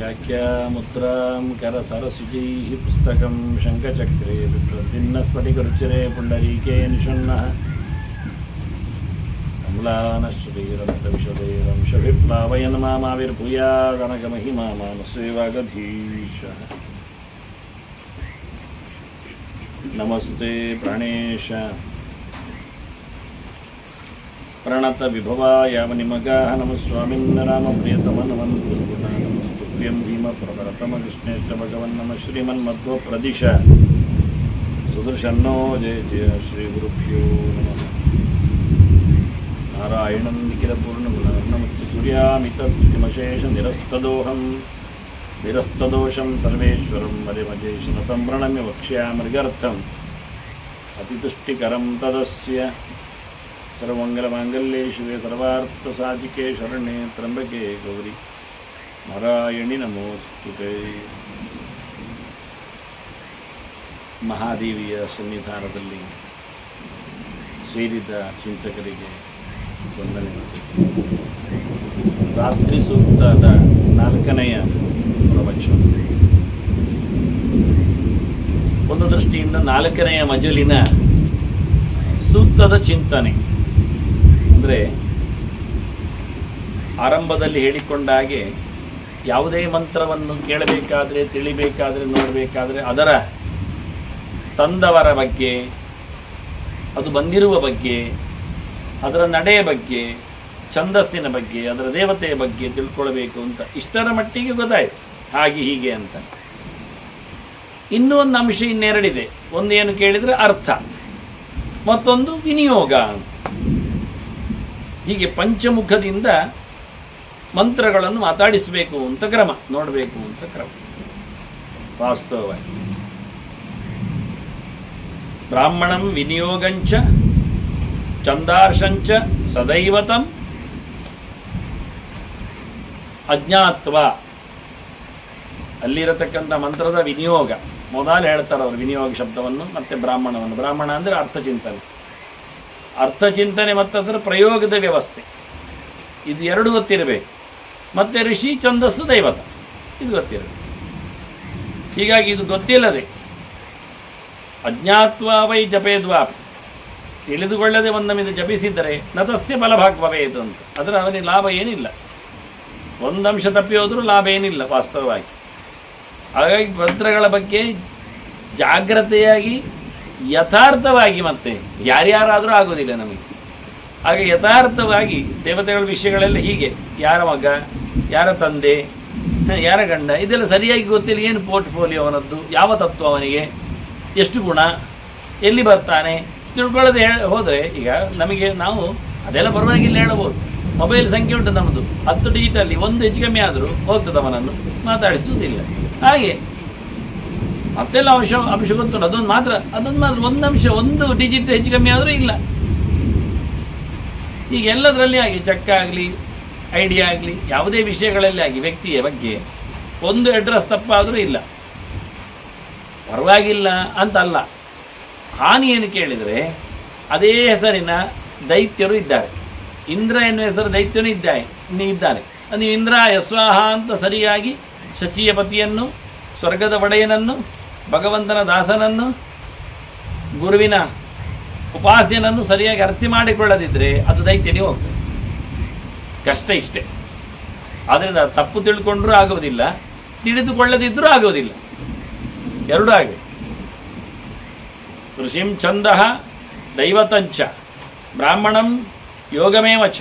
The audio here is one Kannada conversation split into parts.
व्याख्यामुद्रां करसरसिजैः पुस्तकं शङ्खचक्रे बिभ्रद्भिन्नस्फटिकरुचिरे पुण्डरीके निषण्णः कमलानश्रीरन्तविशदैरंशभिप्लावयन् मामाविर्भूयादनकमहिमा मानसेवागधीशः नमस्ते प्राणेश प्रणतविभवाय मणिमगाः नमः स्वामिन् रामप्रियतमनवन्पुर्गुणा नमस्तुभ्यं भीमप्रभरतमकृष्णेश्च भगवन् नमः श्रीमन्मध्वप्रदिश सुदर्शन्नो जय जय श्रीगुरुभ्यो नमः नारायणं निखिलपूर्णगुणनमस्ति सूर्यामितमशेषनिरस्तदोहं निरस्तदोषं सर्वेश्वरं मदिमजेशनतं प्रणम्य वक्ष्यामृगर्थम् अतितुष्टिकरं तदस्य सर्वमङ्गलमाङ्गल्ये शिवे सर्वार्थसाधिके शरणे त्र्यम्बके गौरि ನಾರಾಯಣಿ ನಮೋಸ್ತುತೆ ಮಹಾದೇವಿಯ ಸನ್ನಿಧಾನದಲ್ಲಿ ಸೇರಿದ ಚಿಂತಕರಿಗೆ ವಂದನೆ ರಾತ್ರಿ ಸೂಕ್ತದ ನಾಲ್ಕನೆಯ ಪ್ರವಚನ ಒಂದು ದೃಷ್ಟಿಯಿಂದ ನಾಲ್ಕನೆಯ ಮಜಲಿನ ಸೂಕ್ತದ ಚಿಂತನೆ ಅಂದರೆ ಆರಂಭದಲ್ಲಿ ಹೇಳಿಕೊಂಡ ಹಾಗೆ ಯಾವುದೇ ಮಂತ್ರವನ್ನು ಕೇಳಬೇಕಾದ್ರೆ ತಿಳಿಬೇಕಾದ್ರೆ ನೋಡಬೇಕಾದ್ರೆ ಅದರ ತಂದವರ ಬಗ್ಗೆ ಅದು ಬಂದಿರುವ ಬಗ್ಗೆ ಅದರ ನಡೆಯ ಬಗ್ಗೆ ಛಂದಸ್ಸಿನ ಬಗ್ಗೆ ಅದರ ದೇವತೆಯ ಬಗ್ಗೆ ತಿಳ್ಕೊಳ್ಬೇಕು ಅಂತ ಇಷ್ಟರ ಮಟ್ಟಿಗೆ ಗೊತ್ತಾಯಿತು ಹಾಗೆ ಹೀಗೆ ಅಂತ ಇನ್ನೂ ಒಂದು ಅಂಶ ಇನ್ನೆರಡಿದೆ ಒಂದೇನು ಕೇಳಿದರೆ ಅರ್ಥ ಮತ್ತೊಂದು ವಿನಿಯೋಗ ಅಂತ ಹೀಗೆ ಪಂಚಮುಖದಿಂದ ಮಂತ್ರಗಳನ್ನು ಮಾತಾಡಿಸಬೇಕು ಅಂತ ಕ್ರಮ ನೋಡಬೇಕು ಅಂತ ಕ್ರಮ ವಾಸ್ತವವಾಗಿ ಬ್ರಾಹ್ಮಣಂ ವಿನಿಯೋಗಂಚ ಚಂದಾರ್ಷಂಚ ಸದೈವತಂ ಅಜ್ಞಾತ್ವ ಅಲ್ಲಿರತಕ್ಕಂಥ ಮಂತ್ರದ ವಿನಿಯೋಗ ಮೊದಲು ಹೇಳ್ತಾರೆ ಅವರು ವಿನಿಯೋಗ ಶಬ್ದವನ್ನು ಮತ್ತು ಬ್ರಾಹ್ಮಣವನ್ನು ಬ್ರಾಹ್ಮಣ ಅಂದರೆ ಅರ್ಥಚಿಂತನೆ ಅರ್ಥಚಿಂತನೆ ಮತ್ತು ಅದರ ಪ್ರಯೋಗದ ವ್ಯವಸ್ಥೆ ಇದು ಎರಡು ಗೊತ್ತಿರಬೇಕು ಮತ್ತು ಋಷಿ ಛಂದಸ್ಸು ದೈವತ ಇದು ಗೊತ್ತಿರಬೇಕು ಹೀಗಾಗಿ ಇದು ಗೊತ್ತಿಲ್ಲದೆ ಅಜ್ಞಾತ್ವ ವೈ ಜಪೇದ್ವಾಪಿ ತಿಳಿದುಕೊಳ್ಳದೆ ಒಂದಮಿದು ಜಪಿಸಿದರೆ ನತಸ್ಯ ಫಲಭಾಗ್ ಭವೇತು ಅಂತ ಅದರ ಅವನಿಗೆ ಲಾಭ ಏನಿಲ್ಲ ಒಂದಂಶ ತಪ್ಪಿ ಹೋದರೂ ಲಾಭ ಏನಿಲ್ಲ ವಾಸ್ತವವಾಗಿ ಹಾಗಾಗಿ ಮಂತ್ರಗಳ ಬಗ್ಗೆ ಜಾಗ್ರತೆಯಾಗಿ ಯಥಾರ್ಥವಾಗಿ ಮತ್ತೆ ಯಾರ್ಯಾರಾದರೂ ಆಗೋದಿಲ್ಲ ನಮಗೆ ಹಾಗೆ ಯಥಾರ್ಥವಾಗಿ ದೇವತೆಗಳ ವಿಷಯಗಳೆಲ್ಲ ಹೀಗೆ ಯಾರ ಮಗ ಯಾರ ತಂದೆ ಹ, ಯಾರ ಗಂಡ ಇದೆಲ್ಲ ಸರಿಯಾಗಿ ಗೊತ್ತಿಲ್ಲ ಏನು ಪೋರ್ಟ್ಫೋಲಿಯೋ ಅವನದ್ದು ಯಾವ ತತ್ವ ಅವನಿಗೆ ಎಷ್ಟು ಗುಣ ಎಲ್ಲಿ ಬರ್ತಾನೆ ತಿಳ್ಕೊಳ್ಳೋದು ಹೇಳ ಹೋದರೆ ಈಗ ನಮಗೆ ನಾವು ಅದೆಲ್ಲ ಪರವಾಗಿಲ್ಲ ಹೇಳ್ಬೋದು ಮೊಬೈಲ್ ಸಂಖ್ಯೆ ಉಂಟು ನಮ್ಮದು ಹತ್ತು ಡಿಜಿಟಲ್ಲಿ ಒಂದು ಹೆಚ್ಚು ಕಮ್ಮಿ ಆದರೂ ಹೋಗ್ತದೆ ಅವನನ್ನು ಮಾತಾಡಿಸುವುದಿಲ್ಲ ಹಾಗೆ ಮತ್ತೆಲ್ಲ ಅಂಶ ಅಂಶ ಗೊತ್ತುಂಟು ಅದೊಂದು ಮಾತ್ರ ಅದೊಂದು ಮಾತ್ರ ಒಂದು ಅಂಶ ಒಂದು ಡಿಜಿಟ್ ಹೆಚ್ಚು ಕಮ್ಮಿ ಆದರೂ ಇಲ್ಲ ಈಗ ಎಲ್ಲದರಲ್ಲಿ ಆಗಿ ಚೆಕ್ ಆಗಲಿ ಐಡಿಯಾ ಆಗಲಿ ಯಾವುದೇ ವಿಷಯಗಳಲ್ಲಿ ಆಗಿ ವ್ಯಕ್ತಿಯ ಬಗ್ಗೆ ಒಂದು ಅಡ್ರೆಸ್ ತಪ್ಪಾದರೂ ಇಲ್ಲ ಪರವಾಗಿಲ್ಲ ಅಂತಲ್ಲ ಹಾನಿ ಏನು ಕೇಳಿದರೆ ಅದೇ ಹೆಸರಿನ ದೈತ್ಯರು ಇದ್ದಾರೆ ಇಂದ್ರ ಎನ್ನುವ ಹೆಸರು ದೈತ್ಯನು ಇದ್ದಾನೆ ಇನ್ನು ಇದ್ದಾನೆ ನೀವು ಇಂದ್ರ ಯಸ್ವಾಹ ಅಂತ ಸರಿಯಾಗಿ ಶಚಿಯ ಪತಿಯನ್ನು ಸ್ವರ್ಗದ ಒಡೆಯನನ್ನು ಭಗವಂತನ ದಾಸನನ್ನು ಗುರುವಿನ ಉಪಾಸ್ಯನನ್ನು ಸರಿಯಾಗಿ ಅರ್ಥ ಮಾಡಿಕೊಳ್ಳದಿದ್ದರೆ ಅದು ದೈತ್ಯನಿಗೆ ಹೋಗ್ತದೆ ಕಷ್ಟ ಇಷ್ಟೇ ಆದ್ದರಿಂದ ತಪ್ಪು ತಿಳ್ಕೊಂಡ್ರೂ ಆಗುವುದಿಲ್ಲ ತಿಳಿದುಕೊಳ್ಳದಿದ್ದರೂ ಆಗುವುದಿಲ್ಲ ಎರಡೂ ಆಗಿದೆ ಋಷಿಂ ಛಂದ ದೈವತಂಚ ಬ್ರಾಹ್ಮಣಂ ಯೋಗಮೇವ ಚ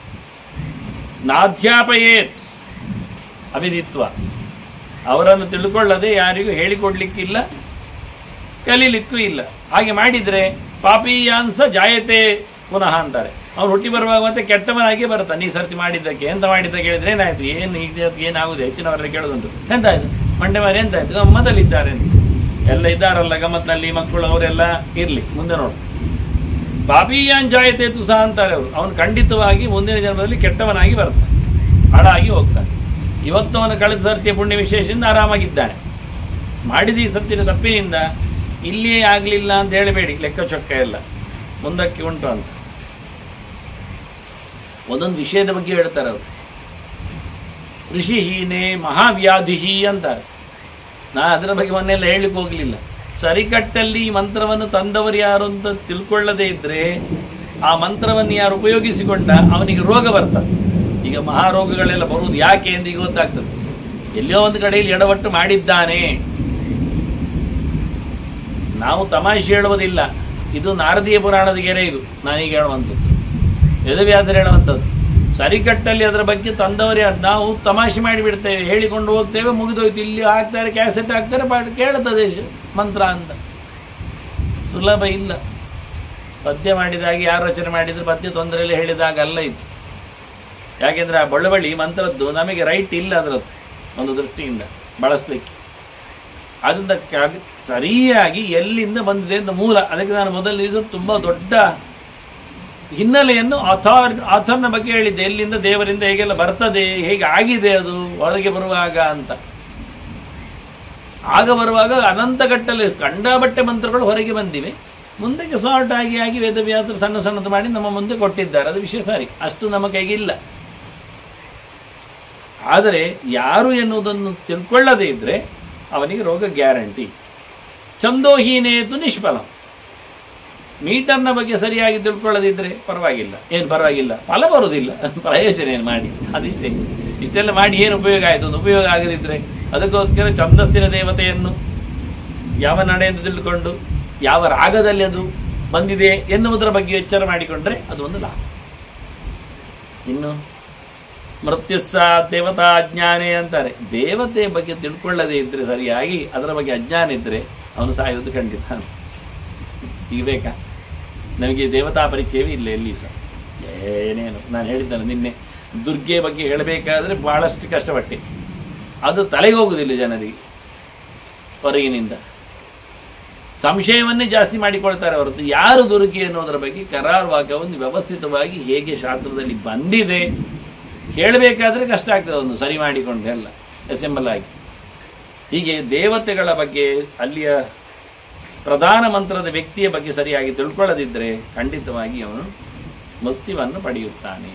ನಾಧ್ಯಾಪಯೇತ್ ಅವಿದಿತ್ವ ಅವರನ್ನು ತಿಳ್ಕೊಳ್ಳದೆ ಯಾರಿಗೂ ಹೇಳಿಕೊಡ್ಲಿಕ್ಕಿಲ್ಲ ಕಲೀಲಿಕ್ಕೂ ಇಲ್ಲ ಹಾಗೆ ಮಾಡಿದರೆ ಪಾಪೀಯಾಂಸ ಜಾಯತೆ ಪುನಃ ಅಂತಾರೆ ಅವ್ನು ಹುಟ್ಟಿ ಬರುವಾಗ ಮತ್ತೆ ಕೆಟ್ಟವನಾಗಿ ಬರ್ತಾನೆ ಈ ಸರ್ತಿ ಮಾಡಿದ್ದಕ್ಕೆ ಎಂತ ಮಾಡಿದ್ದಕ್ಕೆ ಹೇಳಿದ್ರೆ ಏನಾಯ್ತು ಏನು ಇದಕ್ಕೆ ಏನಾಗುದು ಹೆಚ್ಚಿನವರ ಕೇಳೋದುಂಟು ಎಂತಾಯ್ತು ಮಂಡೆ ಮಾರಿ ಎಂತಾಯ್ತು ಗಮ್ಮತ್ತಲ್ಲಿದ್ದಾರೆ ಅಂತ ಎಲ್ಲ ಇದ್ದಾರಲ್ಲ ಗಮ್ಮತ್ನಲ್ಲಿ ಮಕ್ಕಳು ಅವರೆಲ್ಲ ಇರಲಿ ಮುಂದೆ ನೋಡು ಪಾಪೀಯಾನ್ ಜಾಯತೆ ತುಸ ಅಂತಾರೆ ಅವರು ಅವನು ಖಂಡಿತವಾಗಿ ಮುಂದಿನ ಜನ್ಮದಲ್ಲಿ ಕೆಟ್ಟವನಾಗಿ ಬರ್ತಾನೆ ಹಾಳಾಗಿ ಹೋಗ್ತಾನೆ ಇವತ್ತು ಅವನು ಕಳೆದ ಸರ್ತಿಯ ಪುಣ್ಯ ವಿಶೇಷದಿಂದ ಆರಾಮಾಗಿದ್ದಾನೆ ಮಾಡಿದ ಈ ಸತ್ತಿನ ತಪ್ಪಿನಿಂದ ಇಲ್ಲಿಯೇ ಆಗಲಿಲ್ಲ ಅಂತ ಹೇಳಬೇಡಿ ಲೆಕ್ಕ ಚೊಕ್ಕ ಎಲ್ಲ ಮುಂದಕ್ಕೆ ಉಂಟು ಅಂತ ಒಂದೊಂದು ವಿಷಯದ ಬಗ್ಗೆ ಹೇಳ್ತಾರೆ ಅವರು ಋಷಿಹೀನೆ ಮಹಾವ್ಯಾಧಿಹಿ ಅಂತಾರೆ ನಾ ಅದರ ಬಗ್ಗೆ ಮೊನ್ನೆಲ್ಲ ಹೇಳಲಿಕ್ಕೆ ಹೋಗಲಿಲ್ಲ ಸರಿಕಟ್ಟಲ್ಲಿ ಈ ಮಂತ್ರವನ್ನು ತಂದವರು ಯಾರು ಅಂತ ತಿಳ್ಕೊಳ್ಳದೇ ಇದ್ದರೆ ಆ ಮಂತ್ರವನ್ನು ಯಾರು ಉಪಯೋಗಿಸಿಕೊಂಡ ಅವನಿಗೆ ರೋಗ ಬರ್ತದೆ ಈಗ ಮಹಾರೋಗಗಳೆಲ್ಲ ಬರುವುದು ಯಾಕೆ ಅಂತ ಈಗ ಗೊತ್ತಾಗ್ತದೆ ಎಲ್ಲೋ ಒಂದು ಕಡೆಯಲ್ಲಿ ಎಡವಟ್ಟು ಮಾಡಿದ್ದಾನೆ ನಾವು ತಮಾಷೆ ಹೇಳುವುದಿಲ್ಲ ಇದು ನಾರದೀಯ ಪುರಾಣದ ಗೆರೆ ಇದು ನಾನೀಗ ಹೇಳುವಂಥದ್ದು ವೇದವ್ಯಾಸರು ಹೇಳುವಂಥದ್ದು ಸರಿಕಟ್ಟಲ್ಲಿ ಅದರ ಬಗ್ಗೆ ತಂದವರು ಯಾರು ನಾವು ತಮಾಷೆ ಮಾಡಿಬಿಡ್ತೇವೆ ಹೇಳಿಕೊಂಡು ಹೋಗ್ತೇವೆ ಮುಗಿದೋಯ್ತು ಇಲ್ಲಿ ಹಾಕ್ತಾರೆ ಕ್ಯಾಸೆಟ್ ಹಾಕ್ತಾರೆ ಪಾಠ ಕೇಳ್ತದೆ ಶ- ಮಂತ್ರ ಅಂತ ಸುಲಭ ಇಲ್ಲ ಪದ್ಯ ಮಾಡಿದಾಗ ಯಾರು ರಚನೆ ಮಾಡಿದ್ರು ಪದ್ಯ ತೊಂದರೆಯಲ್ಲಿ ಹೇಳಿದಾಗ ಅಲ್ಲ ಇತ್ತು ಯಾಕೆಂದರೆ ಆ ಬಳುವಳಿ ಮಂತ್ರದ್ದು ನಮಗೆ ರೈಟ್ ಇಲ್ಲ ಅದರದ್ದು ಒಂದು ದೃಷ್ಟಿಯಿಂದ ಬಳಸಲಿಕ್ಕೆ ಅದರಿಂದ ಕ- ಸರಿಯಾಗಿ ಎಲ್ಲಿಂದ ಬಂದಿದೆ ಅಂತ ಮೂಲ ಅದಕ್ಕೆ ನಾನು ಮೊದಲ ದಿವಸ ತುಂಬ ದೊಡ್ಡ ಹಿನ್ನೆಲೆಯನ್ನು ಅಥಾರ್ ಆಥರ್ನ ಬಗ್ಗೆ ಹೇಳಿದ್ದೆ ಎಲ್ಲಿಂದ ದೇವರಿಂದ ಹೇಗೆಲ್ಲ ಬರ್ತದೆ ಹೇಗೆ ಆಗಿದೆ ಅದು ಹೊರಗೆ ಬರುವಾಗ ಅಂತ ಆಗ ಬರುವಾಗ ಅನಂತಗಟ್ಟಲೆ ಕಂಡಬಟ್ಟೆ ಮಂತ್ರಗಳು ಹೊರಗೆ ಬಂದಿವೆ ಮುಂದಕ್ಕೆ ಸಾರ್ಟ್ ಆಗಿ ಆಗಿ ವೇದವ್ಯಾಸರು ಸಣ್ಣ ಸಣ್ಣದು ಮಾಡಿ ನಮ್ಮ ಮುಂದೆ ಕೊಟ್ಟಿದ್ದಾರೆ ಅದು ವಿಷಯ ಸರಿ ಅಷ್ಟು ನಮ್ಮ ಕೈಗೆ ಇಲ್ಲ ಆದರೆ ಯಾರು ಎನ್ನುವುದನ್ನು ತಿಳ್ಕೊಳ್ಳದೇ ಇದ್ದರೆ ಅವನಿಗೆ ರೋಗ ಗ್ಯಾರಂಟಿ ಚಂದೋಹೀನೇತು ನಿಷ್ಫಲಂ ಮೀಟರ್ನ ಬಗ್ಗೆ ಸರಿಯಾಗಿ ತಿಳ್ಕೊಳ್ಳದಿದ್ದರೆ ಪರವಾಗಿಲ್ಲ ಏನು ಪರವಾಗಿಲ್ಲ ಫಲ ಬರುವುದಿಲ್ಲ ಪ್ರಯೋಜನ ಏನು ಮಾಡಿ ಅದಿಷ್ಟೇ ಇಷ್ಟೆಲ್ಲ ಮಾಡಿ ಏನು ಉಪಯೋಗ ಆಯಿತು ಒಂದು ಉಪಯೋಗ ಆಗದಿದ್ದರೆ ಅದಕ್ಕೋಸ್ಕರ ಛಂದಸ್ಸಿನ ದೇವತೆಯನ್ನು ಯಾವ ನಡೆ ಎಂದು ತಿಳ್ಕೊಂಡು ಯಾವ ರಾಗದಲ್ಲಿ ಅದು ಬಂದಿದೆ ಎನ್ನುವುದರ ಬಗ್ಗೆ ಎಚ್ಚರ ಮಾಡಿಕೊಂಡ್ರೆ ಅದು ಒಂದು ಲಾಭ ಇನ್ನು ಮೃತ್ಯುಸ್ಸ ದೇವತಾ ಅಜ್ಞಾನೇ ಅಂತಾರೆ ದೇವತೆಯ ಬಗ್ಗೆ ತಿಳ್ಕೊಳ್ಳದೇ ಇದ್ದರೆ ಸರಿಯಾಗಿ ಅದರ ಬಗ್ಗೆ ಅಜ್ಞಾನ ಇದ್ದರೆ ಅವನು ಸಾಯೋದು ಖಂಡಿತ ಈಗ ಬೇಕಾ ನಮಗೆ ದೇವತಾ ಪರಿಚಯವೇ ಇಲ್ಲ ಎಲ್ಲಿ ಸಹ ಏನೇನು ನಾನು ಹೇಳಿದ್ದಲ್ಲ ನಿನ್ನೆ ದುರ್ಗೆ ಬಗ್ಗೆ ಹೇಳಬೇಕಾದ್ರೆ ಭಾಳಷ್ಟು ಕಷ್ಟಪಟ್ಟೆ ಅದು ತಲೆಗೆ ಹೋಗುವುದಿಲ್ಲ ಜನರಿಗೆ ಹೊರಗಿನಿಂದ ಸಂಶಯವನ್ನೇ ಜಾಸ್ತಿ ಮಾಡಿಕೊಳ್ತಾರೆ ಹೊರತು ಯಾರು ದುರ್ಗೆ ಅನ್ನೋದರ ಬಗ್ಗೆ ಕರಾರುವಾಗ ಒಂದು ವ್ಯವಸ್ಥಿತವಾಗಿ ಹೇಗೆ ಶಾಸ್ತ್ರದಲ್ಲಿ ಬಂದಿದೆ ಕೇಳಬೇಕಾದ್ರೆ ಕಷ್ಟ ಆಗ್ತದೆ ಒಂದು ಸರಿ ಮಾಡಿಕೊಂಡು ಎಲ್ಲ ಅಸೆಂಬಲ್ ಆಗಿ ಹೀಗೆ ದೇವತೆಗಳ ಬಗ್ಗೆ ಅಲ್ಲಿಯ ಪ್ರಧಾನ ಮಂತ್ರದ ವ್ಯಕ್ತಿಯ ಬಗ್ಗೆ ಸರಿಯಾಗಿ ತಿಳ್ಕೊಳ್ಳದಿದ್ದರೆ ಖಂಡಿತವಾಗಿ ಅವನು ಮುಕ್ತಿವನ್ನು ಪಡೆಯುತ್ತಾನೆ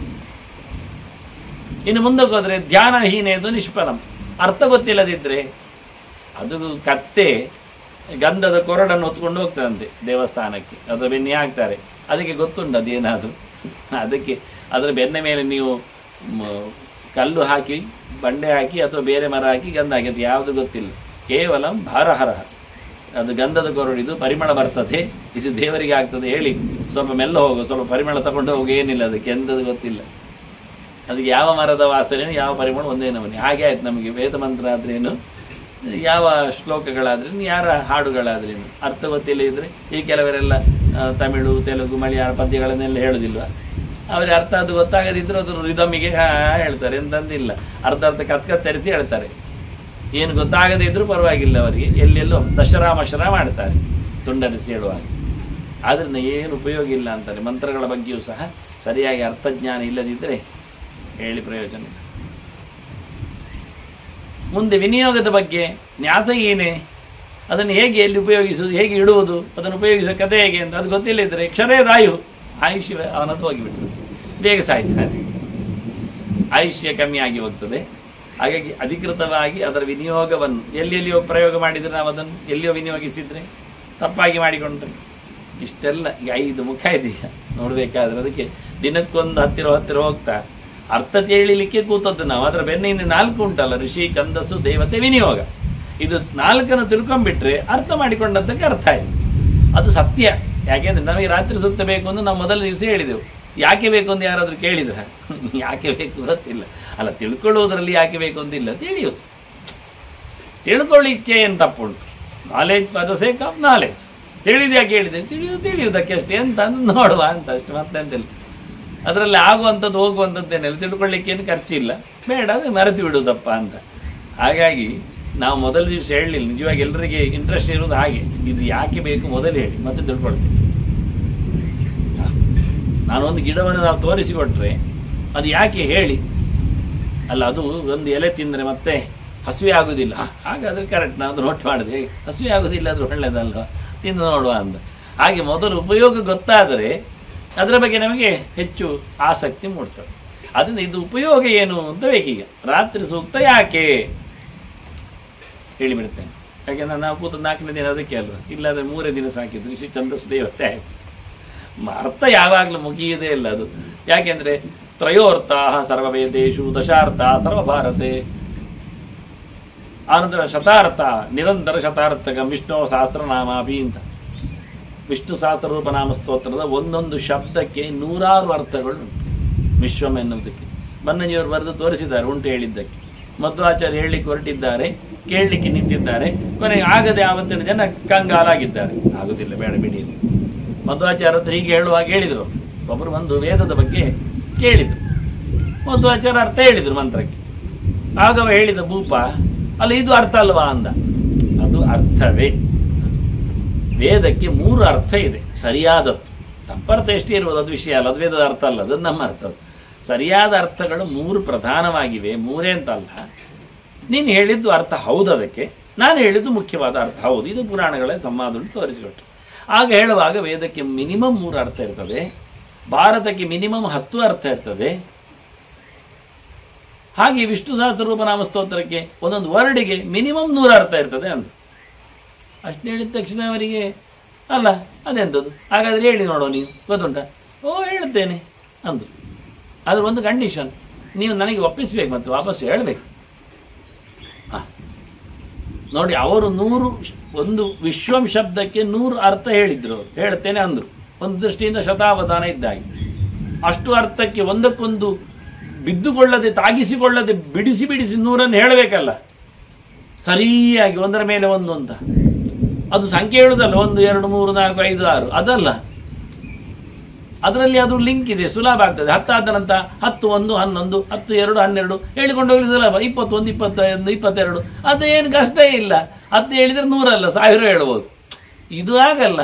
ಇನ್ನು ಮುಂದಕ್ಕೆ ಹೋದರೆ ಧ್ಯಾನಹೀನೆಯದು ನಿಷ್ಫಲಂ ಅರ್ಥ ಗೊತ್ತಿಲ್ಲದಿದ್ದರೆ ಅದು ಕತ್ತೆ ಗಂಧದ ಕೊರಡನ್ನು ಹೊತ್ಕೊಂಡು ಹೋಗ್ತದಂತೆ ದೇವಸ್ಥಾನಕ್ಕೆ ಅದರ ಬೆನ್ನೆ ಹಾಕ್ತಾರೆ ಅದಕ್ಕೆ ಗೊತ್ತುಂಟು ಅದೇನಾದರೂ ಅದಕ್ಕೆ ಅದರ ಬೆನ್ನ ಮೇಲೆ ನೀವು ಮ, ಕಲ್ಲು ಹಾಕಿ ಬಂಡೆ ಹಾಕಿ ಅಥವಾ ಬೇರೆ ಮರ ಹಾಕಿ ಗಂಧ ಹಾಕಿ ಅದು ಯಾವುದು ಗೊತ್ತಿಲ್ಲ ಕೇವಲ ಭಾರಹರ ಅದು ಗಂಧದ ಕೊರಡಿದು ಪರಿಮಳ ಬರ್ತದೆ ಇದು ದೇವರಿಗೆ ಆಗ್ತದೆ ಹೇಳಿ ಸ್ವಲ್ಪ ಮೆಲ್ಲ ಹೋಗು ಸ್ವಲ್ಪ ಪರಿಮಳ ತಗೊಂಡು ಹೋಗು ಏನಿಲ್ಲ ಅದಕ್ಕೆ ಎಂಥದ್ದು ಗೊತ್ತಿಲ್ಲ ಅದಕ್ಕೆ ಯಾವ ಮರದ ವಾಸನೆ ಯಾವ ಪರಿಮಳ ಒಂದೇ ನಮೂನೆ ಹಾಗೆ ಆಯ್ತು ನಮಗೆ ವೇದ ಮಂತ್ರ ಆದ್ರೇನು ಯಾವ ಶ್ಲೋಕಗಳಾದ್ರೇನು ಯಾರ ಹಾಡುಗಳಾದ್ರೇನು ಅರ್ಥ ಗೊತ್ತಿಲ್ಲ ಇದ್ರೆ ಈ ಕೆಲವರೆಲ್ಲ ಆ, ತಮಿಳು ತೆಲುಗು ಮಲಯಾಳ ಪದ್ಯಗಳನ್ನೆಲ್ಲ ಹೇಳೋದಿಲ್ವ ಅವರಿಗೆ ಅರ್ಥ ಅದು ಗೊತ್ತಾಗದಿದ್ರು ಅದ್ರ ರಿದಮಿಗೆ ಹಾ ಹೇಳ್ತಾರೆ ಎಂತಂದಿಲ್ಲ ಅರ್ಧ ಅರ್ಧ ಕತ್ ಕತ್ತರಿಸಿ ಹೇಳ್ತಾರೆ ಏನು ಗೊತ್ತಾಗದೇ ಇದ್ರೂ ಪರವಾಗಿಲ್ಲ ಅವರಿಗೆ ಎಲ್ಲೆಲ್ಲೋ ದಶರಾ ಮಶರ ಮಾಡ್ತಾರೆ ತುಂಡರಿಸಿ ಹೇಳುವಾಗ ಆದ್ದರಿಂದ ಏನು ಉಪಯೋಗ ಇಲ್ಲ ಅಂತಾರೆ ಮಂತ್ರಗಳ ಬಗ್ಗೆಯೂ ಸಹ ಸರಿಯಾಗಿ ಅರ್ಥಜ್ಞಾನ ಇಲ್ಲದಿದ್ದರೆ ಹೇಳಿ ಪ್ರಯೋಜನ ಇಲ್ಲ ಮುಂದೆ ವಿನಿಯೋಗದ ಬಗ್ಗೆ ನ್ಯಾಸ ಏನೇ ಅದನ್ನು ಹೇಗೆ ಎಲ್ಲಿ ಉಪಯೋಗಿಸುವುದು ಹೇಗೆ ಇಡುವುದು ಅದನ್ನು ಉಪಯೋಗಿಸುವ ಕಥೆ ಹೇಗೆ ಅಂತ ಅದು ಗೊತ್ತಿಲ್ಲದಿದ್ದರೆ ಕ್ಷರೇದಾಯು ಆಯುಷ್ಯ ಅವನದ್ದು ಹೋಗಿಬಿಡ್ತದೆ ಬೇಗ ಸಾಯ್ತಾನೆ ಆಯುಷ್ಯ ಕಮ್ಮಿ ಆಗಿ ಹೋಗ್ತದೆ ಹಾಗಾಗಿ ಅಧಿಕೃತವಾಗಿ ಅದರ ವಿನಿಯೋಗವನ್ನು ಎಲ್ಲೆಲ್ಲಿಯೋ ಪ್ರಯೋಗ ಮಾಡಿದರೆ ನಾವು ಅದನ್ನು ಎಲ್ಲಿಯೋ ವಿನಿಯೋಗಿಸಿದರೆ ತಪ್ಪಾಗಿ ಮಾಡಿಕೊಂಡ್ರೆ ಇಷ್ಟೆಲ್ಲ ಈಗ ಐದು ಮುಖ ಇದೆಯಾ ನೋಡಬೇಕಾದ್ರೆ ಅದಕ್ಕೆ ದಿನಕ್ಕೊಂದು ಹತ್ತಿರ ಹತ್ತಿರ ಹೋಗ್ತಾ ಅರ್ಥ ತಿಳಿಲಿಕ್ಕೆ ಕೂತದ್ದು ನಾವು ಅದರ ಬೆನ್ನಿನ ನಾಲ್ಕು ಉಂಟಲ್ಲ ಋಷಿ ಛಂದಸ್ಸು ದೇವತೆ ವಿನಿಯೋಗ ಇದು ನಾಲ್ಕನ್ನು ತಿಳ್ಕೊಂಡ್ಬಿಟ್ರೆ ಅರ್ಥ ಮಾಡಿಕೊಂಡದ್ದಕ್ಕೆ ಅರ್ಥ ಆಯಿತು ಅದು ಸತ್ಯ ಯಾಕೆಂದ್ರೆ ನಮಗೆ ರಾತ್ರಿ ಸೂಕ್ತ ಬೇಕು ಅಂತ ನಾವು ಮೊದಲ ದಿವಸ ಹೇಳಿದೆವು ಯಾಕೆ ಬೇಕು ಅಂತ ಯಾರಾದರೂ ಕೇಳಿದ್ರೆ ಯಾಕೆ ಬೇಕು ಗೊತ್ತಿಲ್ಲ ಅಲ್ಲ ತಿಳ್ಕೊಳ್ಳೋದ್ರಲ್ಲಿ ಯಾಕೆ ಬೇಕು ಅಂತಿಲ್ಲ ತಿಳಿಯುತ್ತೆ ತಿಳ್ಕೊಳ್ಳಿಕ್ಕೆ ಏನು ತಪ್ಪುಂಟು knowledge for the sake of knowledge ತಿಳಿದು ಯಾಕೆ ಹೇಳಿದೆ ತಿಳಿಯುವುದು ತಿಳಿಯುವುದಕ್ಕೆ ಅಷ್ಟೇ ಅಂತ ಅಂದು ನೋಡುವ ಅಂತ ಅಷ್ಟೇ ಮತ್ತೆಂತಿಲ್ಲ ಅದರಲ್ಲಿ ಆಗುವಂಥದ್ದು ಹೋಗುವಂಥದ್ದೇನಿಲ್ಲ ತಿಳ್ಕೊಳ್ಳಿಕ್ಕೆ ಏನು ಖರ್ಚಿಲ್ಲ ಬೇಡ ಅದು ಮರೆತು ಬಿಡುವುದಪ್ಪ ಅಂತ ಹಾಗಾಗಿ ನಾವು ಮೊದಲ ದಿವಸ ಹೇಳಲಿಲ್ಲ ನಿಜವಾಗಿ ಎಲ್ಲರಿಗೆ ಇಂಟ್ರೆಸ್ಟ್ ಇರೋದು ಹಾಗೆ ಇದು ಯಾಕೆ ಬೇಕು ಮೊದಲು ಹೇಳಿ ಮತ್ತೆ ತಿಳ್ಕೊಳ್ತೀವಿ ನಾನೊಂದು ಗಿಡವನ್ನು ನಾವು ತೋರಿಸಿಕೊಟ್ರೆ ಅದು ಯಾಕೆ ಹೇಳಿ ಅಲ್ಲ ಅದು ಒಂದು ಎಲೆ ತಿಂದರೆ ಮತ್ತೆ ಹಸಿವೆ ಆಗೋದಿಲ್ಲ ಹ, ಹಾಗಾದ್ರೆ ಕರೆಕ್ಟ್ ನಾನು ನೋಟ್ ಮಾಡಿದೆ ಹಸಿವೆ ಆಗೋದಿಲ್ಲ ಅದು ಒಳ್ಳೆಯದಲ್ವ ತಿಂದು ನೋಡುವ ಅಂತ ಹಾಗೆ ಮೊದಲು ಉಪಯೋಗ ಗೊತ್ತಾದರೆ ಅದರ ಬಗ್ಗೆ ನಮಗೆ ಹೆಚ್ಚು ಆಸಕ್ತಿ ಮೂಡ್ತದೆ ಅದರಿಂದ ಇದು ಉಪಯೋಗ ಏನು ಅಂತ ಬೇಕೀಗ ರಾತ್ರಿ ಸೂಕ್ತ ಯಾಕೆ ಹೇಳಿಬಿಡ್ತೇನೆ ಯಾಕೆಂದ್ರೆ ನಾವು ಕೂತು ನಾಲ್ಕನೇ ದಿನ ಅದಕ್ಕೆ ಅಲ್ವಾ ಇಲ್ಲಾಂದ್ರೆ ಮೂರೇ ದಿನ ಸಾಕಿದ್ರು ಶ್ರೀ ಛಂದಸ್ ದೇವತೆ ಆಯಿತು ಅರ್ಥ ಯಾವಾಗಲೂ ಮುಗಿಯುವುದೇ ಇಲ್ಲ ಅದು ಯಾಕೆಂದ್ರೆ ತ್ರಯೋರ್ಥ ಸರ್ವವೇದೇಶು ದಶಾರ್ಥ ಸರ್ವಭಾರತೆ ಆನಂತರ ಶತಾರ್ಥ ನಿರಂತರ ಶತಾರ್ಥಕ ವಿಷ್ಣು ಸಹಸ್ರನಾಮಾಭಿ ಅಂತ ವಿಷ್ಣು ಸಹಸ್ರರೂಪನಾಮ ಸ್ತೋತ್ರದ ಒಂದೊಂದು ಶಬ್ದಕ್ಕೆ ನೂರಾರು ಅರ್ಥಗಳು ಉಂಟು ವಿಶ್ವಂ ಎನ್ನುವುದಕ್ಕೆ ಬನ್ನಜಿಯವರು ಬರೆದು ತೋರಿಸಿದ್ದಾರೆ ಉಂಟು ಹೇಳಿದ್ದಕ್ಕೆ ಮಧ್ವಾಚಾರ್ಯ ಹೇಳಲಿಕ್ಕೆ ಹೊರಟಿದ್ದಾರೆ ಕೇಳಲಿಕ್ಕೆ ನಿಂತಿದ್ದಾರೆ ಕೊನೆಗೆ ಆಗದೆ ಆವತ್ತಿನ ಜನ ಕಂಗಾಲಾಗಿದ್ದಾರೆ ಆಗುದಿಲ್ಲ ಬೇಡ ಬಿಡಿ ಮಧ್ವಾಚಾರ್ಯ ಹತ್ರ ಹೀಗೆ ಹೇಳುವಾಗ ಹೇಳಿದರು ಒಬ್ಬರು ಬಂದು ವೇದದ ಬಗ್ಗೆ ಕೇಳಿದರು ಮಧ್ವಾಚಾರ್ಯ ಅರ್ಥ ಹೇಳಿದರು ಮಂತ್ರಕ್ಕೆ ಆಗವ ಹೇಳಿದ ಭೂಪ ಅಲ್ಲ ಇದು ಅರ್ಥ ಅಲ್ವಾ ಅಂದ ಅದು ಅರ್ಥವೇ ವೇದಕ್ಕೆ ಮೂರು ಅರ್ಥ ಇದೆ ಸರಿಯಾದದ್ದು ತಪ್ಪರ್ಥ ಎಷ್ಟೇ ಇರ್ಬೋದು ಅದು ವಿಷಯ ಅಲ್ಲ ಅದು ವೇದದ ಅರ್ಥ ಅಲ್ಲ ಅದು ನಮ್ಮ ಅರ್ಥ ಅದು. ಸರಿಯಾದ ಅರ್ಥಗಳು ಮೂರು ಪ್ರಧಾನವಾಗಿವೆ ಮೂರೇ ಅಂತಲ್ಲ ನೀನು ಹೇಳಿದ್ದು ಅರ್ಥ ಹೌದು ಅದಕ್ಕೆ ನಾನು ಹೇಳಿದ್ದು ಮುಖ್ಯವಾದ ಅರ್ಥ ಹೌದು ಇದು ಪುರಾಣಗಳೇ ಸಂವಾದಗಳು ತೋರಿಸಿಕೊಟ್ಟು ಆಗ ಹೇಳುವಾಗ ವೇದಕ್ಕೆ ಮಿನಿಮಮ್ ಮೂರು ಅರ್ಥ ಇರ್ತದೆ ಭಾರತಕ್ಕೆ ಮಿನಿಮಮ್ ಹತ್ತು ಅರ್ಥ ಇರ್ತದೆ ಹಾಗೆ ವಿಷ್ಣು ಸಹಸ್ರರೂಪನಾಮ ಸ್ತೋತ್ರಕ್ಕೆ ಒಂದೊಂದು ವರ್ಡಿಗೆ ಮಿನಿಮಮ್ ನೂರು ಅರ್ಥ ಇರ್ತದೆ ಅಂತ ಅಷ್ಟು ಹೇಳಿದ ತಕ್ಷಣ ಅವರಿಗೆ ಅಲ್ಲ ಅದೆಂಥದ್ದು ಹಾಗಾದ್ರೆ ಹೇಳಿ ನೋಡೋ ನೀವು ಗೊತ್ತುಂಟ ಓ ಹೇಳ್ತೇನೆ ಅಂದರು ಅದ್ರ ಒಂದು ಕಂಡೀಷನ್ ನೀವು ನನಗೆ ಒಪ್ಪಿಸ್ಬೇಕು ಮತ್ತು ವಾಪಸ್ ಹೇಳಬೇಕು ಹಾಂ ನೋಡಿ ಅವರು ನೂರು ಶ್- ಒಂದು ವಿಶ್ವಂ ಶಬ್ದಕ್ಕೆ ನೂರು ಅರ್ಥ ಹೇಳಿದ್ರು ಅವರು ಹೇಳ್ತೇನೆ ಅಂದರು ಒಂದು ದೃಷ್ಟಿಯಿಂದ ಶತಾವಧಾನ ಇದ್ದಾಗಿ ಅಷ್ಟು ಅರ್ಥಕ್ಕೆ ಒಂದಕ್ಕೊಂದು ಬಿದ್ದುಕೊಳ್ಳದೆ ತಾಗಿಸಿಕೊಳ್ಳದೆ ಬಿಡಿಸಿ ಬಿಡಿಸಿ ನೂರನ್ನು ಹೇಳಬೇಕಲ್ಲ ಸರಿಯಾಗಿ ಒಂದರ ಮೇಲೆ ಒಂದು ಅಂತ ಅದು ಸಂಖ್ಯೆ ಹೇಳುದಲ್ಲ ಒಂದು ಎರಡು ಮೂರು ನಾಲ್ಕು ಐದು ಆರು ಅದಲ್ಲ ಅದರಲ್ಲಿ ಅದು ಲಿಂಕ್ ಇದೆ ಸುಲಭ ಆಗ್ತದೆ ಹತ್ತಾದ ನಂತರ ಹತ್ತು ಒಂದು ಹನ್ನೊಂದು ಹತ್ತು ಎರಡು ಹನ್ನೆರಡು ಹೇಳಿಕೊಂಡು ಹೋಗಲಿ ಸುಲಭ ಇಪ್ಪತ್ತೊಂದು ಇಪ್ಪತ್ತೊಂದು ಇಪ್ಪತ್ತೆರಡು ಅದೇನು ಕಷ್ಟ ಇಲ್ಲ ಹತ್ತು ಹೇಳಿದ್ರೆ ನೂರಲ್ಲ ಸಾವಿರ ಹೇಳ್ಬೋದು ಇದು ಆಗಲ್ಲ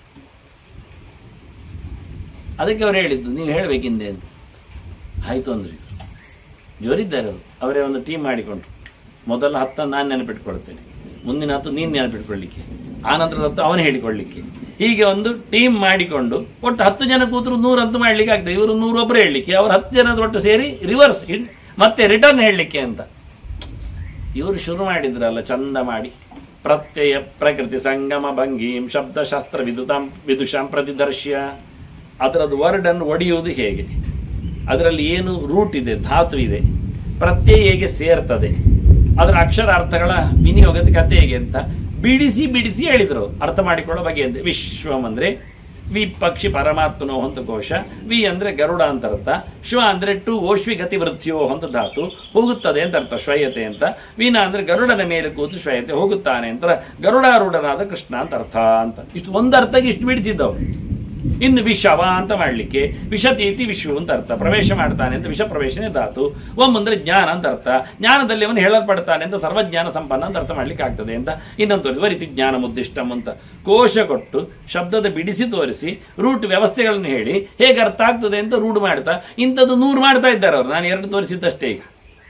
ಅದಕ್ಕೆ ಅವ್ರು ಹೇಳಿದ್ದು ನೀವು ಹೇಳಬೇಕಿಂದೆ ಅಂತ ಆಯಿತು ಅಂದ್ರಿ ಜೋರಿದ್ದಾರೆ ಅವರು ಅವರೇ ಒಂದು ಟೀಮ್ ಮಾಡಿಕೊಂಡ್ರು ಮೊದಲ ಹತ್ತನ್ನು ನಾನು ನೆನಪಿಟ್ಕೊಳ್ತೇನೆ ಮುಂದಿನ ಹತ್ತು ನೀನು ನೆನಪಿಟ್ಕೊಳ್ಳಿಕ್ಕೆ ಆನಂತರದ ಹತ್ತು ಅವನು ಹೇಳಿಕೊಳ್ಳಿಕ್ಕೆ ಹೀಗೆ ಒಂದು ಟೀಮ್ ಮಾಡಿಕೊಂಡು ಒಟ್ಟು ಹತ್ತು ಜನ ಕೂತರು ನೂರಂತೂ ಮಾಡಲಿಕ್ಕೆ ಆಗ್ತದೆ ಇವರು ನೂರೊಬ್ಬರು ಹೇಳಲಿಕ್ಕೆ ಅವರು ಹತ್ತು ಜನದ ಒಟ್ಟು ಸೇರಿ ರಿವರ್ಸ್ ಮತ್ತೆ ರಿಟರ್ನ್ ಹೇಳಲಿಕ್ಕೆ ಅಂತ ಇವರು ಶುರು ಮಾಡಿದ್ರಲ್ಲ ಚಂದ ಮಾಡಿ ಪ್ರತ್ಯಯ ಪ್ರಕೃತಿ ಸಂಗಮ ಭಂಗೀಂ ಶಬ್ದಶಾಸ್ತ್ರ ವಿದುತಾಂ ವಿದುಷಾಂ ಪ್ರತಿದರ್ಶ್ಯ ಅದರದ್ದು ವರ್ಡನ್ನು ಒಡೆಯುವುದು ಹೇಗೆ ಅದರಲ್ಲಿ ಏನು ರೂಟ್ ಇದೆ ಧಾತು ಇದೆ ಪ್ರತ್ಯಯ ಹೇಗೆ ಸೇರ್ತದೆ ಅದರ ಅಕ್ಷರಾರ್ಥಗಳ ವಿನಿಯೋಗದ ಕಥೆ ಹೇಗೆ ಅಂತ ಬಿಡಿಸಿ ಬಿಡಿಸಿ ಹೇಳಿದರು ಅರ್ಥ ಮಾಡಿಕೊಳ್ಳೋ ಬಗೆ ಅಂತ ವಿಶ್ವಂ ಅಂದರೆ ವಿ ಪಕ್ಷಿ ಪರಮಾತ್ಮನೋ ಅಂತ ಕೋಶ ವಿ ಅಂದರೆ ಗರುಡ ಅಂತ ಅರ್ಥ ಶ್ವ ಅಂದರೆ ಟು ಓಶ್ವಿ ಗತಿ ವೃತ್ತಿಯೋ ಅಂತ ಧಾತು ಹೋಗುತ್ತದೆ ಅಂತ ಅರ್ಥ ಶ್ವಯತೆ ಅಂತ ವೀನ ಅಂದರೆ ಗರುಡನ ಮೇಲೆ ಕೂತು ಶ್ವಯತೆ ಹೋಗುತ್ತಾನೆ ಅಂತ ಗರುಡಾರೂಢನಾದ ಕೃಷ್ಣ ಅಂತ ಅರ್ಥ ಅಂತ ಇಷ್ಟು ಒಂದು ಅರ್ಥಕ್ಕೆ ಇಷ್ಟು ಬಿಡಿಸಿದ್ದವು ಇನ್ನು ವಿಷವ ಅಂತ ಮಾಡಲಿಕ್ಕೆ ವಿಷತೀತಿ ವಿಶ್ವ ಅಂತ ಅರ್ಥ ಪ್ರವೇಶ ಮಾಡ್ತಾನೆ ಅಂತ ವಿಷ ಪ್ರವೇಶನೇ ಧಾತು ಒಮ್ ಅಂದ್ರೆ ಜ್ಞಾನ ಅಂತ ಅರ್ಥ ಜ್ಞಾನದಲ್ಲಿ ಅವನು ಹೇಳಲ್ಪಡ್ತಾನೆ ಅಂತ ಸರ್ವಜ್ಞಾನ ಸಂಪನ್ನ ಅಂತ ಅರ್ಥ ಮಾಡ್ಲಿಕ್ಕೆ ಆಗ್ತದೆ ಅಂತ ಇನ್ನೊಂದು ತೋರಿಸಿ ವರಿತಿ ಜ್ಞಾನ ಮುದ್ದಿಷ್ಟಂ ಅಂತ ಕೋಶ ಕೊಟ್ಟು ಶಬ್ದದ ಬಿಡಿಸಿ ತೋರಿಸಿ ರೂಟ್ ವ್ಯವಸ್ಥೆಗಳನ್ನು ಹೇಳಿ ಹೇಗೆ ಅರ್ಥ ಆಗ್ತದೆ ಅಂತ ರೂಢ್ ಮಾಡ್ತಾ ಇಂಥದ್ದು ನೂರು ಮಾಡ್ತಾ ಇದ್ದಾರೆ ಅವರು ನಾನು ಎರಡು ತೋರಿಸಿದ್ದಷ್ಟೇ ಈಗ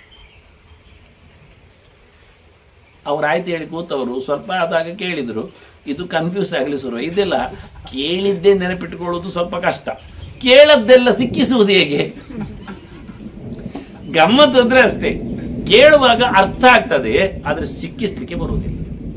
ಅವ್ರು ಆಯ್ತು ಹೇಳಿ ಕೂತವರು ಸ್ವಲ್ಪ ಆದಾಗ ಕೇಳಿದ್ರು ಇದು ಕನ್ಫ್ಯೂಸ್ ಆಗಲಿ ಶುರು ಇದೆಲ್ಲ ಕೇಳಿದ್ದೇ ನೆನಪಿಟ್ಟುಕೊಳ್ಳೋದು ಸ್ವಲ್ಪ ಕಷ್ಟ ಕೇಳದ್ದೆಲ್ಲ ಸಿಕ್ಕಿಸುವುದು ಹೇಗೆ ಗಮ್ಮತ್ತು ಅಂದ್ರೆ ಅಷ್ಟೇ ಕೇಳುವಾಗ ಅರ್ಥ ಆಗ್ತದೆ ಆದ್ರೆ ಸಿಕ್ಕಿಸ್ಲಿಕ್ಕೆ ಬರುವುದಿಲ್ಲ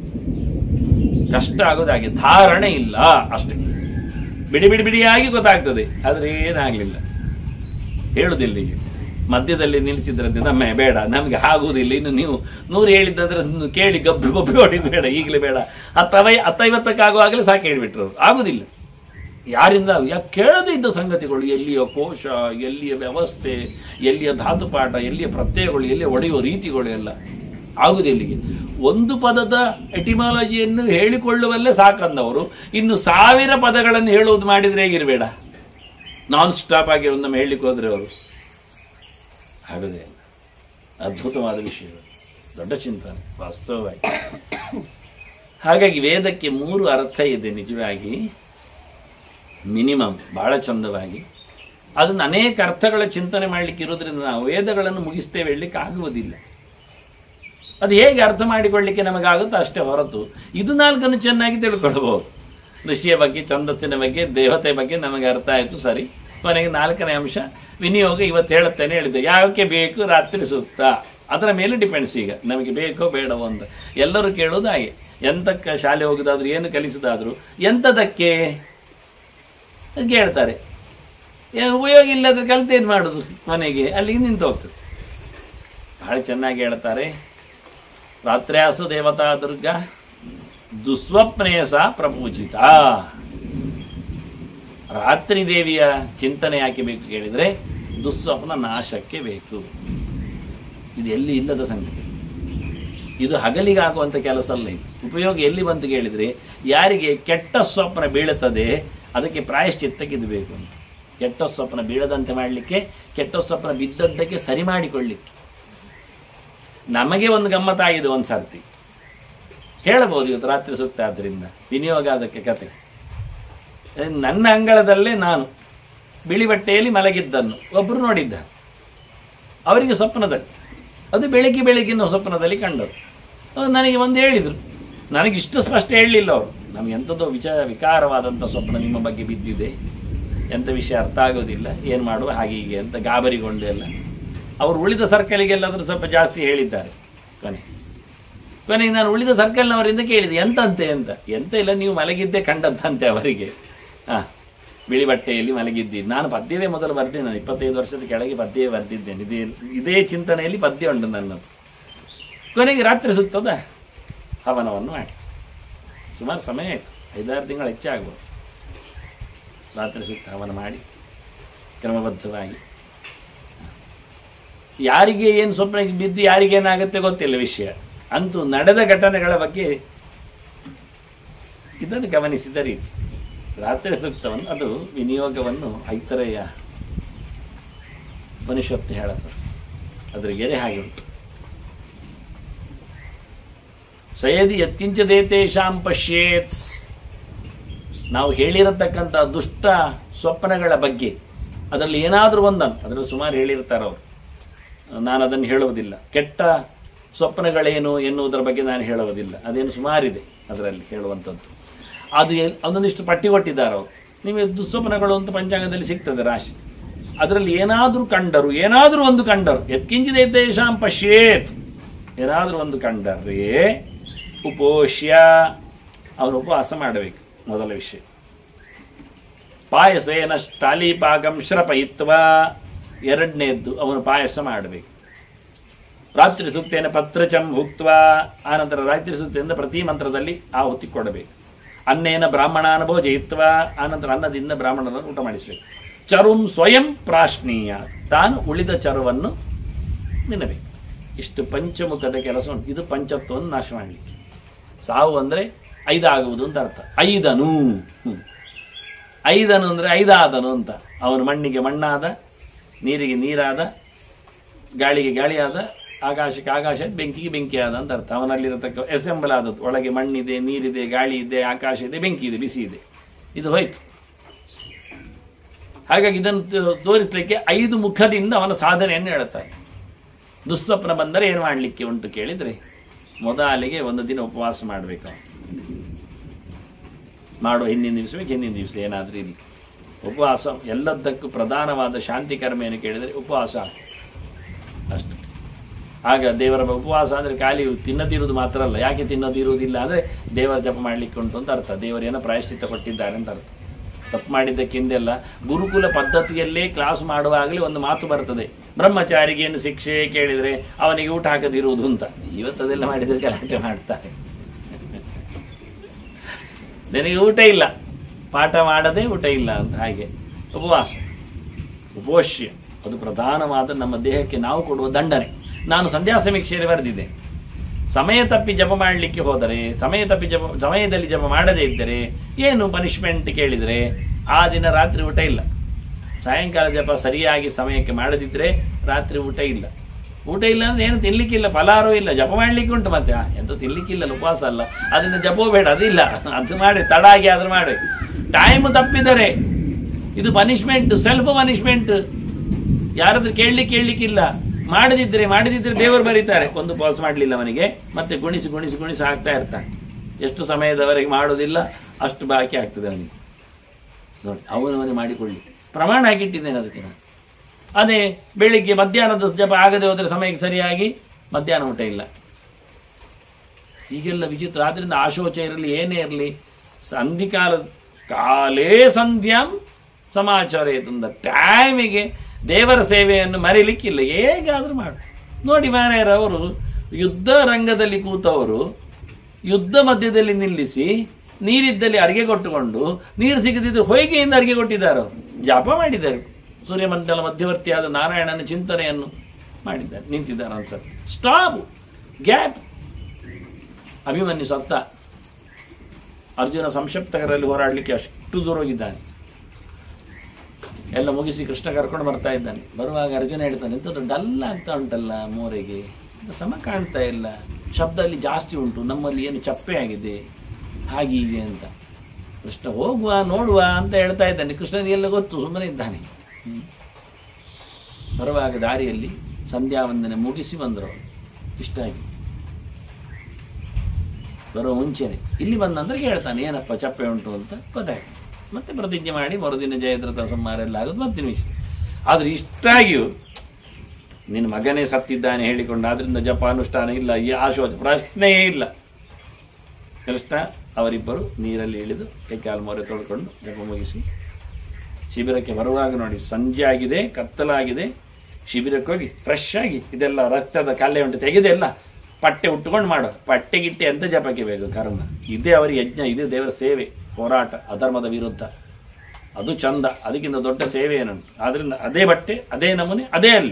ಕಷ್ಟ ಆಗೋದು ಹಾಗೆ ಧಾರಣೆ ಇಲ್ಲ ಅಷ್ಟೇ ಬಿಡಿ ಬಿಡಿ ಬಿಡಿಯಾಗಿ ಗೊತ್ತಾಗ್ತದೆ ಆದ್ರೆ ಏನಾಗ್ಲಿಲ್ಲ ಹೇಳುದಿಲ್ಲ ಈಗ ಮಧ್ಯದಲ್ಲಿ ನಿಲ್ಲಿಸಿದ್ರಂತೆ ನಮ್ಮ ಬೇಡ ನಮಗೆ ಆಗುವುದಿಲ್ಲ ಇನ್ನು ನೀವು ನೂರು ಹೇಳಿದ್ದಂದ್ರೆ ಅದನ್ನು ಕೇಳಿ ಗಬ್ಬು ಗಬ್ಬು ಹೊಡಿದು ಬೇಡ ಈಗಲೇ ಬೇಡ ಹತ್ತವೈ ಹತ್ತೈವತ್ತಕ್ಕಾಗುವಾಗಲೇ ಸಾಕು ಹೇಳಿಬಿಟ್ರು ಅವ್ರು. ಆಗುದಿಲ್ಲ ಯಾರಿಂದ ಯಾಕೆ ಕೇಳದೇ ಇದ್ದ ಸಂಗತಿಗಳು ಎಲ್ಲಿಯ ಕೋಶ ಎಲ್ಲಿಯ ವ್ಯವಸ್ಥೆ ಎಲ್ಲಿಯ ಧಾತುಪಾಠ ಎಲ್ಲಿಯ ಪ್ರತ್ಯಯಗಳು ಎಲ್ಲಿಯ ಒಡೆಯುವ ರೀತಿಗಳು ಎಲ್ಲ ಆಗುದು ಎಲ್ಲಿಗೆ ಒಂದು ಪದದ ಎಟಿಮಾಲಜಿಯನ್ನು ಹೇಳಿಕೊಳ್ಳುವಲ್ಲೇ ಸಾಕಂದವರು ಇನ್ನು ಸಾವಿರ ಪದಗಳನ್ನು ಹೇಳುವುದು ಮಾಡಿದ್ರೆ ಹೇಗಿರಬೇಡ ನಾನ್ ಸ್ಟಾಪ್ ಆಗಿ ಒಂದೊಮ್ಮೆ ಹೇಳಲಿಕ್ಕೆ ಹೋದ್ರೆ ಅವರು ಆಗೋದೇ ಇಲ್ಲ ಅದ್ಭುತವಾದ ವಿಷಯ ದೊಡ್ಡ ಚಿಂತನೆ ವಾಸ್ತವವಾಗಿ ಹಾಗಾಗಿ ವೇದಕ್ಕೆ ಮೂರು ಅರ್ಥ ಇದೆ ನಿಜವಾಗಿ ಮಿನಿಮಮ್ ಬಹಳ ಚಂದವಾಗಿ ಅದನ್ನು ಅನೇಕ ಅರ್ಥಗಳ ಚಿಂತನೆ ಮಾಡಲಿಕ್ಕೆ ಇರೋದ್ರಿಂದ ನಾವು ವೇದಗಳನ್ನು ಮುಗಿಸ್ತೇವೆ ಹೇಳಲಿಕ್ಕೆ ಆಗುವುದಿಲ್ಲ ಅದು ಹೇಗೆ ಅರ್ಥ ಮಾಡಿಕೊಳ್ಳಿಕ್ಕೆ ನಮಗಾಗುತ್ತೋ ಅಷ್ಟೇ ಹೊರತು ಇದು ನಾಲ್ಕನ್ನು ಚೆನ್ನಾಗಿ ತಿಳ್ಕೊಳ್ಬಹುದು ಋಷಿಯ ಬಗ್ಗೆ ಛಂದಸ್ಸಿನ ಬಗ್ಗೆ ದೇವತೆ ಬಗ್ಗೆ ನಮಗೆ ಅರ್ಥ ಆಯಿತು ಸರಿ ಕೊನೆಗೆ ನಾಲ್ಕನೇ ಅಂಶ ವಿನಿಯೋಗ ಇವತ್ತು ಹೇಳುತ್ತೇನೆ ಹೇಳಿದ್ದೆ ಯಾಕೆ ಬೇಕು ರಾತ್ರಿ ಸೂಕ್ತ ಅದರ ಮೇಲೆ ಡಿಪೆಂಡ್ಸ್ ಈಗ ನಮಗೆ ಬೇಕೋ ಬೇಡವೋ ಅಂತ ಎಲ್ಲರೂ ಕೇಳೋದು ಹಾಗೆ ಎಂತಕ್ಕೆ ಶಾಲೆ ಹೋಗೋದಾದ್ರು ಏನು ಕಲಿಸೋದಾದ್ರು ಎಂಥದಕ್ಕೆ ಅಂತ ಕೇಳ್ತಾರೆ ಏನು ಉಪಯೋಗ ಇಲ್ಲದ್ರೆ ಕಲ್ತೇನು ಮಾಡೋದು ಕೊನೆಗೆ ಅಲ್ಲಿಗೆ ನಿಂತು ಹೋಗ್ತದೆ ಬಹಳ ಚೆನ್ನಾಗಿ ಹೇಳ್ತಾರೆ ರಾತ್ರ್ಯಾಸು ದೇವತಾ ದುರ್ಗಾ ದುಸ್ವಪ್ನೇ ಸಹ ಪ್ರಪೂಜಿತ ರಾತ್ರಿ ದೇವಿಯ ಚಿಂತನೆ ಯಾಕೆ ಬೇಕು ಕೇಳಿದರೆ ದುಸ್ವಪ್ನ ನಾಶಕ್ಕೆ ಬೇಕು ಇದು ಎಲ್ಲಿ ಇಲ್ಲದ ಸಂಗತಿ ಇದು ಹಗಲಿಗಾಗುವಂಥ ಕೆಲಸ ಅಲ್ಲ ಇದು ಉಪಯೋಗ ಎಲ್ಲಿ ಬಂತು ಕೇಳಿದರೆ ಯಾರಿಗೆ ಕೆಟ್ಟ ಸ್ವಪ್ನ ಬೀಳುತ್ತದೆ ಅದಕ್ಕೆ ಪ್ರಾಯಶ್ಚಿತ್ತಕ್ಕೆ ಇದು ಬೇಕು ಅಂತ ಕೆಟ್ಟ ಸ್ವಪ್ನ ಬೀಳದಂತೆ ಮಾಡಲಿಕ್ಕೆ ಕೆಟ್ಟ ಸ್ವಪ್ನ ಬಿದ್ದದ್ದಕ್ಕೆ ಸರಿ ಮಾಡಿಕೊಳ್ಳಿಕ್ಕೆ ನಮಗೆ ಒಂದು ಗಮ್ಮತ್ತಾಗಿದೆ ಒಂದು ಸರ್ತಿ ಹೇಳಬಹುದು ಇವತ್ತು ರಾತ್ರಿ ಸೂಕ್ತ ಆದ್ದರಿಂದ ವಿನಿಯೋಗ ಅದಕ್ಕೆ ಕತೆ ನನ್ನ ಅಂಗಳದಲ್ಲೇ ನಾನು ಬಿಳಿ ಬಟ್ಟೆಯಲ್ಲಿ ಮಲಗಿದ್ದನ್ನು ಒಬ್ಬರು ನೋಡಿದ್ದ ಅವರಿಗೆ ಸ್ವಪ್ನದಲ್ಲಿ ಅದು ಬೆಳಿಗ್ಗೆ ಬೆಳಗಿನ ಸ್ವಪ್ನದಲ್ಲಿ ಕಂಡರು ಅದು ನನಗೆ ಒಂದು ಹೇಳಿದರು ನನಗೆ ಇಷ್ಟು ಸ್ಪಷ್ಟ ಹೇಳಲಿಲ್ಲ ಅವರು ನಮ್ಗೆ ಎಂಥದ್ದೋ ವಿಚ ವಿಕಾರವಾದಂಥ ಸ್ವಪ್ನ ನಿಮ್ಮ ಬಗ್ಗೆ ಬಿದ್ದಿದೆ ಎಂಥ ವಿಷಯ ಅರ್ಥ ಆಗೋದಿಲ್ಲ ಏನು ಮಾಡುವ ಹಾಗೆ ಹೀಗೆ ಅಂತ ಗಾಬರಿಗೊಂಡು ಎಲ್ಲ ಅವರು ಉಳಿದ ಸರ್ಕಲಿಗೆಲ್ಲಾದರೂ ಸ್ವಲ್ಪ ಜಾಸ್ತಿ ಹೇಳಿದ್ದಾರೆ ಕೊನೆ ಕೊನೆಗೆ ನಾನು ಉಳಿದ ಸರ್ಕಲ್ನವರಿಂದ ಕೇಳಿದೆ ಎಂತಂತೆ ಅಂತ ಎಂತ ಇಲ್ಲ ನೀವು ಮಲಗಿದ್ದೇ ಕಂಡಂತಂತೆ ಅವರಿಗೆ ಹಾಂ ಬಿಳಿ ಬಟ್ಟೆಯಲ್ಲಿ ಮಲಗಿದ್ದೀನಿ ನಾನು ಪದ್ಯವೇ ಮೊದಲು ಬರ್ತೀನಿ ನಾನು ಇಪ್ಪತ್ತೈದು ವರ್ಷದ ಕೆಳಗೆ ಪದ್ಯವೇ ಬರ್ತಿದ್ದೇನೆ ಇದೇ ಇದೇ ಚಿಂತನೆಯಲ್ಲಿ ಪದ್ಯ ಉಂಟು ನನ್ನದು ಕೊನೆಗೆ ರಾತ್ರಿ ಸುತ್ತದ ಹವನವನ್ನು ಮಾಡಿ ಸುಮಾರು ಸಮಯ ಆಯಿತು ಐದಾರು ತಿಂಗಳು ಹೆಚ್ಚಾಗ್ಬೋದು ರಾತ್ರಿ ಸುತ್ತ ಹವನ ಮಾಡಿ ಕ್ರಮಬದ್ಧವಾಗಿ ಯಾರಿಗೆ ಏನು ಸ್ವಪ್ನ ಬಿದ್ದು ಯಾರಿಗೇನಾಗುತ್ತೆ ಗೊತ್ತಿಲ್ಲ ವಿಷಯ ಅಂತೂ ನಡೆದ ಘಟನೆಗಳ ಬಗ್ಗೆ ಇದನ್ನು ಗಮನಿಸಿದ ರೀತಿ ರಾತ್ರಿ ಸೂಕ್ತವನ್ನು ಅದು ವಿನಿಯೋಗವನ್ನು ಐತರೆಯ ಉಪನಿಷತ್ತು ಹೇಳುತ್ತದೆ ಅದರ ಗೆರೆ ಹಾಗೆ ಉಂಟು ಸಯದಿ ಯತ್ಕಿಂಚದೇತೇಷಾಂ ಪಶ್ಯೇತ್ ನಾವು ಹೇಳಿರತಕ್ಕಂಥ ದುಷ್ಟ ಸ್ವಪ್ನಗಳ ಬಗ್ಗೆ ಅದರಲ್ಲಿ ಏನಾದರೂ ಒಂದನ್ನು ಅದರಲ್ಲಿ ಸುಮಾರು ಹೇಳಿರ್ತಾರೆ ಅವರು ನಾನು ಅದನ್ನು ಹೇಳುವುದಿಲ್ಲ ಕೆಟ್ಟ ಸ್ವಪ್ನಗಳೇನು ಎನ್ನುವುದರ ಬಗ್ಗೆ ನಾನು ಹೇಳುವುದಿಲ್ಲ ಅದೇನು ಸುಮಾರಿದೆ ಅದರಲ್ಲಿ ಹೇಳುವಂಥದ್ದು ಅದು ಎಲ್- ಅದೊಂದಿಷ್ಟು ಪಟ್ಟಿ ಕೊಟ್ಟಿದ್ದಾರೆ ಅವರು ನಿಮಗೆ ದುಸ್ವಪ್ನಗಳು ಅಂತ ಪಂಚಾಂಗದಲ್ಲಿ ಸಿಗ್ತದೆ ರಾಶಿ ಅದರಲ್ಲಿ ಏನಾದರೂ ಕಂಡರು ಏನಾದರೂ ಒಂದು ಕಂಡರು ಎತ್ಕಿಂಚಿದೆ ತೇಷಾಂ ಪಶ್ಯೇತ್ ಏನಾದರೂ ಒಂದು ಕಂಡರೆ ಉಪೋಷ್ಯ ಅವನು ಉಪವಾಸ ಮಾಡಬೇಕು ಮೊದಲ ವಿಷಯ ಪಾಯಸೇನ ತಾಲೀಪಾಕಂ ಶ್ರಪಯಿತ್ವ ಎರಡನೇದ್ದು ಅವನು ಪಾಯಸ ಮಾಡಬೇಕು ರಾತ್ರಿ ಸೂಕ್ತೇನ ಪತ್ರಚಂ ಭುಕ್ತ್ವ ಆನಂತರ ರಾತ್ರಿ ಸೂಕ್ತದಿಂದ ಪ್ರತಿ ಮಂತ್ರದಲ್ಲಿ ಆಹುತಿ ಕೊಡಬೇಕು ಅನ್ನೇನ ಬ್ರಾಹ್ಮಣಾನ ಭೋಜಯಿತ್ವ ಆನಂತರ ಅನ್ನದಿಂದ ಬ್ರಾಹ್ಮಣರನ್ನು ಊಟ ಮಾಡಿಸಬೇಕು ಚರುಂ ಸ್ವಯಂ ಪ್ರಾಶ್ನೀಯ ತಾನು ಉಳಿದ ಚರುವನ್ನು ನಿನ್ನಬೇಕು ಇಷ್ಟು ಪಂಚಮುಖದ ಕೆಲಸ ಉಂಟು ಇದು ಪಂಚತ್ವವನ್ನು ನಾಶ ಮಾಡಲಿಕ್ಕೆ ಸಾವು ಅಂದರೆ ಐದಾಗುವುದು ಅಂತ ಅರ್ಥ ಐದನು ಹ್ಮ್. ಐದನು ಅಂದರೆ ಐದಾದನು ಅಂತ ಅವನು ಮಣ್ಣಿಗೆ ಮಣ್ಣಾದ ನೀರಿಗೆ ನೀರಾದ ಗಾಳಿಗೆ ಗಾಳಿಯಾದ ಆಕಾಶಕ್ಕೆ ಆಕಾಶ ಬೆಂಕಿಗೆ ಬೆಂಕಿ ಆದ ಅಂತ ಅರ್ಥ ಅವನಲ್ಲಿರತಕ್ಕ ಎಸೆಂಬಲ್ ಆದದ್ದು ಒಳಗೆ ಮಣ್ಣಿದೆ ನೀರಿದೆ ಗಾಳಿ ಇದೆ ಆಕಾಶ ಇದೆ ಬೆಂಕಿ ಇದೆ ಬಿಸಿ ಇದೆ ಇದು ಹೋಯ್ತು ಹಾಗಾಗಿ ಇದನ್ನು ತೋ- ತೋರಿಸಲಿಕ್ಕೆ ಐದು ಮುಖದಿಂದ ಅವನ ಸಾಧನೆಯನ್ನು ಹೇಳುತ್ತಾರೆ ದುಸ್ವಪ್ನ ಬಂದರೆ ಏನು ಮಾಡಲಿಕ್ಕೆ ಉಂಟು ಕೇಳಿದರೆ ಮೊದಲಿಗೆ ಒಂದು ದಿನ ಉಪವಾಸ ಮಾಡಬೇಕು ಅವನು ಮಾಡುವ ಹಿಂದಿನ ದಿವಸಕ್ಕೆ ಹಿಂದಿನ ದಿವಸ ಏನಾದರೂ ಇರಲಿ ಉಪವಾಸ ಎಲ್ಲದಕ್ಕೂ ಪ್ರಧಾನವಾದ ಶಾಂತಿ ಕರ್ಮ ಏನು ಕೇಳಿದರೆ ಉಪವಾಸ ಅಷ್ಟು ಆಗ ದೇವರ ಉಪವಾಸ ಅಂದರೆ ಖಾಲಿ ತಿನ್ನದಿರುವುದು ಮಾತ್ರ ಅಲ್ಲ ಯಾಕೆ ತಿನ್ನದಿರುವುದಿಲ್ಲ ಅಂದರೆ ದೇವರ ಜಪ ಮಾಡಲಿಕ್ಕೆ ಉಂಟು ಅಂತ ಅರ್ಥ ದೇವರೇನೋ ಪ್ರಾಯಶ್ಚಿತ್ತ ಕೊಟ್ಟಿದ್ದಾರೆ ಅಂತ ಅರ್ಥ ತಪ್ಪು ಮಾಡಿದ್ದಕ್ಕಿಂದೆಲ್ಲ ಗುರುಕುಲ ಪದ್ಧತಿಯಲ್ಲೇ ಕ್ಲಾಸ್ ಮಾಡುವಾಗಲೇ ಒಂದು ಮಾತು ಬರ್ತದೆ ಬ್ರಹ್ಮಚಾರಿಗೆ ಏನು ಶಿಕ್ಷೆ ಕೇಳಿದರೆ ಅವನಿಗೆ ಊಟ ಹಾಕದಿರುವುದು ಅಂತ ಇವತ್ತು ಅದೆಲ್ಲ ಮಾಡಿದರೆ ಗಲಾಟೆ ಮಾಡ್ತಾರೆ ನಿನಗೆ ಊಟ ಇಲ್ಲ ಪಾಠ ಮಾಡದೆ ಊಟ ಇಲ್ಲ ಅಂತ ಹಾಗೆ ಉಪವಾಸ ಉಪೋಷ್ಯ ಅದು ಪ್ರಧಾನವಾದ ನಮ್ಮ ದೇಹಕ್ಕೆ ನಾವು ಕೊಡುವ ದಂಡನೆ ನಾನು ಸಂಧ್ಯಾ ಸಮೀಕ್ಷೆಯಲ್ಲಿ ಬರೆದಿದ್ದೆ ಸಮಯ ತಪ್ಪಿ ಜಪ ಮಾಡಲಿಕ್ಕೆ ಹೋದರೆ ಸಮಯ ತಪ್ಪಿ ಜಪ ಸಮಯದಲ್ಲಿ ಜಪ ಮಾಡದೇ ಇದ್ದರೆ ಏನು ಪನಿಷ್ಮೆಂಟ್ ಕೇಳಿದರೆ ಆ ದಿನ ರಾತ್ರಿ ಊಟ ಇಲ್ಲ ಸಾಯಂಕಾಲ ಜಪ ಸರಿಯಾಗಿ ಸಮಯಕ್ಕೆ ಮಾಡದಿದ್ದರೆ ರಾತ್ರಿ ಊಟ ಇಲ್ಲ ಊಟ ಇಲ್ಲ ಅಂದ್ರೆ ಏನು ತಿನ್ಲಿಕ್ಕಿಲ್ಲ ಫಲಾರೂ ಇಲ್ಲ ಜಪ ಮಾಡಲಿಕ್ಕೆ ಉಂಟು ಮತ್ತೆ ಆ, ಎಂತ ತಿನ್ಲಿಕ್ಕಿಲ್ಲ ಉಪವಾಸ ಅಲ್ಲ ಅದರಿಂದ ಜಪವೂ ಬೇಡ ಅದಿಲ್ಲ ಅದು ಮಾಡಿ ತಡ ಆಗಿ ಆದ್ರೂ ಮಾಡಿ ಟೈಮ್ ತಪ್ಪಿದರೆ ಇದು ಪನಿಷ್ಮೆಂಟ್ ಸೆಲ್ಫ್ ಪನಿಷ್ಮೆಂಟ್ ಯಾರಾದ್ರೂ ಕೇಳಲಿಕ್ಕೆ ಕೇಳಲಿಕ್ಕಿಲ್ಲ ಮಾಡದಿದ್ರೆ ಮಾಡದಿದ್ರೆ ದೇವರು ಬರೀತಾರೆ ಒಂದು ಪಾಸ್ ಮಾಡಲಿಲ್ಲ ಅವನಿಗೆ ಮತ್ತೆ ಗುಣಿಸಿ ಗುಣಿಸಿ ಗುಣಿಸಿ ಹಾಕ್ತಾ ಇರ್ತಾನೆ ಎಷ್ಟು ಸಮಯದವರೆಗೆ ಮಾಡೋದಿಲ್ಲ ಅಷ್ಟು ಬಾಕಿ ಆಗ್ತದೆ ಅವನಿಗೆ ನೋಡಿ ಅವನವನೇ ಮಾಡಿಕೊಳ್ಳಿ ಪ್ರಮಾಣ ಆಗಿಟ್ಟಿದ್ದೇನೆ ಅದಕ್ಕೆ ನಾನು ಅದೇ ಬೆಳಿಗ್ಗೆ ಮಧ್ಯಾಹ್ನದ ಜಪ ಆಗದೆ ಹೋದರೆ ಸಮಯಕ್ಕೆ ಸರಿಯಾಗಿ ಮಧ್ಯಾಹ್ನ ಊಟ ಇಲ್ಲ ಹೀಗೆಲ್ಲ ವಿಚಿತ್ರ ಆದ್ರಿಂದ ಆಶೋಚ ಇರಲಿ ಏನೇ ಇರಲಿ ಸಂಧಿಕಾಲ ಕಾಲೇ ಸಂಧ್ಯಾಂ ಸಮಾಚಾರ ತಂದ ಟೈಮಿಗೆ ದೇವರ ಸೇವೆಯನ್ನು ಮರೀಲಿಕ್ಕಿಲ್ಲ ಹೇಗಾದರೂ ಮಾಡು ನೋಡಿ ಮಾರಾಯರವರು ಯುದ್ಧ ರಂಗದಲ್ಲಿ ಕೂತವರು ಯುದ್ಧ ಮಧ್ಯದಲ್ಲಿ ನಿಲ್ಲಿಸಿ ನೀರಿದ್ದಲ್ಲಿ ಅಡಿಗೆ ಕೊಟ್ಟುಕೊಂಡು ನೀರು ಸಿಗದಿದ್ದು ಹೊಯ್ಗೆಯಿಂದ ಅಡಿಗೆ ಕೊಟ್ಟಿದ್ದಾರೆ ಅವರು ಜಪ ಮಾಡಿದ್ದಾರೆ ಸೂರ್ಯಮಂಡಲ ಮಧ್ಯವರ್ತಿಯಾದ ನಾರಾಯಣನ ಚಿಂತನೆಯನ್ನು ಮಾಡಿದ್ದಾರೆ ನಿಂತಿದ್ದಾರೆ ಅನ್ಸತ್ತೆ ಸ್ಟಾಪ್ ಗ್ಯಾಪ್ ಅಭಿಮನ್ಯು ಸತ್ತ ಅರ್ಜುನ ಸಂಕ್ಷಿಪ್ತಕರಲ್ಲಿ ಹೋರಾಡಲಿಕ್ಕೆ ಅಷ್ಟು ದೂರ ಹೋಗಿದ್ದಾನೆ ಎಲ್ಲ ಮುಗಿಸಿ ಕೃಷ್ಣ ಕರ್ಕೊಂಡು ಬರ್ತಾ ಇದ್ದಾನೆ ಬರುವಾಗ ಅರ್ಜುನ ಹೇಳ್ತಾನೆ ಎಂಥದ್ದು ಡಲ್ ಆಗ್ತಾ ಉಂಟಲ್ಲ ಮೋರೆಗೆ ಇದು ಸಮ ಕಾಣ್ತಾ ಇಲ್ಲ ಶಬ್ದ ಅಲ್ಲಿ ಜಾಸ್ತಿ ಉಂಟು ನಮ್ಮಲ್ಲಿ ಏನು ಚಪ್ಪೆ ಆಗಿದೆ ಹಾಗೆ ಹೀಗೆ ಅಂತ ಕೃಷ್ಣ ಹೋಗುವ ನೋಡುವ ಅಂತ ಹೇಳ್ತಾ ಇದ್ದಾನೆ ಕೃಷ್ಣನಿಗೆ ಎಲ್ಲ ಗೊತ್ತು ಸುಮ್ಮನೆ ಇದ್ದಾನೆ ಹ್ಮ್. ಬರುವಾಗ ದಾರಿಯಲ್ಲಿ ಸಂಧ್ಯಾ ವಂದನೆ ಮುಗಿಸಿ ಬಂದರು ಅವರು ಇಷ್ಟ ಆಗಿ ಬರೋ ಮುಂಚೆನೆ ಇಲ್ಲಿ ಬಂದಂದ್ರೆ ಕೇಳ್ತಾನೆ ಏನಪ್ಪ ಚಪ್ಪೆ ಉಂಟು ಅಂತ ಗೊತ್ತಾಯ್ತು ಮತ್ತೆ ಪ್ರತಿಜ್ಞೆ ಮಾಡಿ ಮರುದಿನ ಜಯದ್ರಥ ಸಂಹಾರ ಎಲ್ಲ ಆಗೋದು ಮತ್ತಿನ ವಿಷಯ ಆದರೆ ಇಷ್ಟಾಗಿಯೂ ನಿನ್ನ ಮಗನೇ ಸತ್ತಿದ್ದಾನೆ ಹೇಳಿಕೊಂಡು ಆದ್ರಿಂದ ಜಪ ಅನುಷ್ಠಾನ ಇಲ್ಲ ಈ ಆಶೋಚ ಪ್ರಶ್ನೆಯೇ ಇಲ್ಲ ಕೃಷ್ಣ ಅವರಿಬ್ಬರು ನೀರಲ್ಲಿ ಇಳಿದು ಕೈಕಾಲು ಮೊರೆ ತೊಳ್ಕೊಂಡು ಜಪ ಮುಗಿಸಿ ಶಿಬಿರಕ್ಕೆ ಬರುವಾಗ ನೋಡಿ ಸಂಜೆ ಆಗಿದೆ ಕತ್ತಲಾಗಿದೆ ಶಿಬಿರಕ್ಕೆ ಹೋಗಿ ಫ್ರೆಶ್ ಆಗಿ ಇದೆಲ್ಲ ರಕ್ತದ ಕಲ್ಲೆ ಉಂಟು ತೆಗೆದೆಲ್ಲ ಪಟ್ಟೆ ಉಟ್ಟುಕೊಂಡು ಮಾಡೋ ಪಟ್ಟೆ ಗಿಟ್ಟೆ ಅಂತ ಜಪಕ್ಕೆ ಬೇಕು ಕರ್ಮ ಇದೇ ಅವರ ಯಜ್ಞ ಇದು ದೇವರ ಸೇವೆ ಹೋರಾಟ ಅಧರ್ಮದ ವಿರುದ್ಧ ಅದು ಚಂದ ಅದಕ್ಕಿಂತ ದೊಡ್ಡ ಸೇವೆ ಏನುಂಟು ಆದ್ರಿಂದ ಅದೇ ಬಟ್ಟೆ ಅದೇ ನಮೂನೆ ಅದೇ ಅಲ್ಲಿ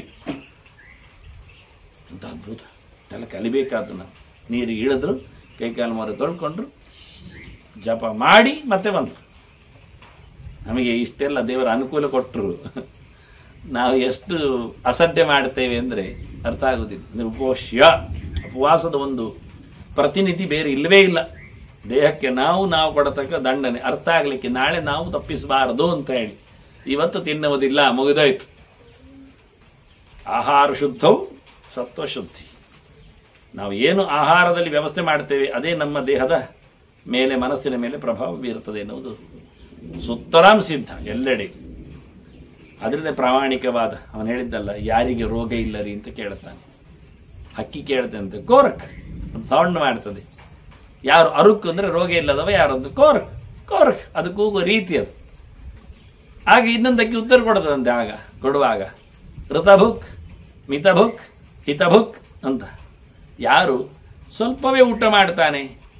ಅಂತ ಅದ್ಭುತ ಎಲ್ಲ ಕಲಿಬೇಕಾದ್ದು ನಾವು ನೀರಿಗೆ ಇಳಿದ್ರು ಕೈಕಾಲು ಮಾರು ತೊಳ್ಕೊಂಡ್ರು ಜಪ ಮಾಡಿ ಮತ್ತೆ ಬಂದರು ನಮಗೆ ಇಷ್ಟೆಲ್ಲ ದೇವರ ಅನುಕೂಲ ಕೊಟ್ಟರು ನಾವು ಎಷ್ಟು ಅಸಡ್ಡೆ ಮಾಡ್ತೇವೆ ಅಂದರೆ ಅರ್ಥ ಆಗೋದಿಲ್ಲ ಅಂದರೆ ಉಪೋಷ್ಯ ಉಪವಾಸದ ಒಂದು ಪ್ರತಿನಿಧಿ ಬೇರೆ ಇಲ್ಲವೇ ಇಲ್ಲ ದೇಹಕ್ಕೆ ನಾವು ನಾವು ಕೊಡತಕ್ಕ ದಂಡನೆ ಅರ್ಥ ಆಗಲಿಕ್ಕೆ ನಾಳೆ ನಾವು ತಪ್ಪಿಸಬಾರದು ಅಂತ ಹೇಳಿ ಇವತ್ತು ತಿನ್ನುವುದಿಲ್ಲ ಮುಗಿದೋಯ್ತು ಆಹಾರ ಶುದ್ಧವು ಸತ್ವ ಶುದ್ಧಿ ನಾವು ಏನು ಆಹಾರದಲ್ಲಿ ವ್ಯವಸ್ಥೆ ಮಾಡ್ತೇವೆ ಅದೇ ನಮ್ಮ ದೇಹದ ಮೇಲೆ ಮನಸ್ಸಿನ ಮೇಲೆ ಪ್ರಭಾವ ಬೀರುತ್ತದೆ ಎನ್ನುವುದು ಸುತ್ತರಾಂ ಸಿದ್ಧ ಎಲ್ಲೆಡೆ ಅದರಿಂದ ಪ್ರಾಮಾಣಿಕವಾದ ಅವನು ಹೇಳಿದ್ದಲ್ಲ ಯಾರಿಗೆ ರೋಗ ಇಲ್ಲರಿ ಅಂತ ಕೇಳ್ತಾನೆ ಹಕ್ಕಿ ಕೇಳ್ತಂತೆ ಕೋರಕ್ ಒಂದು ಸೌಂಡ್ ಮಾಡ್ತದೆ ಯಾರು ಅರುಕ್ ಅಂದರೆ ರೋಗ ಇಲ್ಲದವ ಯಾರೊಂದು ಕೋರಕ್ ಕೋರಕ್ ಅದು ಕೂಗುವ ರೀತಿ ಅದು ಆಗ ಇನ್ನೊಂದಕ್ಕೆ ಉತ್ತರ ಕೊಡ್ತದಂತೆ ಆಗ ಕೊಡುವಾಗ ಋತಭುಕ್ ಮಿತಭುಕ್ ಹಿತಭುಕ್ ಅಂತ ಯಾರು ಸ್ವಲ್ಪವೇ ಊಟ ಮಾಡ್ತಾನೆ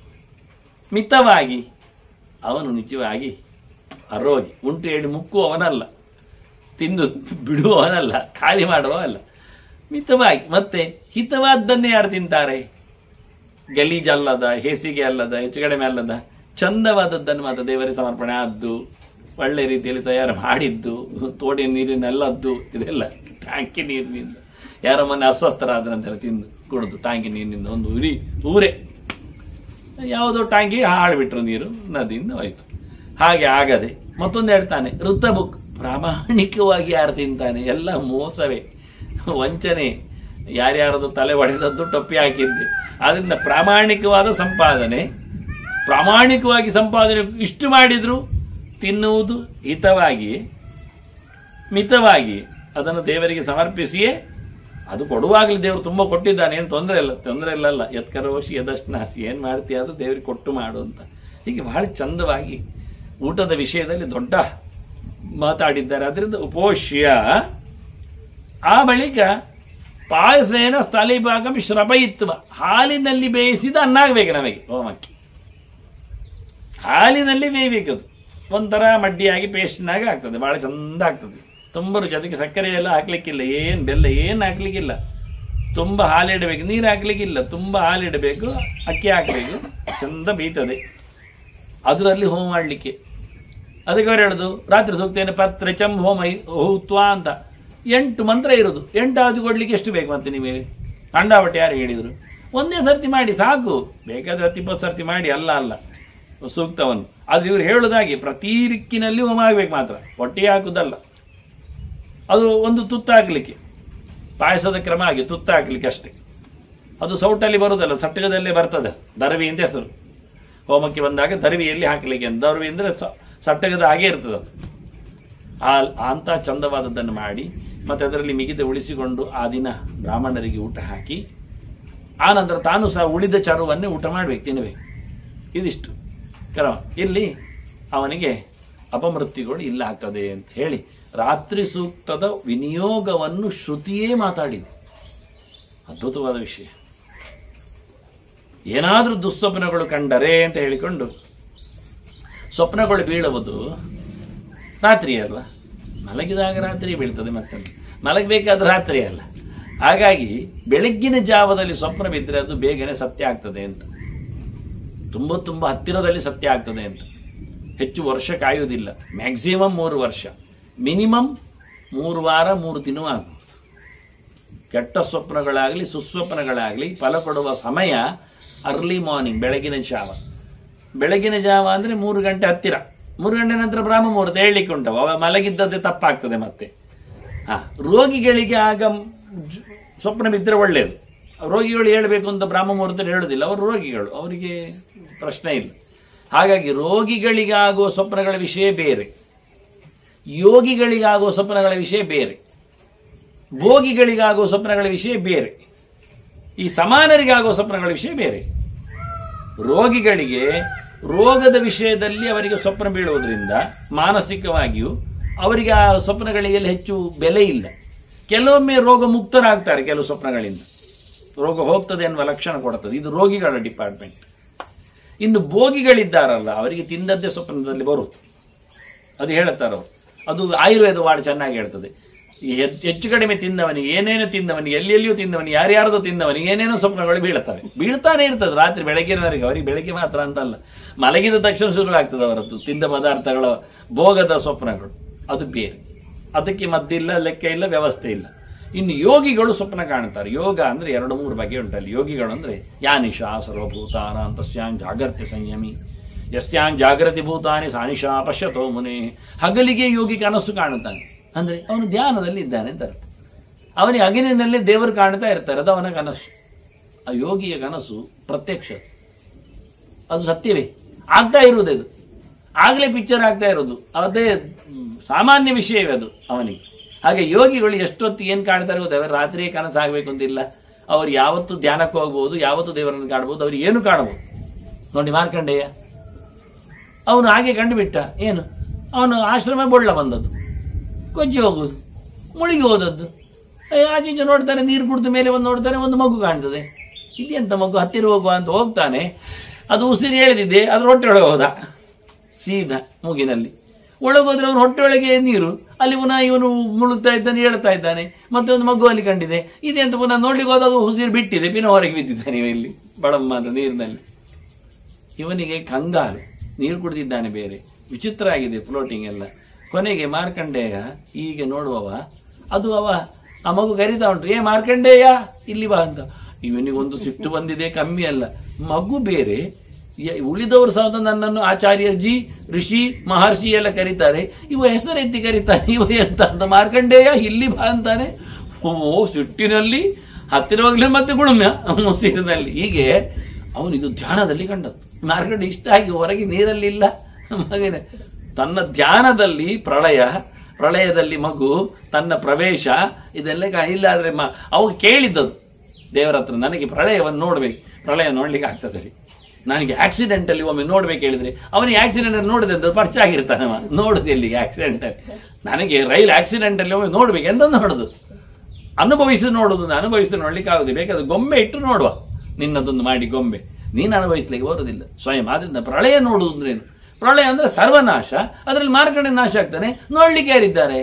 ಮಿತವಾಗಿ ಅವನು ನಿಜವಾಗಿ ಅರೋಗಿ ಉಂಟು ಹೇಳಿ ಮುಕ್ಕುವವನಲ್ಲ ತಿಂದು ಬಿಡುವವನಲ್ಲ ಖಾಲಿ ಮಾಡುವವಲ್ಲ ಮಿತವಾಗಿ ಮತ್ತೆ ಹಿತವಾದ್ದನ್ನೇ ಯಾರು ತಿಂತಾರೆ ಗಲೀಜಲ್ಲದ ಹೇಸಿಗೆ ಅಲ್ಲದ ಹೆಚ್ಚು ಕಡಿಮೆ ಅಲ್ಲದ ಚಂದವಾದದ್ದನ್ನು ಮಾತ್ರ ದೇವರಿಗೆ ಸಮರ್ಪಣೆ ಆದ್ದು ಒಳ್ಳೆ ರೀತಿಯಲ್ಲಿ ತಯಾರು ಮಾಡಿದ್ದು ತೋಡಿನ ನೀರಿನಲ್ಲದ್ದು ಇದೆಲ್ಲ ಟ್ಯಾಂಕಿ ನೀರಿನಿಂದ ಯಾರೋ ಮೊನ್ನೆ ಅಸ್ವಸ್ಥರಾದ್ರಂತೆಲ್ಲ ತಿಂದು ಕುಡಿದು ಟ್ಯಾಂಕಿ ನೀರಿನಿಂದ ಒಂದು ಉರಿ ಊರೇ ಯಾವುದೋ ಟ್ಯಾಂಕಿ ಹಾಳ್ಬಿಟ್ರು ನೀರು ನದಿಯಿಂದ ಹೋಯ್ತು ಹಾಗೆ ಆಗದೆ ಮತ್ತೊಂದು ಹೇಳ್ತಾನೆ ಋತಬುಕ್ ಪ್ರಾಮಾಣಿಕವಾಗಿ ಯಾರು ತಿಂತಾನೆ ಎಲ್ಲ ಮೋಸವೇ ವಂಚನೆ ಯಾರ್ಯಾರದು ತಲೆ ಒಡೆದದ್ದು ಟೊಪ್ಪಿ ಹಾಕಿದ್ದೆ ಆದ್ರಿಂದ ಪ್ರಾಮಾಣಿಕವಾದ ಸಂಪಾದನೆ ಪ್ರಾಮಾಣಿಕವಾಗಿ ಸಂಪಾದನೆ ಇಷ್ಟು ಮಾಡಿದ್ರು ತಿನ್ನುವುದು ಹಿತವಾಗಿ ಮಿತವಾಗಿ ಅದನ್ನು ದೇವರಿಗೆ ಸಮರ್ಪಿಸಿಯೇ ಅದು ಕೊಡುವಾಗಲೇ ದೇವರು ತುಂಬ ಕೊಟ್ಟಿದ್ದಾನೆ ಏನು ತೊಂದರೆ ಇಲ್ಲ ತೊಂದರೆ ಇಲ್ಲಲ್ಲ ಎತ್ಕರೋಶಿ ಎದಷ್ಟು ನಾಸಿ ಏನು ಮಾಡ್ತೀಯ ಅದು ದೇವರಿಗೆ ಕೊಟ್ಟು ಮಾಡು ಅಂತ ಹೀಗೆ ಬಹಳ ಚಂದವಾಗಿ ಊಟದ ವಿಷಯದಲ್ಲಿ ದೊಡ್ಡ ಮಾತಾಡಿದ್ದಾರೆ ಅದರಿಂದ ಉಪೋಷ್ಯ ಆ ಬಳಿಕ ಪಾಯಸೇನ ಸ್ಥಳೀಭಾಗಂ ಶ್ರಭಯಿತ್ವ ಹಾಲಿನಲ್ಲಿ ಬೇಯಿಸಿದ ಅನ್ನ ಆಗಬೇಕು ನಮಗೆ ಹೋಮಕ್ಕೆ ಹಾಲಿನಲ್ಲಿ ಬೇಯಬೇಕು ಅದು ಒಂಥರ ಮಡ್ಡಿಯಾಗಿ ಪೇಸ್ಟ್ನಾಗ ಆಗ್ತದೆ ಭಾಳ ಚಂದ ಆಗ್ತದೆ ತುಂಬ ರುಚಿ ಅದಕ್ಕೆ ಸಕ್ಕರೆ ಎಲ್ಲ ಹಾಕ್ಲಿಕ್ಕಿಲ್ಲ ಏನು ಬೆಲ್ಲ ಏನು ಹಾಕ್ಲಿಕ್ಕಿಲ್ಲ ತುಂಬ ಹಾಲಿಡಬೇಕು ನೀರು ಹಾಕ್ಲಿಕ್ಕಿಲ್ಲ ತುಂಬ ಹಾಲಿಡಬೇಕು ಅಕ್ಕಿ ಹಾಕಬೇಕು ಚಂದ ಬೇಯ್ತದೆ ಅದರಲ್ಲಿ ಹೋಮ ಮಾಡಲಿಕ್ಕೆ ಅದಕ್ಕೆ ಅವ್ರು ಹೇಳೋದು ರಾತ್ರಿ ಸೂಕ್ತೇನೆ ಪತ್ರ ಚಂ ಹೋಮ ಹೂತ್ವ ಅಂತ ಎಂಟು ಮಂತ್ರ ಇರೋದು ಎಂಟು ಆದು ಕೊಡ್ಲಿಕ್ಕೆ ಎಷ್ಟು ಬೇಕು ಮತ್ತೆ ನಿಮಗೆ ಕಂಡಾಬಟ್ಟೆ ಯಾರು ಹೇಳಿದರು ಒಂದೇ ಸರ್ತಿ ಮಾಡಿ ಸಾಕು ಬೇಕಾದ್ರೆ ಹತ್ತು ಇಪ್ಪತ್ತು ಸರ್ತಿ ಮಾಡಿ ಅಲ್ಲ ಅಲ್ಲ ಸೂಕ್ತವನ್ನು ಆದರೆ ಇವರು ಹೇಳೋದಾಗಿ ಪ್ರತಿ ದಿಕ್ಕಿನಲ್ಲಿ ಹೋಮ ಆಗ್ಬೇಕು ಮಾತ್ರ ಒಟ್ಟಿಗೆ ಹಾಕುದಲ್ಲ ಅದು ಒಂದು ತುತ್ತು ಹಾಕಲಿಕ್ಕೆ ಪಾಯಸದ ಕ್ರಮ ಆಗಿ ತುತ್ತು ಹಾಕಲಿಕ್ಕೆ ಅಷ್ಟೇ ಅದು ಸೌಟಲ್ಲಿ ಬರುವುದಲ್ಲ ಸಟ್ಟಗದಲ್ಲೇ ಬರ್ತದೆ ದರವಿ ಅಂತ ಹೆಸರು ಹೋಮಕ್ಕೆ ಬಂದಾಗ ದರವಿಯಲ್ಲಿ ಹಾಕಲಿಕ್ಕೆ ಅಂತ ದರವಿ ಅಂದರೆ ಸ- ಸಟ್ಟಗದ ಹಾಗೆ ಇರ್ತದೆ ಅದು ಆ ಅಂಥ ಚಂದವಾದದ್ದನ್ನು ಮಾಡಿ ಮತ್ತು ಅದರಲ್ಲಿ ಮಿಗಿದ ಉಳಿಸಿಕೊಂಡು ಆ ದಿನ ಬ್ರಾಹ್ಮಣರಿಗೆ ಊಟ ಹಾಕಿ ಆ ನಂತರ ತಾನು ಸಹ ಉಳಿದ ಚರುವನ್ನೇ ಊಟ ಮಾಡಬೇಕು ತಿನ್ನಬೇಕು ಇದಿಷ್ಟು ಕ್ರಮ ಇಲ್ಲಿ ಅವನಿಗೆ ಅಪಮೃತ್ಯುಗಳು ಇಲ್ಲ ಆಗ್ತದೆ ಅಂತ ಹೇಳಿ ರಾತ್ರಿ ಸೂಕ್ತದ ವಿನಿಯೋಗವನ್ನು ಶ್ರುತಿಯೇ ಮಾತಾಡಿದೆ ಅದ್ಭುತವಾದ ವಿಷಯ ಏನಾದರೂ ದುಸ್ವಪ್ನಗಳು ಕಂಡರೆ ಅಂತ ಹೇಳಿಕೊಂಡು ಸ್ವಪ್ನಗಳು ಬೀಳುವುದು ರಾತ್ರಿ ಅಲ್ವಾ ಮಲಗಿದಾಗ ರಾತ್ರಿ ಬೀಳ್ತದೆ ಮತ್ತೆ ಮಲಗಬೇಕಾದ ರಾತ್ರಿ ಅಲ್ಲ ಹಾಗಾಗಿ ಬೆಳಗ್ಗಿನ ಜಾವದಲ್ಲಿ ಸ್ವಪ್ನ ಬಿದ್ದರೆ ಅದು ಬೇಗನೆ ಸತ್ಯ ಆಗ್ತದೆ ಅಂತ ತುಂಬ ತುಂಬ ಹತ್ತಿರದಲ್ಲಿ ಸತ್ಯ ಆಗ್ತದೆ ಅಂತ ಹೆಚ್ಚು ವರ್ಷ ಕಾಯುವುದಿಲ್ಲ ಮ್ಯಾಕ್ಸಿಮಮ್ ಮೂರು ವರ್ಷ ಮಿನಿಮಮ್ ಮೂರು ವಾರ ಮೂರು ತಿಂಗಳು ಆಗ್ಬೋದು ಕೆಟ್ಟ ಸ್ವಪ್ನಗಳಾಗಲಿ ಸುಸ್ವಪ್ನಗಳಾಗಲಿ ಫಲ ಕೊಡುವ ಸಮಯ ಅರ್ಲಿ ಮಾರ್ನಿಂಗ್ ಬೆಳಗಿನ ಜಾವ ಬೆಳಗಿನ ಜಾವ ಅಂದರೆ ಮೂರು ಗಂಟೆ ಹತ್ತಿರ ಮೂರು ಗಂಟೆ ನಂತರ ಬ್ರಾಹ್ಮ ಮುಹೂರ್ತ ಹೇಳಲಿಕ್ಕೆ ಉಂಟವ ಅವ ಮಲಗಿದ್ದದ್ದೇ ತಪ್ಪಾಗ್ತದೆ ಮತ್ತೆ ಹಾಂ ರೋಗಿಗಳಿಗೆ ಆಗ ಜ್- ಸ್ವಪ್ನ ಬಿದ್ದರೆ ಒಳ್ಳೆಯದು ರೋಗಿಗಳು ಹೇಳಬೇಕು ಅಂತ ಬ್ರಾಹ್ಮ ಮುಹೂರ್ತದಲ್ಲಿ ಹೇಳೋದಿಲ್ಲ ಅವರು ರೋಗಿಗಳು ಅವರಿಗೆ ಪ್ರಶ್ನೆ ಇಲ್ಲ ಹಾಗಾಗಿ ರೋಗಿಗಳಿಗಾಗುವ ಸ್ವಪ್ನಗಳ ವಿಷಯ ಬೇರೆ ಯೋಗಿಗಳಿಗಾಗುವ ಸ್ವಪ್ನಗಳ ವಿಷಯ ಬೇರೆ ಭೋಗಿಗಳಿಗಾಗುವ ಸ್ವಪ್ನಗಳ ವಿಷಯ ಬೇರೆ ಈ ಸಮಾನರಿಗಾಗುವ ಸ್ವಪ್ನಗಳ ವಿಷಯ ಬೇರೆ ರೋಗಿಗಳಿಗೆ ರೋಗದ ವಿಷಯದಲ್ಲಿ ಅವರಿಗೆ ಸ್ವಪ್ನ ಬೀಳುವುದರಿಂದ ಮಾನಸಿಕವಾಗಿಯೂ ಅವರಿಗೆ ಆ ಸ್ವಪ್ನಗಳಿಗೆ ಹೆಚ್ಚು ಬೆಲೆ ಇಲ್ಲ ಕೆಲವೊಮ್ಮೆ ರೋಗ ಮುಕ್ತರಾಗ್ತಾರೆ ಕೆಲವು ಸ್ವಪ್ನಗಳಿಂದ ರೋಗ ಹೋಗ್ತದೆ ಎನ್ನುವ ಲಕ್ಷಣ ಕೊಡುತ್ತದೆ ಇದು ರೋಗಿಗಳ ಡಿಪಾರ್ಟ್ಮೆಂಟ್ ಇನ್ನು ಭೋಗಿಗಳಿದ್ದಾರಲ್ಲ ಅವರಿಗೆ ತಿಂದದ್ದೇ ಸ್ವಪ್ನದಲ್ಲಿ ಬರುವುದು ಅದು ಹೇಳುತ್ತಾರೆ ಅವರು ಅದು ಆಯುರ್ವೇದ ವಾರ್ಡ್ ಚೆನ್ನಾಗಿ ಹೇಳ್ತದೆ ಈ ಹೆಚ್- ಹೆಚ್ಚು ಕಡಿಮೆ ತಿಂದವನಿಗೆ ಏನೇನು ತಿಂದವನಿಗೆ ಎಲ್ಲೆಲ್ಲಿಯೂ ತಿಂದವನಿಗೆ ಯಾರ್ಯಾರದೋ ತಿಂದವನಿಗೆ ಏನೇನೋ ಸ್ವಪ್ನಗಳು ಬೀಳ್ತವೆ ಬೀಳ್ತಾನೆ ಇರ್ತದೆ ರಾತ್ರಿ ಬೆಳಗ್ಗಿನವರೆಗೆ ಅವರಿಗೆ ಬೆಳಗ್ಗೆ ಮಾತ್ರ ಅಂತಲ್ಲ ಮಲಗಿದ ತಕ್ಷಣ ಶುರು ಆಗ್ತದೆ ಅವರದ್ದು ತಿಂದ ಪದಾರ್ಥಗಳ ಭೋಗದ ಸ್ವಪ್ನಗಳು ಅದು ಬೇರೆ ಅದಕ್ಕೆ ಮದ್ದಿಲ್ಲ ಲೆಕ್ಕ ಇಲ್ಲ ವ್ಯವಸ್ಥೆ ಇಲ್ಲ ಇನ್ನು ಯೋಗಿಗಳು ಸ್ವಪ್ನ ಕಾಣ್ತಾರೆ ಯೋಗ ಅಂದರೆ ಎರಡು ಮೂರು ಬಗೆ ಉಂಟಲ್ಲಿ ಯೋಗಿಗಳು ಅಂದರೆ ಯಾನಿಶಾ ಸರ್ವಭೂತಾನ ತಸ್ಯಾಂ ಜಾಗರ್ತಿ ಸಂಯಮಿ ಯಸ್ಯಾಂ ಜಾಗೃತಿ ಭೂತಾನಿ ಸಾನಿಶಾ ಪಶ್ಯತೋ ಮುನೆ ಹಗಲಿಗೆ ಯೋಗಿ ಕನಸು ಕಾಣುತ್ತಾನೆ ಅಂದರೆ ಅವನು ಧ್ಯಾನದಲ್ಲಿ ಇದ್ದಾನೆ ಅಂತ ಅರ್ಥ ಅವನಿಗೆ ಹಗಲಿನಲ್ಲಿ ದೇವರು ಕಾಣ್ತಾ ಇರ್ತಾರೆ ಅದು ಅವನ ಕನಸು ಆ ಯೋಗಿಯ ಕನಸು ಪ್ರತ್ಯಕ್ಷ ಅದು ಸತ್ಯವೇ ಆಗ್ತಾ ಇರುವುದು ಅದು ಆಗಲೇ ಪಿಕ್ಚರ್ ಆಗ್ತಾ ಇರೋದು ಅದೇ ಮ್, ಸಾಮಾನ್ಯ ವಿಷಯವೇ ಅದು ಅವನಿಗೆ ಹಾಗೆ ಯೋಗಿಗಳು ಎಷ್ಟೊತ್ತು ಏನು ಕಾಣ್ತಾರೆ ಗೊತ್ತಾ ಅವರು ರಾತ್ರಿಯೇ ಕನಸು ಆಗಬೇಕು ಅಂತಿಲ್ಲ ಅವ್ರು ಯಾವತ್ತು ಧ್ಯಾನಕ್ಕೆ ಹೋಗ್ಬೋದು ಯಾವತ್ತು ದೇವರನ್ನು ಕಾಣ್ಬೋದು ಅವ್ರು ಏನು ಕಾಣಬಹುದು ನೋಡಿ ಮಾರ್ಕಂಡೇಯ ಅವನು ಹಾಗೆ ಕಂಡುಬಿಟ್ಟ ಏನು ಅವನು ಆಶ್ರಮ ಬೊಳ್ಳ ಬಂದದ್ದು ಕೊಚ್ಚಿ ಹೋಗುದು ಮುಳುಗಿ ಹೋದದ್ದು ಏ, ಆಚೀಚೆ ನೋಡ್ತಾನೆ ನೀರು ಕುಡಿದ ಮೇಲೆ ಒಂದು ನೋಡ್ತಾನೆ ಒಂದು ಮಗು ಕಾಣ್ತದೆ ಇದೆಂತ ಮಗು ಹತ್ತಿರ ಹೋಗುವ ಅಂತ ಹೋಗ್ತಾನೆ ಅದು ಉಸಿರು ಎಳೆದಿದೆ ಅದ್ರ ಹೊಟ್ಟೆ ಒಳಗೆ ಹೋದ ಸೀದಾ ಮೂಗಿನಲ್ಲಿ ಒಳಗೋದ್ರೆ ಅವನು ಹೊಟ್ಟೆ ಒಳಗೆ ನೀರು ಅಲ್ಲಿ ಪುನಃ ಇವನು ಮುಳುಗ್ತಾ ಇದ್ದಾನೆ ಹೇಳ್ತಾ ಇದ್ದಾನೆ ಮತ್ತೆ ಒಂದು ಮಗು ಅಲ್ಲಿ ಕಂಡಿದೆ ಇದೆಂತ ಪುನಃ ನೋಡ್ಲಿಕ್ಕೆ ಹೋದ ಅದು ಉಸಿರು ಬಿಟ್ಟಿದೆ ಪಿನ ಹೊರಗೆ ಬಿದ್ದಿದ್ದಾನೆ ಇವ ಇಲ್ಲಿ ಬಡಮ್ಮ ಅಂತ ನೀರಿನಲ್ಲಿ ಇವನಿಗೆ ಕಂಗಾಲು ನೀರು ಕುಡಿದಿದ್ದಾನೆ ಬೇರೆ ವಿಚಿತ್ರ ಆಗಿದೆ ಫ್ಲೋಟಿಂಗ್ ಎಲ್ಲ ಕೊನೆಗೆ ಮಾರ್ಕಂಡೇಯ ಹೀಗೆ ನೋಡುವವ ಅದು ಅವ ಆ ಮಗು ಕರಿತಾ ಉಂಟು ಏ ಮಾರ್ಕಂಡೇಯ ಇಲ್ಲಿ ಬಾ ಅಂತ ಇವನಿಗೊಂದು ಸಿಟ್ಟು ಬಂದಿದೆ ಕಮ್ಮಿ ಅಲ್ಲ ಮಗು ಬೇರೆ ಯ- ಉಳಿದವರು ಸಹ ನನ್ನನ್ನು ಆಚಾರ್ಯಜಿ ಋಷಿ ಮಹರ್ಷಿ ಎಲ್ಲ ಕರೀತಾರೆ ಇವ ಹೆಸರೆತ್ತಿ ಕರೀತಾನೆ ಇವ ಎಂತ ಅಂತ ಮಾರ್ಕಂಡೇಯ ಇಲ್ಲಿ ಬಾ ಅಂತಾನೆ ಓ ಸಿಟ್ಟಿನಲ್ಲಿ ಹತ್ತಿರ ಹೋಗ್ಲಿ ಮತ್ತೆ ಗುಳುಮ್ಯ ಮುಸಿರಿನಲ್ಲಿ ಹೀಗೆ ಅವನಿದು ಧ್ಯಾನದಲ್ಲಿ ಕಂಡದ್ದು ಮಾರ್ಕಂಡ ಇಷ್ಟ ಆಗಿ ಹೊರಗೆ ನೀರಲ್ಲಿ ಇಲ್ಲ ಮಗನೇ ತನ್ನ ಧ್ಯಾನದಲ್ಲಿ ಪ್ರಳಯ ಪ್ರಳಯದಲ್ಲಿ ಮಗು ತನ್ನ ಪ್ರವೇಶ ಇದೆಲ್ಲ ಕಾ- ಇಲ್ಲ ಆದರೆ ಮ ಅವಾಗ ಕೇಳಿದ್ದದು ದೇವರ ಹತ್ರ ನನಗೆ ಪ್ರಳಯವನ್ನು ನೋಡ್ಬೇಕು ಪ್ರಳಯ ನೋಡ್ಲಿಕ್ಕೆ ಆಗ್ತದೆ ರೀ ನನಗೆ ಆಕ್ಸಿಡೆಂಟಲ್ಲಿ ಒಮ್ಮೆ ನೋಡ್ಬೇಕು ಹೇಳಿದ್ರೆ ಅವನಿಗೆ ಆಕ್ಸಿಡೆಂಟಲ್ಲಿ ನೋಡಿದೆ ಅಂತ ಪರಿಚಯ ಆಗಿರ್ತಾನೆ ಅವ ನೋಡುದು ಎಲ್ಲಿಗೆ ಆಕ್ಸಿಡೆಂಟಲ್ಲಿ ನನಗೆ ರೈಲ್ ಆಕ್ಸಿಡೆಂಟಲ್ಲಿ ಒಮ್ಮೆ ನೋಡ್ಬೇಕು ಎಂತ ನೋಡುದು ಅನುಭವಿಸಿ ನೋಡುದು ಅನುಭವಿಸಿ ನೋಡ್ಲಿಕ್ಕೆ ಆಗುದಿಲ್ಲ ಬೇಕಾದ್ರೆ ಗೊಂಬೆ ಇಟ್ಟು ನೋಡುವ ನಿನ್ನದೊಂದು ಮಾಡಿ ಗೊಂಬೆ ನೀನು ಅನುಭವಿಸ್ಲಿಕ್ಕೆ ಬರುವುದಿಲ್ಲ ಸ್ವಯಂ ಆದ್ರಿಂದ ಪ್ರಳಯ ನೋಡುವುದು ಅಂದ್ರೇನು ಪ್ರಳಯ ಅಂದ್ರೆ ಸರ್ವನಾಶ ಅದರಲ್ಲಿ ಮಾರ್ಕಂಡ ನಾಶ ಆಗ್ತಾನೆ ನೋಡ್ಲಿಕ್ಕೆ ಯಾರಿದ್ದಾರೆ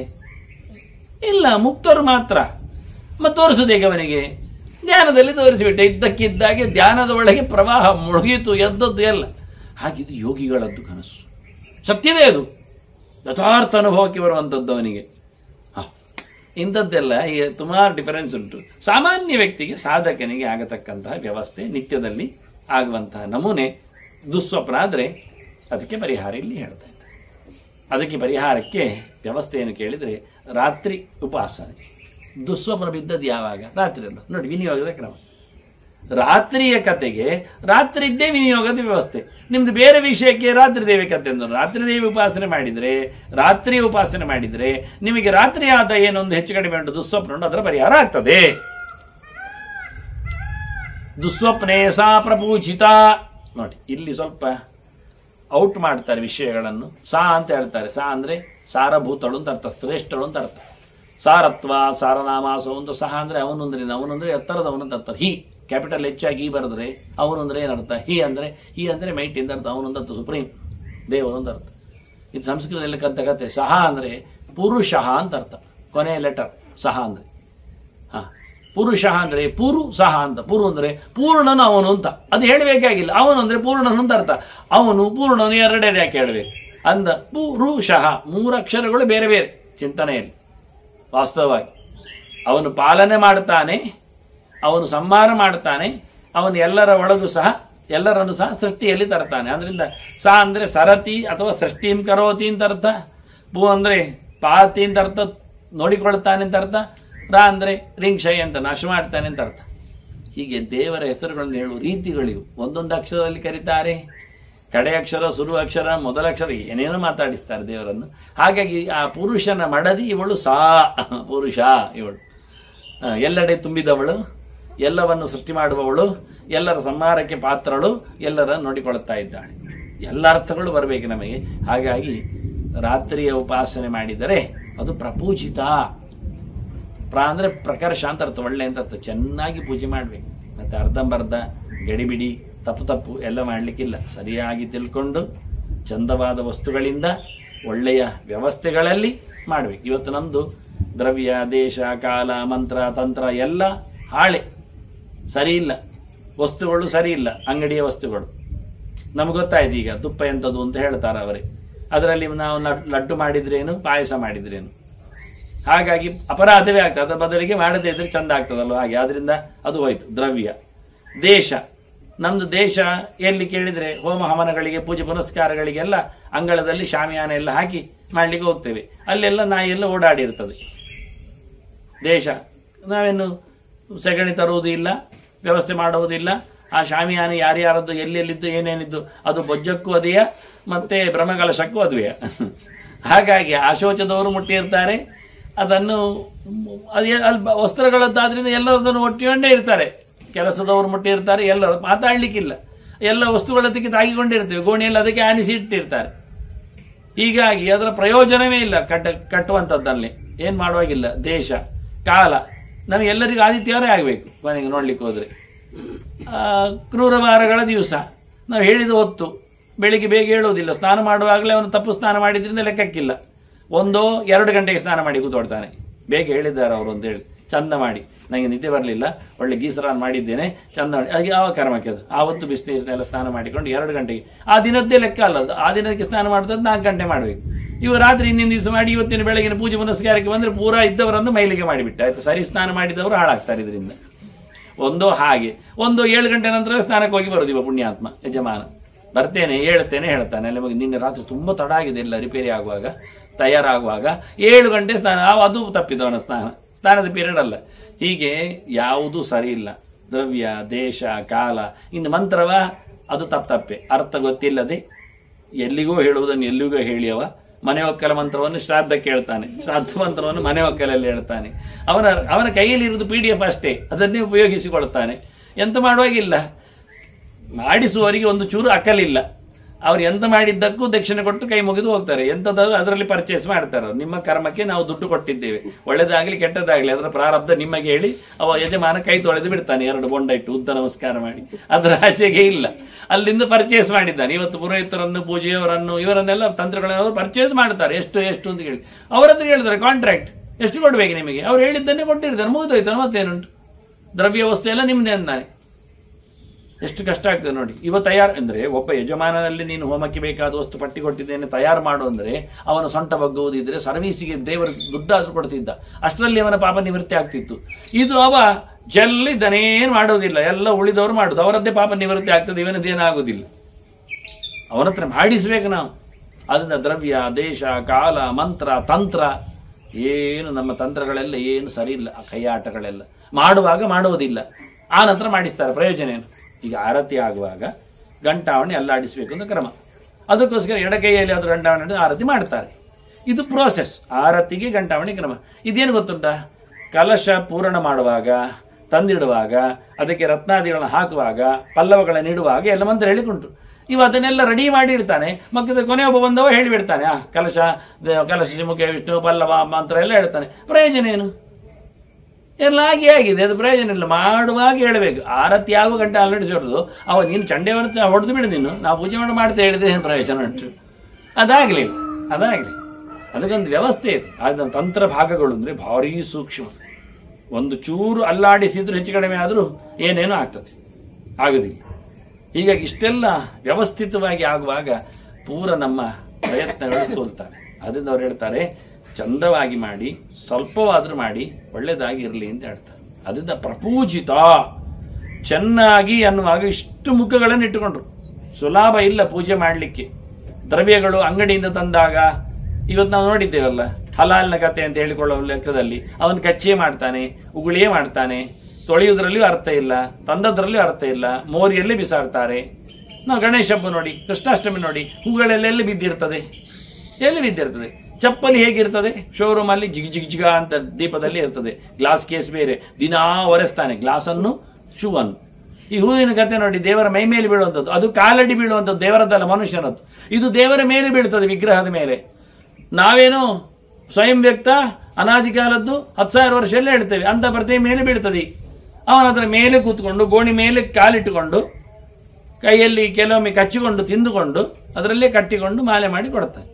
ಇಲ್ಲ ಮುಕ್ತರು ಮಾತ್ರ ಮತ್ತೆ ತೋರಿಸುದು ಹೇಗೆ ಅವನಿಗೆ ಧ್ಯಾನದಲ್ಲಿ ತೋರಿಸಿಬಿಟ್ಟೆ ಇದ್ದಕ್ಕಿದ್ದಾಗೆ ಧ್ಯಾನದ ಒಳಗೆ ಪ್ರವಾಹ ಮುಳುಗಿತು ಎದ್ದದ್ದು ಎಲ್ಲ ಹಾಗಿದು ಯೋಗಿಗಳದ್ದು ಕನಸು ಸತ್ಯವೇ ಅದು ಯಥಾರ್ಥ ಅನುಭವಕ್ಕೆ ಬರುವಂಥದ್ದು ಅವನಿಗೆ ಹ. ಇಂಥದ್ದೆಲ್ಲ ಈಗ ಸುಮಾರು ಡಿಫರೆನ್ಸ್ ಉಂಟು ಸಾಮಾನ್ಯ ವ್ಯಕ್ತಿಗೆ ಸಾಧಕನಿಗೆ ಆಗತಕ್ಕಂತಹ ವ್ಯವಸ್ಥೆ ನಿತ್ಯದಲ್ಲಿ ಆಗುವಂತಹ ನಮೂನೆ ದುಸ್ವಪ್ನ ಆದರೆ ಅದಕ್ಕೆ ಪರಿಹಾರ ಇಲ್ಲಿ ಹೇಳ್ತಾ ಇದ್ದಾರೆ ಅದಕ್ಕೆ ಪರಿಹಾರಕ್ಕೆ ವ್ಯವಸ್ಥೆಯನ್ನು ಕೇಳಿದರೆ ರಾತ್ರಿ ಉಪಾಸನೆ ದುಸ್ವಪ್ನ ಬಿದ್ದದ್ದು ಯಾವಾಗ ರಾತ್ರಿ ಅಲ್ಲ ನೋಡಿ ವಿನಿಯೋಗದ ಕ್ರಮ ರಾತ್ರಿಯ ಕತೆಗೆ ರಾತ್ರಿ ಇದ್ದೇ ವಿನಿಯೋಗದ ವ್ಯವಸ್ಥೆ ನಿಮ್ದು ಬೇರೆ ವಿಷಯಕ್ಕೆ ರಾತ್ರಿ ದೇವಿ ಕತೆ ಅಂತ ರಾತ್ರಿ ದೇವಿ ಉಪಾಸನೆ ಮಾಡಿದ್ರೆ ರಾತ್ರಿ ಉಪಾಸನೆ ಮಾಡಿದ್ರೆ ನಿಮಗೆ ರಾತ್ರಿ ಆದ ಏನೊಂದು ಹೆಚ್ಚು ಕಡಿಮೆ ಉಂಟು ದುಸ್ವಪ್ನ ಉಂಟು ಅದರ ಪರಿಹಾರ ಆಗ್ತದೆ ದುಸ್ವಪ್ನೆ ಸಾ ಪ್ರಪೂಜಿತ ನೋಡಿ ಇಲ್ಲಿ ಸ್ವಲ್ಪ ಔಟ್ ಮಾಡ್ತಾರೆ ವಿಷಯಗಳನ್ನು ಸಾ ಅಂತ ಹೇಳ್ತಾರೆ ಸಾ ಅಂದರೆ ಸಾರಭೂತಳು ಅಂತ ಅರ್ಥ ಶ್ರೇಷ್ಠಳು ಅಂತ ಅರ್ಥ ಸಾರತ್ವ ಸಾರನಾಮಾಸ ಒಂದು ಸಹ ಅಂದರೆ ಅವನೊಂದ್ರೆ ಅವನಂದ್ರೆ ಎತ್ತರದವನು ಅಂತ ಅರ್ಥ ಹಿ ಕ್ಯಾಪಿಟಲ್ ಹೆಚ್ಚಾಗಿ ಈ ಬರೆದ್ರೆ ಅವನು ಅಂದ್ರೆ ಏನರ್ಥ ಹಿ ಅಂದರೆ ಹಿ ಅಂದರೆ ಮೈಟ್ ಅಂತ ಅರ್ಥ ಅವನೊಂದು ಅರ್ಥ ಸುಪ್ರೀಂ ದೇವರು ಅಂತ ಅರ್ಥ ಇದು ಸಂಸ್ಕೃತದಲ್ಲಿ ಕಲಿತ ಕತೆ ಸಹ ಅಂದರೆ ಪುರುಷಃ ಅಂತ ಅರ್ಥ ಕೊನೆಯ ಲೆಟರ್ ಸಹ ಅಂದರೆ ಹಾ ಪುರುಷ ಅಂದ್ರೆ ಪುರು ಸಹ ಅಂತ ಪುರು ಅಂದ್ರೆ ಪೂರ್ಣನು ಅವನು ಅಂತ ಅದು ಹೇಳಬೇಕಾಗಿಲ್ಲ ಅವನು ಅಂದ್ರೆ ಪೂರ್ಣನು ಅಂತ ಅರ್ಥ ಅವನು ಪೂರ್ಣನು ಎರಡೆರಡು ಯಾಕೆ ಹೇಳಬೇಕು ಅಂದ ಪುರುಷಃ ಮೂರು ಅಕ್ಷರಗಳು ಬೇರೆ ಬೇರೆ ಚಿಂತನೆಯಲ್ಲಿ ವಾಸ್ತವವಾಗಿ ಅವನು ಪಾಲನೆ ಮಾಡ್ತಾನೆ ಅವನು ಸಂಹಾರ ಮಾಡ್ತಾನೆ ಅವನು ಎಲ್ಲರ ಒಳಗೂ ಸಹ ಎಲ್ಲರನ್ನು ಸಹ ಸೃಷ್ಟಿಯಲ್ಲಿ ತರ್ತಾನೆ ಅದರಿಂದ ಸ ಅಂದರೆ ಸರತಿ ಅಥವಾ ಸೃಷ್ಟಿಂ ಕರೋತಿ ಅಂತ ಅರ್ಥ ಭೂ ಅಂದರೆ ಪಾತಿ ಅಂತ ಅರ್ಥ ನೋಡಿಕೊಳ್ತಾನೆ ಅಂತ ಅರ್ಥ ರ ಅಂದರೆ ರಿಂಕ್ಷಯ ಅಂತ ನಾಶ ಮಾಡ್ತಾನೆ ಅಂತ ಅರ್ಥ ಹೀಗೆ ದೇವರ ಹೆಸರುಗಳನ್ನು ಹೇಳುವ ರೀತಿಗಳಿವು ಒಂದೊಂದು ಅಕ್ಷರದಲ್ಲಿ ಕರೀತಾರೆ ಕಡೆ ಅಕ್ಷರ ಸುರು ಅಕ್ಷರ ಮೊದಲ ಅಕ್ಷರ ಏನೇನೋ ಮಾತಾಡಿಸ್ತಾರೆ ದೇವರನ್ನು ಹಾಗಾಗಿ ಆ ಪುರುಷನ ಮಡದಿ ಇವಳು ಸಾ ಪುರುಷ ಇವಳು ಆ, ಎಲ್ಲೆಡೆ ತುಂಬಿದವಳು ಎಲ್ಲವನ್ನು ಸೃಷ್ಟಿ ಮಾಡುವವಳು ಎಲ್ಲರ ಸಂಹಾರಕ್ಕೆ ಪಾತ್ರಳು ಎಲ್ಲರ ನೋಡಿಕೊಳ್ಳುತ್ತಾ ಇದ್ದಾಳೆ ಎಲ್ಲ ಅರ್ಥಗಳು ಬರಬೇಕು ನಮಗೆ ಹಾಗಾಗಿ ರಾತ್ರಿಯ ಉಪಾಸನೆ ಮಾಡಿದರೆ ಅದು ಪ್ರಪೂಜಿತ ಪ್ರ ಅಂದರೆ ಪ್ರಕರ್ಷ ಅಂತ ಅರ್ಥ ಒಳ್ಳೆ ಅಂತ ಅರ್ಥ ಚೆನ್ನಾಗಿ ಪೂಜೆ ಮಾಡಬೇಕು ಮತ್ತು ಅರ್ಧಂಬರ್ಧ ಗಡಿಬಿಡಿ ತಪ್ಪು ತಪ್ಪು ಎಲ್ಲ ಮಾಡಲಿಕ್ಕಿಲ್ಲ ಸರಿಯಾಗಿ ತಿಳ್ಕೊಂಡು ಚಂದವಾದ ವಸ್ತುಗಳಿಂದ ಒಳ್ಳೆಯ ವ್ಯವಸ್ಥೆಗಳಲ್ಲಿ ಮಾಡಬೇಕು ಇವತ್ತು ನಮ್ಮದು ದ್ರವ್ಯ ದೇಶ ಕಾಲ ಮಂತ್ರ ತಂತ್ರ ಎಲ್ಲ ಹಾಳೆ ಸರಿ ಇಲ್ಲ ವಸ್ತುಗಳು ಸರಿ ಇಲ್ಲ ಅಂಗಡಿಯ ವಸ್ತುಗಳು ನಮ್ಗೆ ಗೊತ್ತಾಯ್ತು ಈಗ ತುಪ್ಪ ಎಂಥದ್ದು ಅಂತ ಹೇಳ್ತಾರೆ ಅವರೇ ಅದರಲ್ಲಿ ನಾವು ಲಡ್- ಲಡ್ಡು ಮಾಡಿದ್ರೇನು ಪಾಯಸ ಮಾಡಿದ್ರೇನು ಹಾಗಾಗಿ ಅಪರಾಧವೇ ಆಗ್ತದೆ ಅದರ ಬದಲಿಗೆ ಮಾಡದೇ ಇದ್ರೆ ಚಂದ ಆಗ್ತದಲ್ವ ಹಾಗೆ ಆದ್ರಿಂದ ಅದು ಹೋಯ್ತು ದ್ರವ್ಯ ದೇಶ ನಮ್ದು ದೇಶ ಎಲ್ಲಿ ಕೇಳಿದ್ರೆ ಹೋಮ ಹವನಗಳಿಗೆ ಪೂಜೆ ಪುನಸ್ಕಾರಗಳಿಗೆಲ್ಲ ಅಂಗಳದಲ್ಲಿ ಶಾಮಿಯಾನ ಎಲ್ಲ ಹಾಕಿ ಮಾಡ್ಲಿಕ್ಕೆ ಹೋಗ್ತೇವೆ ಅಲ್ಲೆಲ್ಲ ನಾಯಿ ಎಲ್ಲ ಓಡಾಡಿರ್ತದೆ ದೇಶ ನಾವೇನು ಸಗಣಿ ತರುವುದೂ ಇಲ್ಲ ವ್ಯವಸ್ಥೆ ಮಾಡುವುದಿಲ್ಲ ಆ ಶಾಮಿಯಾನ ಯಾರ್ಯಾರದ್ದು ಎಲ್ಲೆಲ್ಲಿದ್ದು ಏನೇನಿದ್ದು ಅದು ಬೊಜ್ಜಕ್ಕೂ ಅದೇಯ ಮತ್ತೆ ಬ್ರಹ್ಮಕಲಶಕ್ಕೂ ಅದುವೆಯ ಹಾಗಾಗಿ ಆಶೋಚದವರು ಮುಟ್ಟಿರ್ತಾರೆ ಅದನ್ನು ಅದೇ ಅಲ್ಲಿ ಬ- ವಸ್ತ್ರಗಳದ್ದಾದ್ರಿಂದ ಎಲ್ಲರದನ್ನು ಒಟ್ಟಿಕೊಂಡೇ ಇರ್ತಾರೆ ಕೆಲಸದವರು ಮುಟ್ಟಿರ್ತಾರೆ ಎಲ್ಲರೂ ಮಾತಾಡ್ಲಿಕ್ಕಿಲ್ಲ ಎಲ್ಲ ವಸ್ತುಗಳದಕ್ಕೆ ತಾಗಿಕೊಂಡಿರ್ತೇವೆ ಗೋಣಿಯಲ್ಲಿ ಅದಕ್ಕೆ ಆನಿಸಿ ಇಟ್ಟಿರ್ತಾರೆ ಹೀಗಾಗಿ ಅದರ ಪ್ರಯೋಜನವೇ ಇಲ್ಲ ಕಟ್ಟ ಕಟ್ಟುವಂಥದ್ದಲ್ಲಿ ಏನು ಮಾಡುವಾಗಿಲ್ಲ ದೇಶ ಕಾಲ ನಮಗೆಲ್ಲರಿಗೂ ಆದಿತ್ಯವರೇ ಆಗಬೇಕು ಕೊನೆಗೆ ನೋಡ್ಲಿಕ್ಕೆ ಹೋದರೆ ಕ್ರೂರವಾರಗಳ ದಿವಸ ನಾವು ಹೇಳಿದ ಹೊತ್ತು ಬೆಳಿಗ್ಗೆ ಬೇಗ ಹೇಳುವುದಿಲ್ಲ ಸ್ನಾನ ಮಾಡುವಾಗಲೇ ಅವನು ತಪ್ಪು ಸ್ನಾನ ಮಾಡಿದ್ರಿಂದ ಲೆಕ್ಕಕ್ಕಿಲ್ಲ ಒಂದೋ ಎರಡು ಗಂಟೆಗೆ ಸ್ನಾನ ಮಾಡಿ ಕೂತ್ಕೊಳ್ತಾನೆ ಬೇಗ ಹೇಳಿದ್ದಾರೆ ಅವರು ಅಂತೇಳಿ ಚಂದ ಮಾಡಿ ನನಗೆ ನಿದ್ದೆ ಬರಲಿಲ್ಲ ಒಳ್ಳೆ ಗೀಸರಾನ್ ಮಾಡಿದ್ದೇನೆ ಚಂದ ಮಾಡಿ ಹಾಗೆ ಯಾವ ಕರ್ಮಕ್ಕೆ ಅದು ಆವತ್ತು ಬಿಸಿನೀರಿನೆಲ್ಲ ಸ್ನಾನ ಮಾಡಿಕೊಂಡು ಎರಡು ಗಂಟೆಗೆ ಆ ದಿನದ್ದೇ ಲೆಕ್ಕ ಅಲ್ಲ ಅದು ಆ ದಿನಕ್ಕೆ ಸ್ನಾನ ಮಾಡ್ತದ್ದು ನಾಲ್ಕು ಗಂಟೆ ಮಾಡಬೇಕು ಇವು ರಾತ್ರಿ ಹಿಂದಿನ ದಿವಸ ಮಾಡಿ ಇವತ್ತಿನ ಬೆಳಗಿನ ಪೂಜೆ ಪುನಸ್ಕಾರಕ್ಕೆ ಬಂದರೆ ಪೂರಾ ಇದ್ದವರನ್ನು ಮೈಲಿಗೆ ಮಾಡಿಬಿಟ್ಟ ಆಯ್ತು ಸರಿ ಸ್ನಾನ ಮಾಡಿದವರು ಹಾಳಾಗ್ತಾರೆ ಇದರಿಂದ ಒಂದು ಹಾಗೆ ಒಂದು ಏಳು ಗಂಟೆ ನಂತರ ಸ್ನಾನಕ್ಕೆ ಹೋಗಿ ಬರೋದು ಇವ ಪುಣ್ಯಾತ್ಮ ಯಜಮಾನ ಬರ್ತೇನೆ ಹೇಳ್ತೇನೆ ಹೇಳ್ತಾನೆ ಅಲ್ಲಿ ಮಗ ನಿನ್ನೆ ರಾತ್ರಿ ತುಂಬ ತಡ ಆಗಿದೆ ಎಲ್ಲ ರಿಪೇರಿ ಆಗುವಾಗ ತಯಾರಾಗುವಾಗ ಏಳು ಗಂಟೆ ಸ್ನಾನ ಆ, ಅದು ತಪ್ಪಿದವನ ಸ್ನಾನ ಸ್ನಾನದ ಪೀರಿಯಡ್ ಅಲ್ಲ ಹೀಗೆ ಯಾವುದೂ ಸರಿ ಇಲ್ಲ ದ್ರವ್ಯ ದೇಶ ಕಾಲ ಇನ್ನು ಮಂತ್ರವ ಅದು ತಪ್ಪು ತಪ್ಪೆ ಅರ್ಥ ಗೊತ್ತಿಲ್ಲದೆ ಎಲ್ಲಿಗೋ ಹೇಳುವುದನ್ನು ಎಲ್ಲಿಗೋ ಹೇಳಿಯವ ಮನೆ ಒಕ್ಕಲ ಮಂತ್ರವನ್ನು ಶ್ರಾದ್ದಕ್ಕೆ ಹೇಳ್ತಾನೆ ಶ್ರಾದ್ದ ಮಂತ್ರವನ್ನು ಮನೆ ಒಕ್ಕಲಲ್ಲಿ ಹೇಳ್ತಾನೆ ಅವನ ಅವನ ಕೈಯಲ್ಲಿ ಇರುವುದು ಪಿ ಡಿ ಎಫ್ ಅಷ್ಟೇ ಅದನ್ನೇ ಉಪಯೋಗಿಸಿಕೊಳ್ತಾನೆ ಎಂತ ಮಾಡುವಾಗಿಲ್ಲ ಮಾಡಿಸುವವರಿಗೆ ಒಂದು ಚೂರು ಅಕಲಿಲ್ಲ ಅವ್ರು ಎಂತ ಮಾಡಿದ್ದಕ್ಕೂ ದಕ್ಷಿಣೆ ಕೊಟ್ಟು ಕೈ ಮುಗಿದು ಹೋಗ್ತಾರೆ ಎಂಥದ್ದು ಅದರಲ್ಲಿ ಪರ್ಚೇಸ್ ಮಾಡ್ತಾರೆ ಅವ್ರು. ನಿಮ್ಮ ಕರ್ಮಕ್ಕೆ ನಾವು ದುಡ್ಡು ಕೊಟ್ಟಿದ್ದೇವೆ ಒಳ್ಳೇದಾಗಲಿ ಕೆಟ್ಟದಾಗಲಿ ಅದರ ಪ್ರಾರಬ್ಧ ನಿಮಗೆ ಹೇಳಿ ಅವ ಯಜಮಾನ ಕೈ ತೊಳೆದು ಬಿಡ್ತಾನೆ ಎರಡು ಬೊಂಡ ಇಟ್ಟು ಉದ್ದ ನಮಸ್ಕಾರ ಮಾಡಿ ಅದರ ಆಚೆಗೆ ಇಲ್ಲ ಅಲ್ಲಿಂದ ಪರ್ಚೇಸ್ ಮಾಡಿದ್ದಾನೆ ಇವತ್ತು ಪುರೋಹಿತರನ್ನು ಪೂಜೆಯವರನ್ನು ಇವರನ್ನೆಲ್ಲ ತಂತ್ರಗಳನ್ನು ಪರ್ಚೇಸ್ ಮಾಡ್ತಾರೆ ಎಷ್ಟು ಎಷ್ಟು ಅಂತ ಹೇಳಿ ಅವ್ರ ಹತ್ರ ಹೇಳಿದ್ದಾರೆ ಕಾಂಟ್ರಾಕ್ಟ್ ಎಷ್ಟು ಕೊಡ್ಬೇಕು ನಿಮಗೆ ಅವ್ರು ಹೇಳಿದ್ದನ್ನೇ ಕೊಟ್ಟಿರ್ತಾರೆ ಮುಗಿದೋಯ್ತು ಮತ್ತೇನುಂಟು ದ್ರವ್ಯ ವಸ್ತು ಎಲ್ಲ ನಿಮ್ಮದೇ ಅಂದಾನೆ ಎಷ್ಟು ಕಷ್ಟ ಆಗ್ತದೆ ನೋಡಿ ಇವ ತಯಾರು ಅಂದರೆ ಒಬ್ಬ ಯಜಮಾನನಲ್ಲಿ ನೀನು ಹೋಮಕ್ಕೆ ಬೇಕಾದ ವಸ್ತು ಪಟ್ಟಿ ಕೊಟ್ಟಿದ್ದೇನೆ ತಯಾರು ಮಾಡು ಅಂದರೆ ಅವನ ಸೊಂಟ ಬಗ್ಗುವುದಿದ್ರೆ ಸರ್ವೀಸಿಗೆ ದೇವರು ದುಡ್ಡಾದ್ರೂ ಕೊಡ್ತಿದ್ದ ಅಷ್ಟರಲ್ಲಿ ಅವನ ಪಾಪ ನಿವೃತ್ತಿ ಆಗ್ತಿತ್ತು ಇದು ಅವ ಜಲ್ಲಿದ್ದನೇನು ಮಾಡೋದಿಲ್ಲ ಎಲ್ಲ ಉಳಿದವರು ಮಾಡುದು ಅವರದ್ದೇ ಪಾಪ ನಿವೃತ್ತಿ ಆಗ್ತದೆ ಇವನದ್ದೇನಾಗುವುದಿಲ್ಲ ಅವನ ಹತ್ರ ಮಾಡಿಸ್ಬೇಕು ನಾವು ಅದರಿಂದ ದ್ರವ್ಯ ದೇಶ ಕಾಲ ಮಂತ್ರ ತಂತ್ರ ಏನು ನಮ್ಮ ತಂತ್ರಗಳೆಲ್ಲ ಏನು ಸರಿ ಇಲ್ಲ ಆ ಕೈಯಾಟಗಳೆಲ್ಲ ಮಾಡುವಾಗ ಮಾಡುವುದಿಲ್ಲ ಆ ನಂತರ ಮಾಡಿಸ್ತಾರೆ ಪ್ರಯೋಜನ ಏನು ಈಗ ಆರತಿ ಆಗುವಾಗ ಗಂಟಾವಣೆ ಅಲ್ಲಾಡಿಸಬೇಕು ಅಂತ ಕ್ರಮ ಅದಕ್ಕೋಸ್ಕರ ಎಡಕೈಯಲ್ಲಿ ಅದು ಗಂಟಾವಣೆ ಹಿಡಿದು ಆರತಿ ಮಾಡ್ತಾರೆ ಇದು ಪ್ರೋಸೆಸ್ ಆರತಿಗೆ ಗಂಟಾವಣೆ ಕ್ರಮ ಇದೇನು ಗೊತ್ತುಂಟಾ ಕಲಶ ಪೂರ್ಣ ಮಾಡುವಾಗ ತಂದಿಡುವಾಗ ಅದಕ್ಕೆ ರತ್ನಾದಿಗಳನ್ನು ಹಾಕುವಾಗ ಪಲ್ಲವಗಳನ್ನು ಇಡುವಾಗ ಎಲ್ಲ ಮಂತ್ರ ಹೇಳಿಕೊಂಡು ಇವ ಅದನ್ನೆಲ್ಲ ರೆಡಿ ಮಾಡಿ ಇಡ್ತಾನೆ ಮಕ್ಕದ ಕೊನೆ ಒಬ್ಬ ಬಂದವ ಹೇಳಿಬಿಡ್ತಾನೆ ಆ ಕಲಶ ದ- ಕಲಶ ಮುಖ್ಯ ವಿಷ್ಣು ಪಲ್ಲವ ಮಂತ್ರ ಎಲ್ಲ ಹೇಳ್ತಾನೆ ಪ್ರಯೋಜನ ಏನು ಎಲ್ಲ ಆಗಿ ಆಗಿದೆ ಅದು ಪ್ರಯೋಜನ ಇಲ್ಲ ಮಾಡುವಾಗ ಹೇಳಬೇಕು ಆರತಿ ಯಾವ ಗಂಟೆ ಆಲ್ರೆಡಿ ಹೊಡೆದು ಅವ ನೀನು ಚಂಡೆ ಹೊರತು ಹೊಡೆದು ಬಿಡು ನೀನು ನಾವು ಪೂಜೆ ಮಾಡಿ ಮಾಡ್ತಾ ಹೇಳಿದ್ರೆ ಏನು ಪ್ರಯೋಜನ ಉಂಟು ಅದಾಗಲಿಲ್ಲ ಅದಾಗಲಿ ಅದಕ್ಕೊಂದು ವ್ಯವಸ್ಥೆ ಇದೆ ಅದನ್ನ ತಂತ್ರ ಭಾಗಗಳು ಅಂದರೆ ಭಾರೀ ಸೂಕ್ಷ್ಮ ಒಂದು ಚೂರು ಅಲ್ಲಾಡಿಸಿದ್ರು ಹೆಚ್ಚು ಕಡಿಮೆ ಆದರೂ ಏನೇನೋ ಆಗ್ತದೆ ಆಗೋದಿಲ್ಲ ಹೀಗಾಗಿ ಇಷ್ಟೆಲ್ಲ ವ್ಯವಸ್ಥಿತವಾಗಿ ಆಗುವಾಗ ಪೂರ ನಮ್ಮ ಪ್ರಯತ್ನಗಳು ಸೋಲ್ತವೆ ಅದರಿಂದ ಅವ್ರು ಹೇಳ್ತಾರೆ ಚಂದವಾಗಿ ಮಾಡಿ ಸ್ವಲ್ಪವಾದರೂ ಮಾಡಿ ಒಳ್ಳೆಯದಾಗಿ ಇರಲಿ ಅಂತ ಹೇಳ್ತಾರೆ ಅದರಿಂದ ಪ್ರಪೂಜಿತ ಚೆನ್ನಾಗಿ ಅನ್ನುವಾಗ ಇಷ್ಟು ಮುಖಗಳನ್ನು ಇಟ್ಟುಕೊಂಡ್ರು ಸುಲಭ ಇಲ್ಲ ಪೂಜೆ ಮಾಡಲಿಕ್ಕೆ ದ್ರವ್ಯಗಳು ಅಂಗಡಿಯಿಂದ ತಂದಾಗ ಇವತ್ತು ನಾವು ನೋಡಿದ್ದೇವಲ್ಲ ಹಲಾಲ್ನ ಕತೆ ಅಂತ ಹೇಳಿಕೊಳ್ಳುವ ಲೆಕ್ಕದಲ್ಲಿ ಅವನು ಕಚ್ಚೆ ಮಾಡ್ತಾನೆ ಉಗುಳಿಯೇ ಮಾಡ್ತಾನೆ ತೊಳೆಯುವುದರಲ್ಲಿಯೂ ಅರ್ಥ ಇಲ್ಲ ತಂದದ್ರಲ್ಲಿಯೂ ಅರ್ಥ ಇಲ್ಲ ಮೋರಿಯಲ್ಲಿ ಬಿಸಾಡ್ತಾರೆ ನಾವು ಗಣೇಶ ಹಬ್ಬ ನೋಡಿ ಕೃಷ್ಣಾಷ್ಟಮಿ ನೋಡಿ ಹೂಗಳೆಲ್ಲ ಎಲ್ಲಿ ಬಿದ್ದಿರ್ತದೆ ಎಲ್ಲಿ ಬಿದ್ದಿರ್ತದೆ ಚಪ್ಪಲಿ ಹೇಗಿರ್ತದೆ ಶೋರೂಮ್ ಅಲ್ಲಿ ಜಿಗ್ ಜಿಗ್ ಜಿಗ ಅಂತ ದೀಪದಲ್ಲಿ ಇರ್ತದೆ ಗ್ಲಾಸ್ ಕೇಸ್ ಬೇರೆ ದಿನಾ ಒರೆಸ್ತಾನೆ ಗ್ಲಾಸನ್ನು ಶೂ ಅನ್ನು ಈ ಹೂವಿನ ಕತೆ ನೋಡಿ ದೇವರ ಮೈ ಮೇಲೆ ಬೀಳುವಂಥದ್ದು ಅದು ಕಾಲಡಿ ಬೀಳುವಂಥದ್ದು ದೇವರದ್ದಲ್ಲ ಮನುಷ್ಯನದ್ದು ಇದು ದೇವರ ಮೇಲೆ ಬೀಳ್ತದೆ ವಿಗ್ರಹದ ಮೇಲೆ ನಾವೇನು ಸ್ವಯಂ ವ್ಯಕ್ತ ಅನಾದಿ ಕಾಲದ್ದು ಹತ್ತು ಸಾವಿರ ವರ್ಷ ಎಲ್ಲ ಹೇಳ್ತೇವೆ ಅಂತ ಪ್ರತಿ ಮೇಲೆ ಬೀಳ್ತದೆ ಅವನ ಅದರ ಮೇಲೆ ಕೂತ್ಕೊಂಡು ಗೋಣಿ ಮೇಲೆ ಕಾಲಿಟ್ಟುಕೊಂಡು ಕೈಯಲ್ಲಿ ಕೆಲವೊಮ್ಮೆ ಕಚ್ಚಿಕೊಂಡು ತಿಂದುಕೊಂಡು ಅದರಲ್ಲೇ ಕಟ್ಟಿಕೊಂಡು ಮಾಲೆ ಮಾಡಿ ಕೊಡ್ತಾನೆ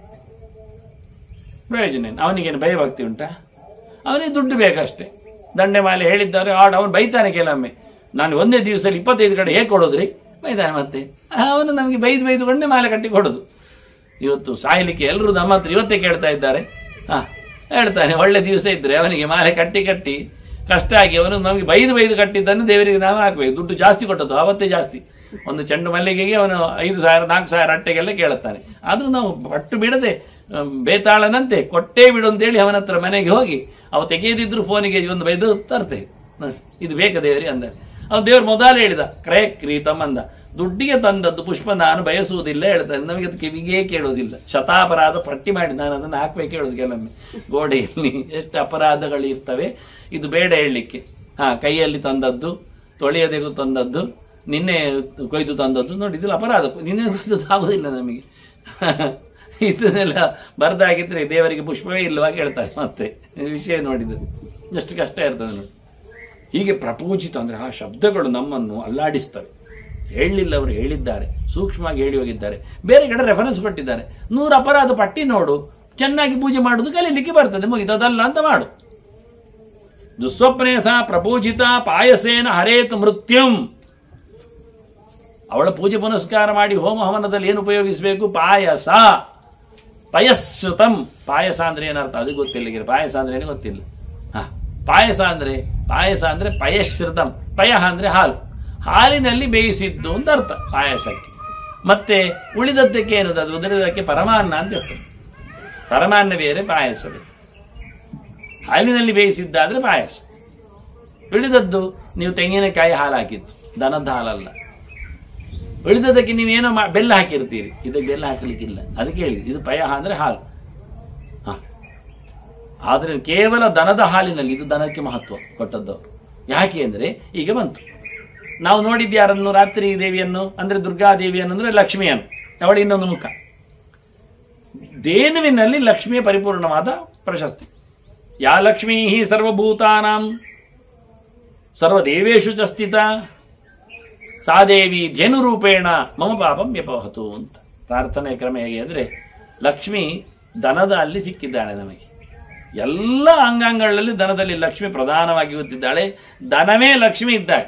ಪ್ರಯೋಜನ ಏನು ಅವನಿಗೇನು ಭಯಭಕ್ತಿ ಉಂಟಾ ಅವನಿಗೆ ದುಡ್ಡು ಬೇಕಷ್ಟೇ ದಂಡೆ ಮಾಲೆ ಹೇಳಿದ್ದಾರೆ ಆಡ್ ಅವನು ಬೈತಾನೆ ಕೆಲವೊಮ್ಮೆ ನಾನು ಒಂದೇ ದಿವಸದಲ್ಲಿ ಇಪ್ಪತ್ತೈದು ಕಡೆ ಹೇಗೆ ಕೊಡೋದ್ರಿ ಬೈತಾನೆ ಮತ್ತೆ ಅವನು ನಮಗೆ ಬೈದು ಬೈದುಕೊಂಡೇ ಮಾಲೆ ಕಟ್ಟಿ ಕೊಡೋದು ಇವತ್ತು ಸಾಯಲಿಕ್ಕೆ ಎಲ್ಲರೂ ನಮ್ಮ ಹತ್ರ ಇವತ್ತೇ ಕೇಳ್ತಾ ಇದ್ದಾರೆ ಹಾ ಹೇಳ್ತಾನೆ ಒಳ್ಳೆ ದಿವಸ ಇದ್ರೆ ಅವನಿಗೆ ಮಾಲೆ ಕಟ್ಟಿ ಕಟ್ಟಿ ಕಷ್ಟ ಆಗಿ ಅವನು ನಮಗೆ ಬೈದು ಬೈದು ಕಟ್ಟಿದ್ದನ್ನು ದೇವರಿಗೆ ನಾವು ಹಾಕ್ಬೇಕು ದುಡ್ಡು ಜಾಸ್ತಿ ಕೊಟ್ಟದ್ದು ಆವತ್ತೇ ಜಾಸ್ತಿ ಒಂದು ಚೆಂಡು ಮಲ್ಲಿಗೆಗೆ ಅವನು ಐದು ಸಾವಿರ ನಾಲ್ಕು ಸಾವಿರ ಅಟ್ಟೆಗೆಲ್ಲ ಕೇಳುತ್ತಾನೆ ಆದರೂ ನಾವು ಪಟ್ಟು ಬಿಡದೆ ಅಮ್, ಬೇತಾಳನಂತೆ ಕೊಟ್ಟೇ ಬಿಡು ಅಂತೇಳಿ ಅವನ ಹತ್ರ ಮನೆಗೆ ಹೋಗಿ ಅವ ತೆಗೆಯದಿದ್ರು ಫೋನಿಗೆ ಒಂದು ಬೈದು ತರ್ತೇವೆ ಹ, ಇದು ಬೇಕಾ ದೇವರಿಗೆ ಅಂದ ಅವ್ನು ದೇವರು ಮೊದಲೇ ಹೇಳಿದ ಕ್ರಯ ಕ್ರೀತಮ್ ಅಂದ ದುಡ್ಡಿಗೆ ತಂದದ್ದು ಪುಷ್ಪ ನಾನು ಬಯಸುವುದಿಲ್ಲ ಹೇಳ್ತಾನೆ ನಮಗೆ ಅದು ಕಿವಿಗೆ ಕೇಳುವುದಿಲ್ಲ ಶತಾಪರಾಧ ಪಟ್ಟಿ ಮಾಡಿ ನಾನು ಅದನ್ನು ಹಾಕ್ಬೇಕು ಹೇಳೋದು ಕೆಲವೊಮ್ಮೆ ಗೋಡೆಯಲ್ಲಿ ಎಷ್ಟು ಅಪರಾಧಗಳು ಇರ್ತವೆ ಇದು ಬೇಡ ಹೇಳಲಿಕ್ಕೆ ಹಾ ಕೈಯಲ್ಲಿ ತಂದದ್ದು ತೊಳೆಯದೆಗೂ ತಂದದ್ದು ನಿನ್ನೆ ಕೊಯ್ದು ತಂದದ್ದು ನೋಡಿ ಇದಿಲ್ಲ ಅಪರಾಧ ನಿನ್ನೆ ಕೊಯ್ದು ಆಗುದಿಲ್ಲ ನಮಗೆ ಇದನ್ನೆಲ್ಲ ಬರ್ದಾಗಿದ್ರೆ ದೇವರಿಗೆ ಪುಷ್ಪವೇ ಇಲ್ಲವಾಗ ಹೇಳ್ತಾರೆ ಮತ್ತೆ ಈ ವಿಷಯ ನೋಡಿದ್ರು ಎಷ್ಟು ಕಷ್ಟ ಇರ್ತದೆ ನೋಡಿ ಹೀಗೆ ಪ್ರಪೂಜಿತ ಅಂದರೆ ಆ ಶಬ್ದಗಳು ನಮ್ಮನ್ನು ಅಲ್ಲಾಡಿಸ್ತವೆ ಹೇಳಲಿಲ್ಲ ಅವರು ಹೇಳಿದ್ದಾರೆ ಸೂಕ್ಷ್ಮವಾಗಿ ಹೇಳಿ ಹೋಗಿದ್ದಾರೆ ಬೇರೆ ಕಡೆ ರೆಫರೆನ್ಸ್ ಕೊಟ್ಟಿದ್ದಾರೆ ನೂರು ಅಪರಾಧ ಪಟ್ಟಿ ನೋಡು ಚೆನ್ನಾಗಿ ಪೂಜೆ ಮಾಡುವುದು ಕಲೀಲಿಕ್ಕೆ ಬರ್ತದೆ ಮುಗಿದದಲ್ಲ ಅಂತ ಮಾಡು ದುಸ್ವಪ್ನೇ ಸಹ ಪ್ರಪೂಜಿತ ಪಾಯಸೇನ ಹರೇತ್ ಮೃತ್ಯುಂ ಅವಳ ಪೂಜೆ ಪುನಸ್ಕಾರ ಮಾಡಿ ಹೋಮ ಹವನದಲ್ಲಿ ಏನು ಉಪಯೋಗಿಸಬೇಕು ಪಾಯಸ ಪಯಶ್ರುತಂ ಪಾಯಸ ಅಂದ್ರೆ ಏನರ್ಥ ಅದು ಗೊತ್ತಿಲ್ಲ ಈಗ ಪಾಯಸ ಅಂದ್ರೆ ಏನು ಗೊತ್ತಿಲ್ಲ ಹಾ ಪಾಯಸ ಅಂದ್ರೆ ಪಾಯಸ ಅಂದ್ರೆ ಪಯಶ್ರುತಂ ಪಯಃ ಅಂದ್ರೆ ಹಾಲು ಹಾಲಿನಲ್ಲಿ ಬೇಯಿಸಿದ್ದು ಅಂತ ಅರ್ಥ ಪಾಯಸಕ್ಕೆ ಮತ್ತೆ ಉಳಿದದ್ದಕ್ಕೆ ಏನದು ಅದು ಉಳಿದದ್ದಕ್ಕೆ ಪರಮಾನ್ನ ಅಂತ ಹೆಸರು ಪರಮಾನ್ನ ಬೇರೆ ಪಾಯಸ ಬೇರೆ ಹಾಲಿನಲ್ಲಿ ಬೇಯಿಸಿದ್ದಾದ್ರೆ ಪಾಯಸ ಉಳಿದದ್ದು ನೀವು ತೆಂಗಿನಕಾಯಿ ಹಾಲು ಹಾಕಿತ್ತು ದನದ ಹಾಲಲ್ಲ ಉಳಿದದಕ್ಕೆ ನೀವೇನೋ ಮಾ ಬೆಲ್ಲ ಹಾಕಿರ್ತೀರಿ ಇದಕ್ಕೆ ಬೆಲ್ಲ ಹಾಕಲಿಕ್ಕಿಲ್ಲ ಅದಕ್ಕೆ ಹೇಳಿ ಇದು ಪಯಹ ಅಂದ್ರೆ ಹಾಲು ಹಾ ಆದರೆ ಕೇವಲ ದನದ ಹಾಲಿನಲ್ಲಿ ಇದು ದನಕ್ಕೆ ಮಹತ್ವ ಕೊಟ್ಟದ್ದು ಯಾಕೆ ಅಂದರೆ ಈಗ ಬಂತು ನಾವು ನೋಡಿದ್ದು ಯಾರನ್ನು ರಾತ್ರಿ ದೇವಿಯನ್ನು ಅಂದ್ರೆ ದುರ್ಗಾದೇವಿಯನ್ನು ಅಂದ್ರೆ ಲಕ್ಷ್ಮಿಯನ್ನು ಅವಳ ಇನ್ನೊಂದು ಮುಖ ದೇನುವಿನಲ್ಲಿ ಲಕ್ಷ್ಮಿಯ ಪರಿಪೂರ್ಣವಾದ ಪ್ರಶಸ್ತಿ ಯಾ ಲಕ್ಷ್ಮೀ ಸರ್ವಭೂತಾನಾಂ ಸರ್ವದೇವೇಶು ಚ ಸ್ಥಿತ ಸಾ ದೇವಿ ಧೇನುರೂಪೇಣ ಮಮ ಪಾಪಂ ವ್ಯಪಹತು ಅಂತ ಪ್ರಾರ್ಥನೆ ಕ್ರಮ ಹೇಗೆ ಅಂದರೆ ಲಕ್ಷ್ಮಿ ದನದ ಅಲ್ಲಿ ಸಿಕ್ಕಿದ್ದಾಳೆ ನಮಗೆ ಎಲ್ಲ ಅಂಗಾಂಗಗಳಲ್ಲಿ ದನದಲ್ಲಿ ಲಕ್ಷ್ಮಿ ಪ್ರಧಾನವಾಗಿ ಗೊತ್ತಿದ್ದಾಳೆ ದನವೇ ಲಕ್ಷ್ಮಿ ಇದ್ದಾಳೆ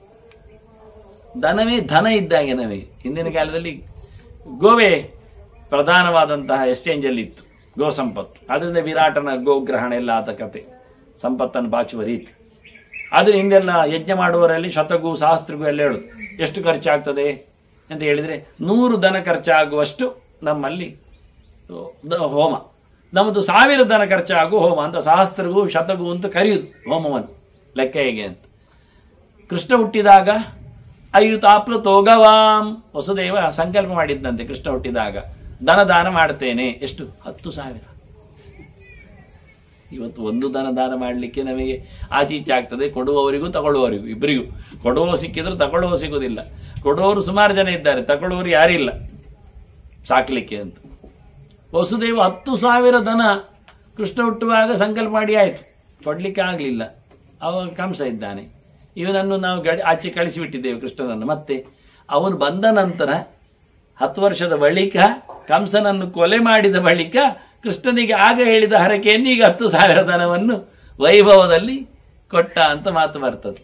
ದನವೇ ಧನ ಇದ್ದಾಗೆ ನಮಗೆ ಹಿಂದಿನ ಕಾಲದಲ್ಲಿ ಗೋವೇ ಪ್ರಧಾನವಾದಂತಹ ಎಕ್ಸ್ಚೇಂಜ್ ಅಲ್ಲಿ ಇತ್ತು ಗೋ ಸಂಪತ್ತು ಅದರಿಂದ ವಿರಾಟನ ಗೋಗ್ರಹಣ ಎಲ್ಲ ಆದ ಕತೆ ಸಂಪತ್ತನ್ನು ಬಾಚುವ ರೀತಿ ಆದರೆ ಹಿಂದೆಲ್ಲ ಯಜ್ಞ ಮಾಡುವವರಲ್ಲಿ ಶತಗೂ ಸಹಸ್ರಗೂ ಎಲ್ಲ ಹೇಳುದು ಎಷ್ಟು ಖರ್ಚಾಗ್ತದೆ ಅಂತ ಹೇಳಿದರೆ ನೂರು ದನ ಖರ್ಚಾಗುವಷ್ಟು ನಮ್ಮಲ್ಲಿ ದ- ಹೋಮ ನಮ್ಮದು ಸಾವಿರ ದನ ಖರ್ಚಾಗುವ ಹೋಮ ಅಂತ ಸಹಸ್ರಗೂ ಶತಗೂ ಅಂತ ಕರೆಯುದು ಹೋಮವನ್ನು ಲೆಕ್ಕ ಹೇಗೆ ಅಂತ ಕೃಷ್ಣ ಹುಟ್ಟಿದಾಗ ಅಯುತಾಪ್ಲು ತೋಗವಾಂ ವಸುದೇವ ಸಂಕಲ್ಪ ಮಾಡಿದ್ದಂತೆ ಕೃಷ್ಣ ಹುಟ್ಟಿದಾಗ ದನ ದಾನ ಮಾಡ್ತೇನೆ ಎಷ್ಟು ಹತ್ತು ಸಾವಿರ ಇವತ್ತು ಒಂದು ದನ ದಾನ ಮಾಡಲಿಕ್ಕೆ ನಮಗೆ ಆಚೀಚೆ ಆಗ್ತದೆ ಕೊಡುವವರಿಗೂ ತಗೊಳ್ಳುವವರಿಗೂ ಇಬ್ಬರಿಗೂ ಕೊಡುವವ ಸಿಕ್ಕಿದ್ರು ತಗೊಳ್ಳುವ ಸಿಗೋದಿಲ್ಲ ಕೊಡುವವರು ಸುಮಾರು ಜನ ಇದ್ದಾರೆ ತಗೊಳ್ಳುವವರು ಯಾರಿಲ್ಲ ಸಾಕಲಿಕ್ಕೆ ಅಂತ ವಸುದೇವ ಹತ್ತು ಸಾವಿರ ದನ ಕೃಷ್ಣ ಹುಟ್ಟುವಾಗ ಸಂಕಲ್ಪ ಮಾಡಿ ಆಯಿತು ಕೊಡಲಿಕ್ಕೆ ಆಗಲಿಲ್ಲ ಅವ ಕಂಸ ಇದ್ದಾನೆ ಇವನನ್ನು ನಾವು ಗಡಿ ಆಚೆ ಕಳಿಸಿಬಿಟ್ಟಿದ್ದೇವೆ ಕೃಷ್ಣನನ್ನು ಮತ್ತೆ ಅವನು ಬಂದ ನಂತರ ಹತ್ತು ವರ್ಷದ ಬಳಿಕ ಕಂಸನನ್ನು ಕೊಲೆ ಮಾಡಿದ ಬಳಿಕ ಕೃಷ್ಣನಿಗೆ ಆಗ ಹೇಳಿದ ಹರಕೆಯನ್ನು ಈಗ ಹತ್ತು ಸಾವಿರ ದನವನ್ನು ವೈಭವದಲ್ಲಿ ಕೊಟ್ಟ ಅಂತ ಮಾತು ಬರ್ತದೆ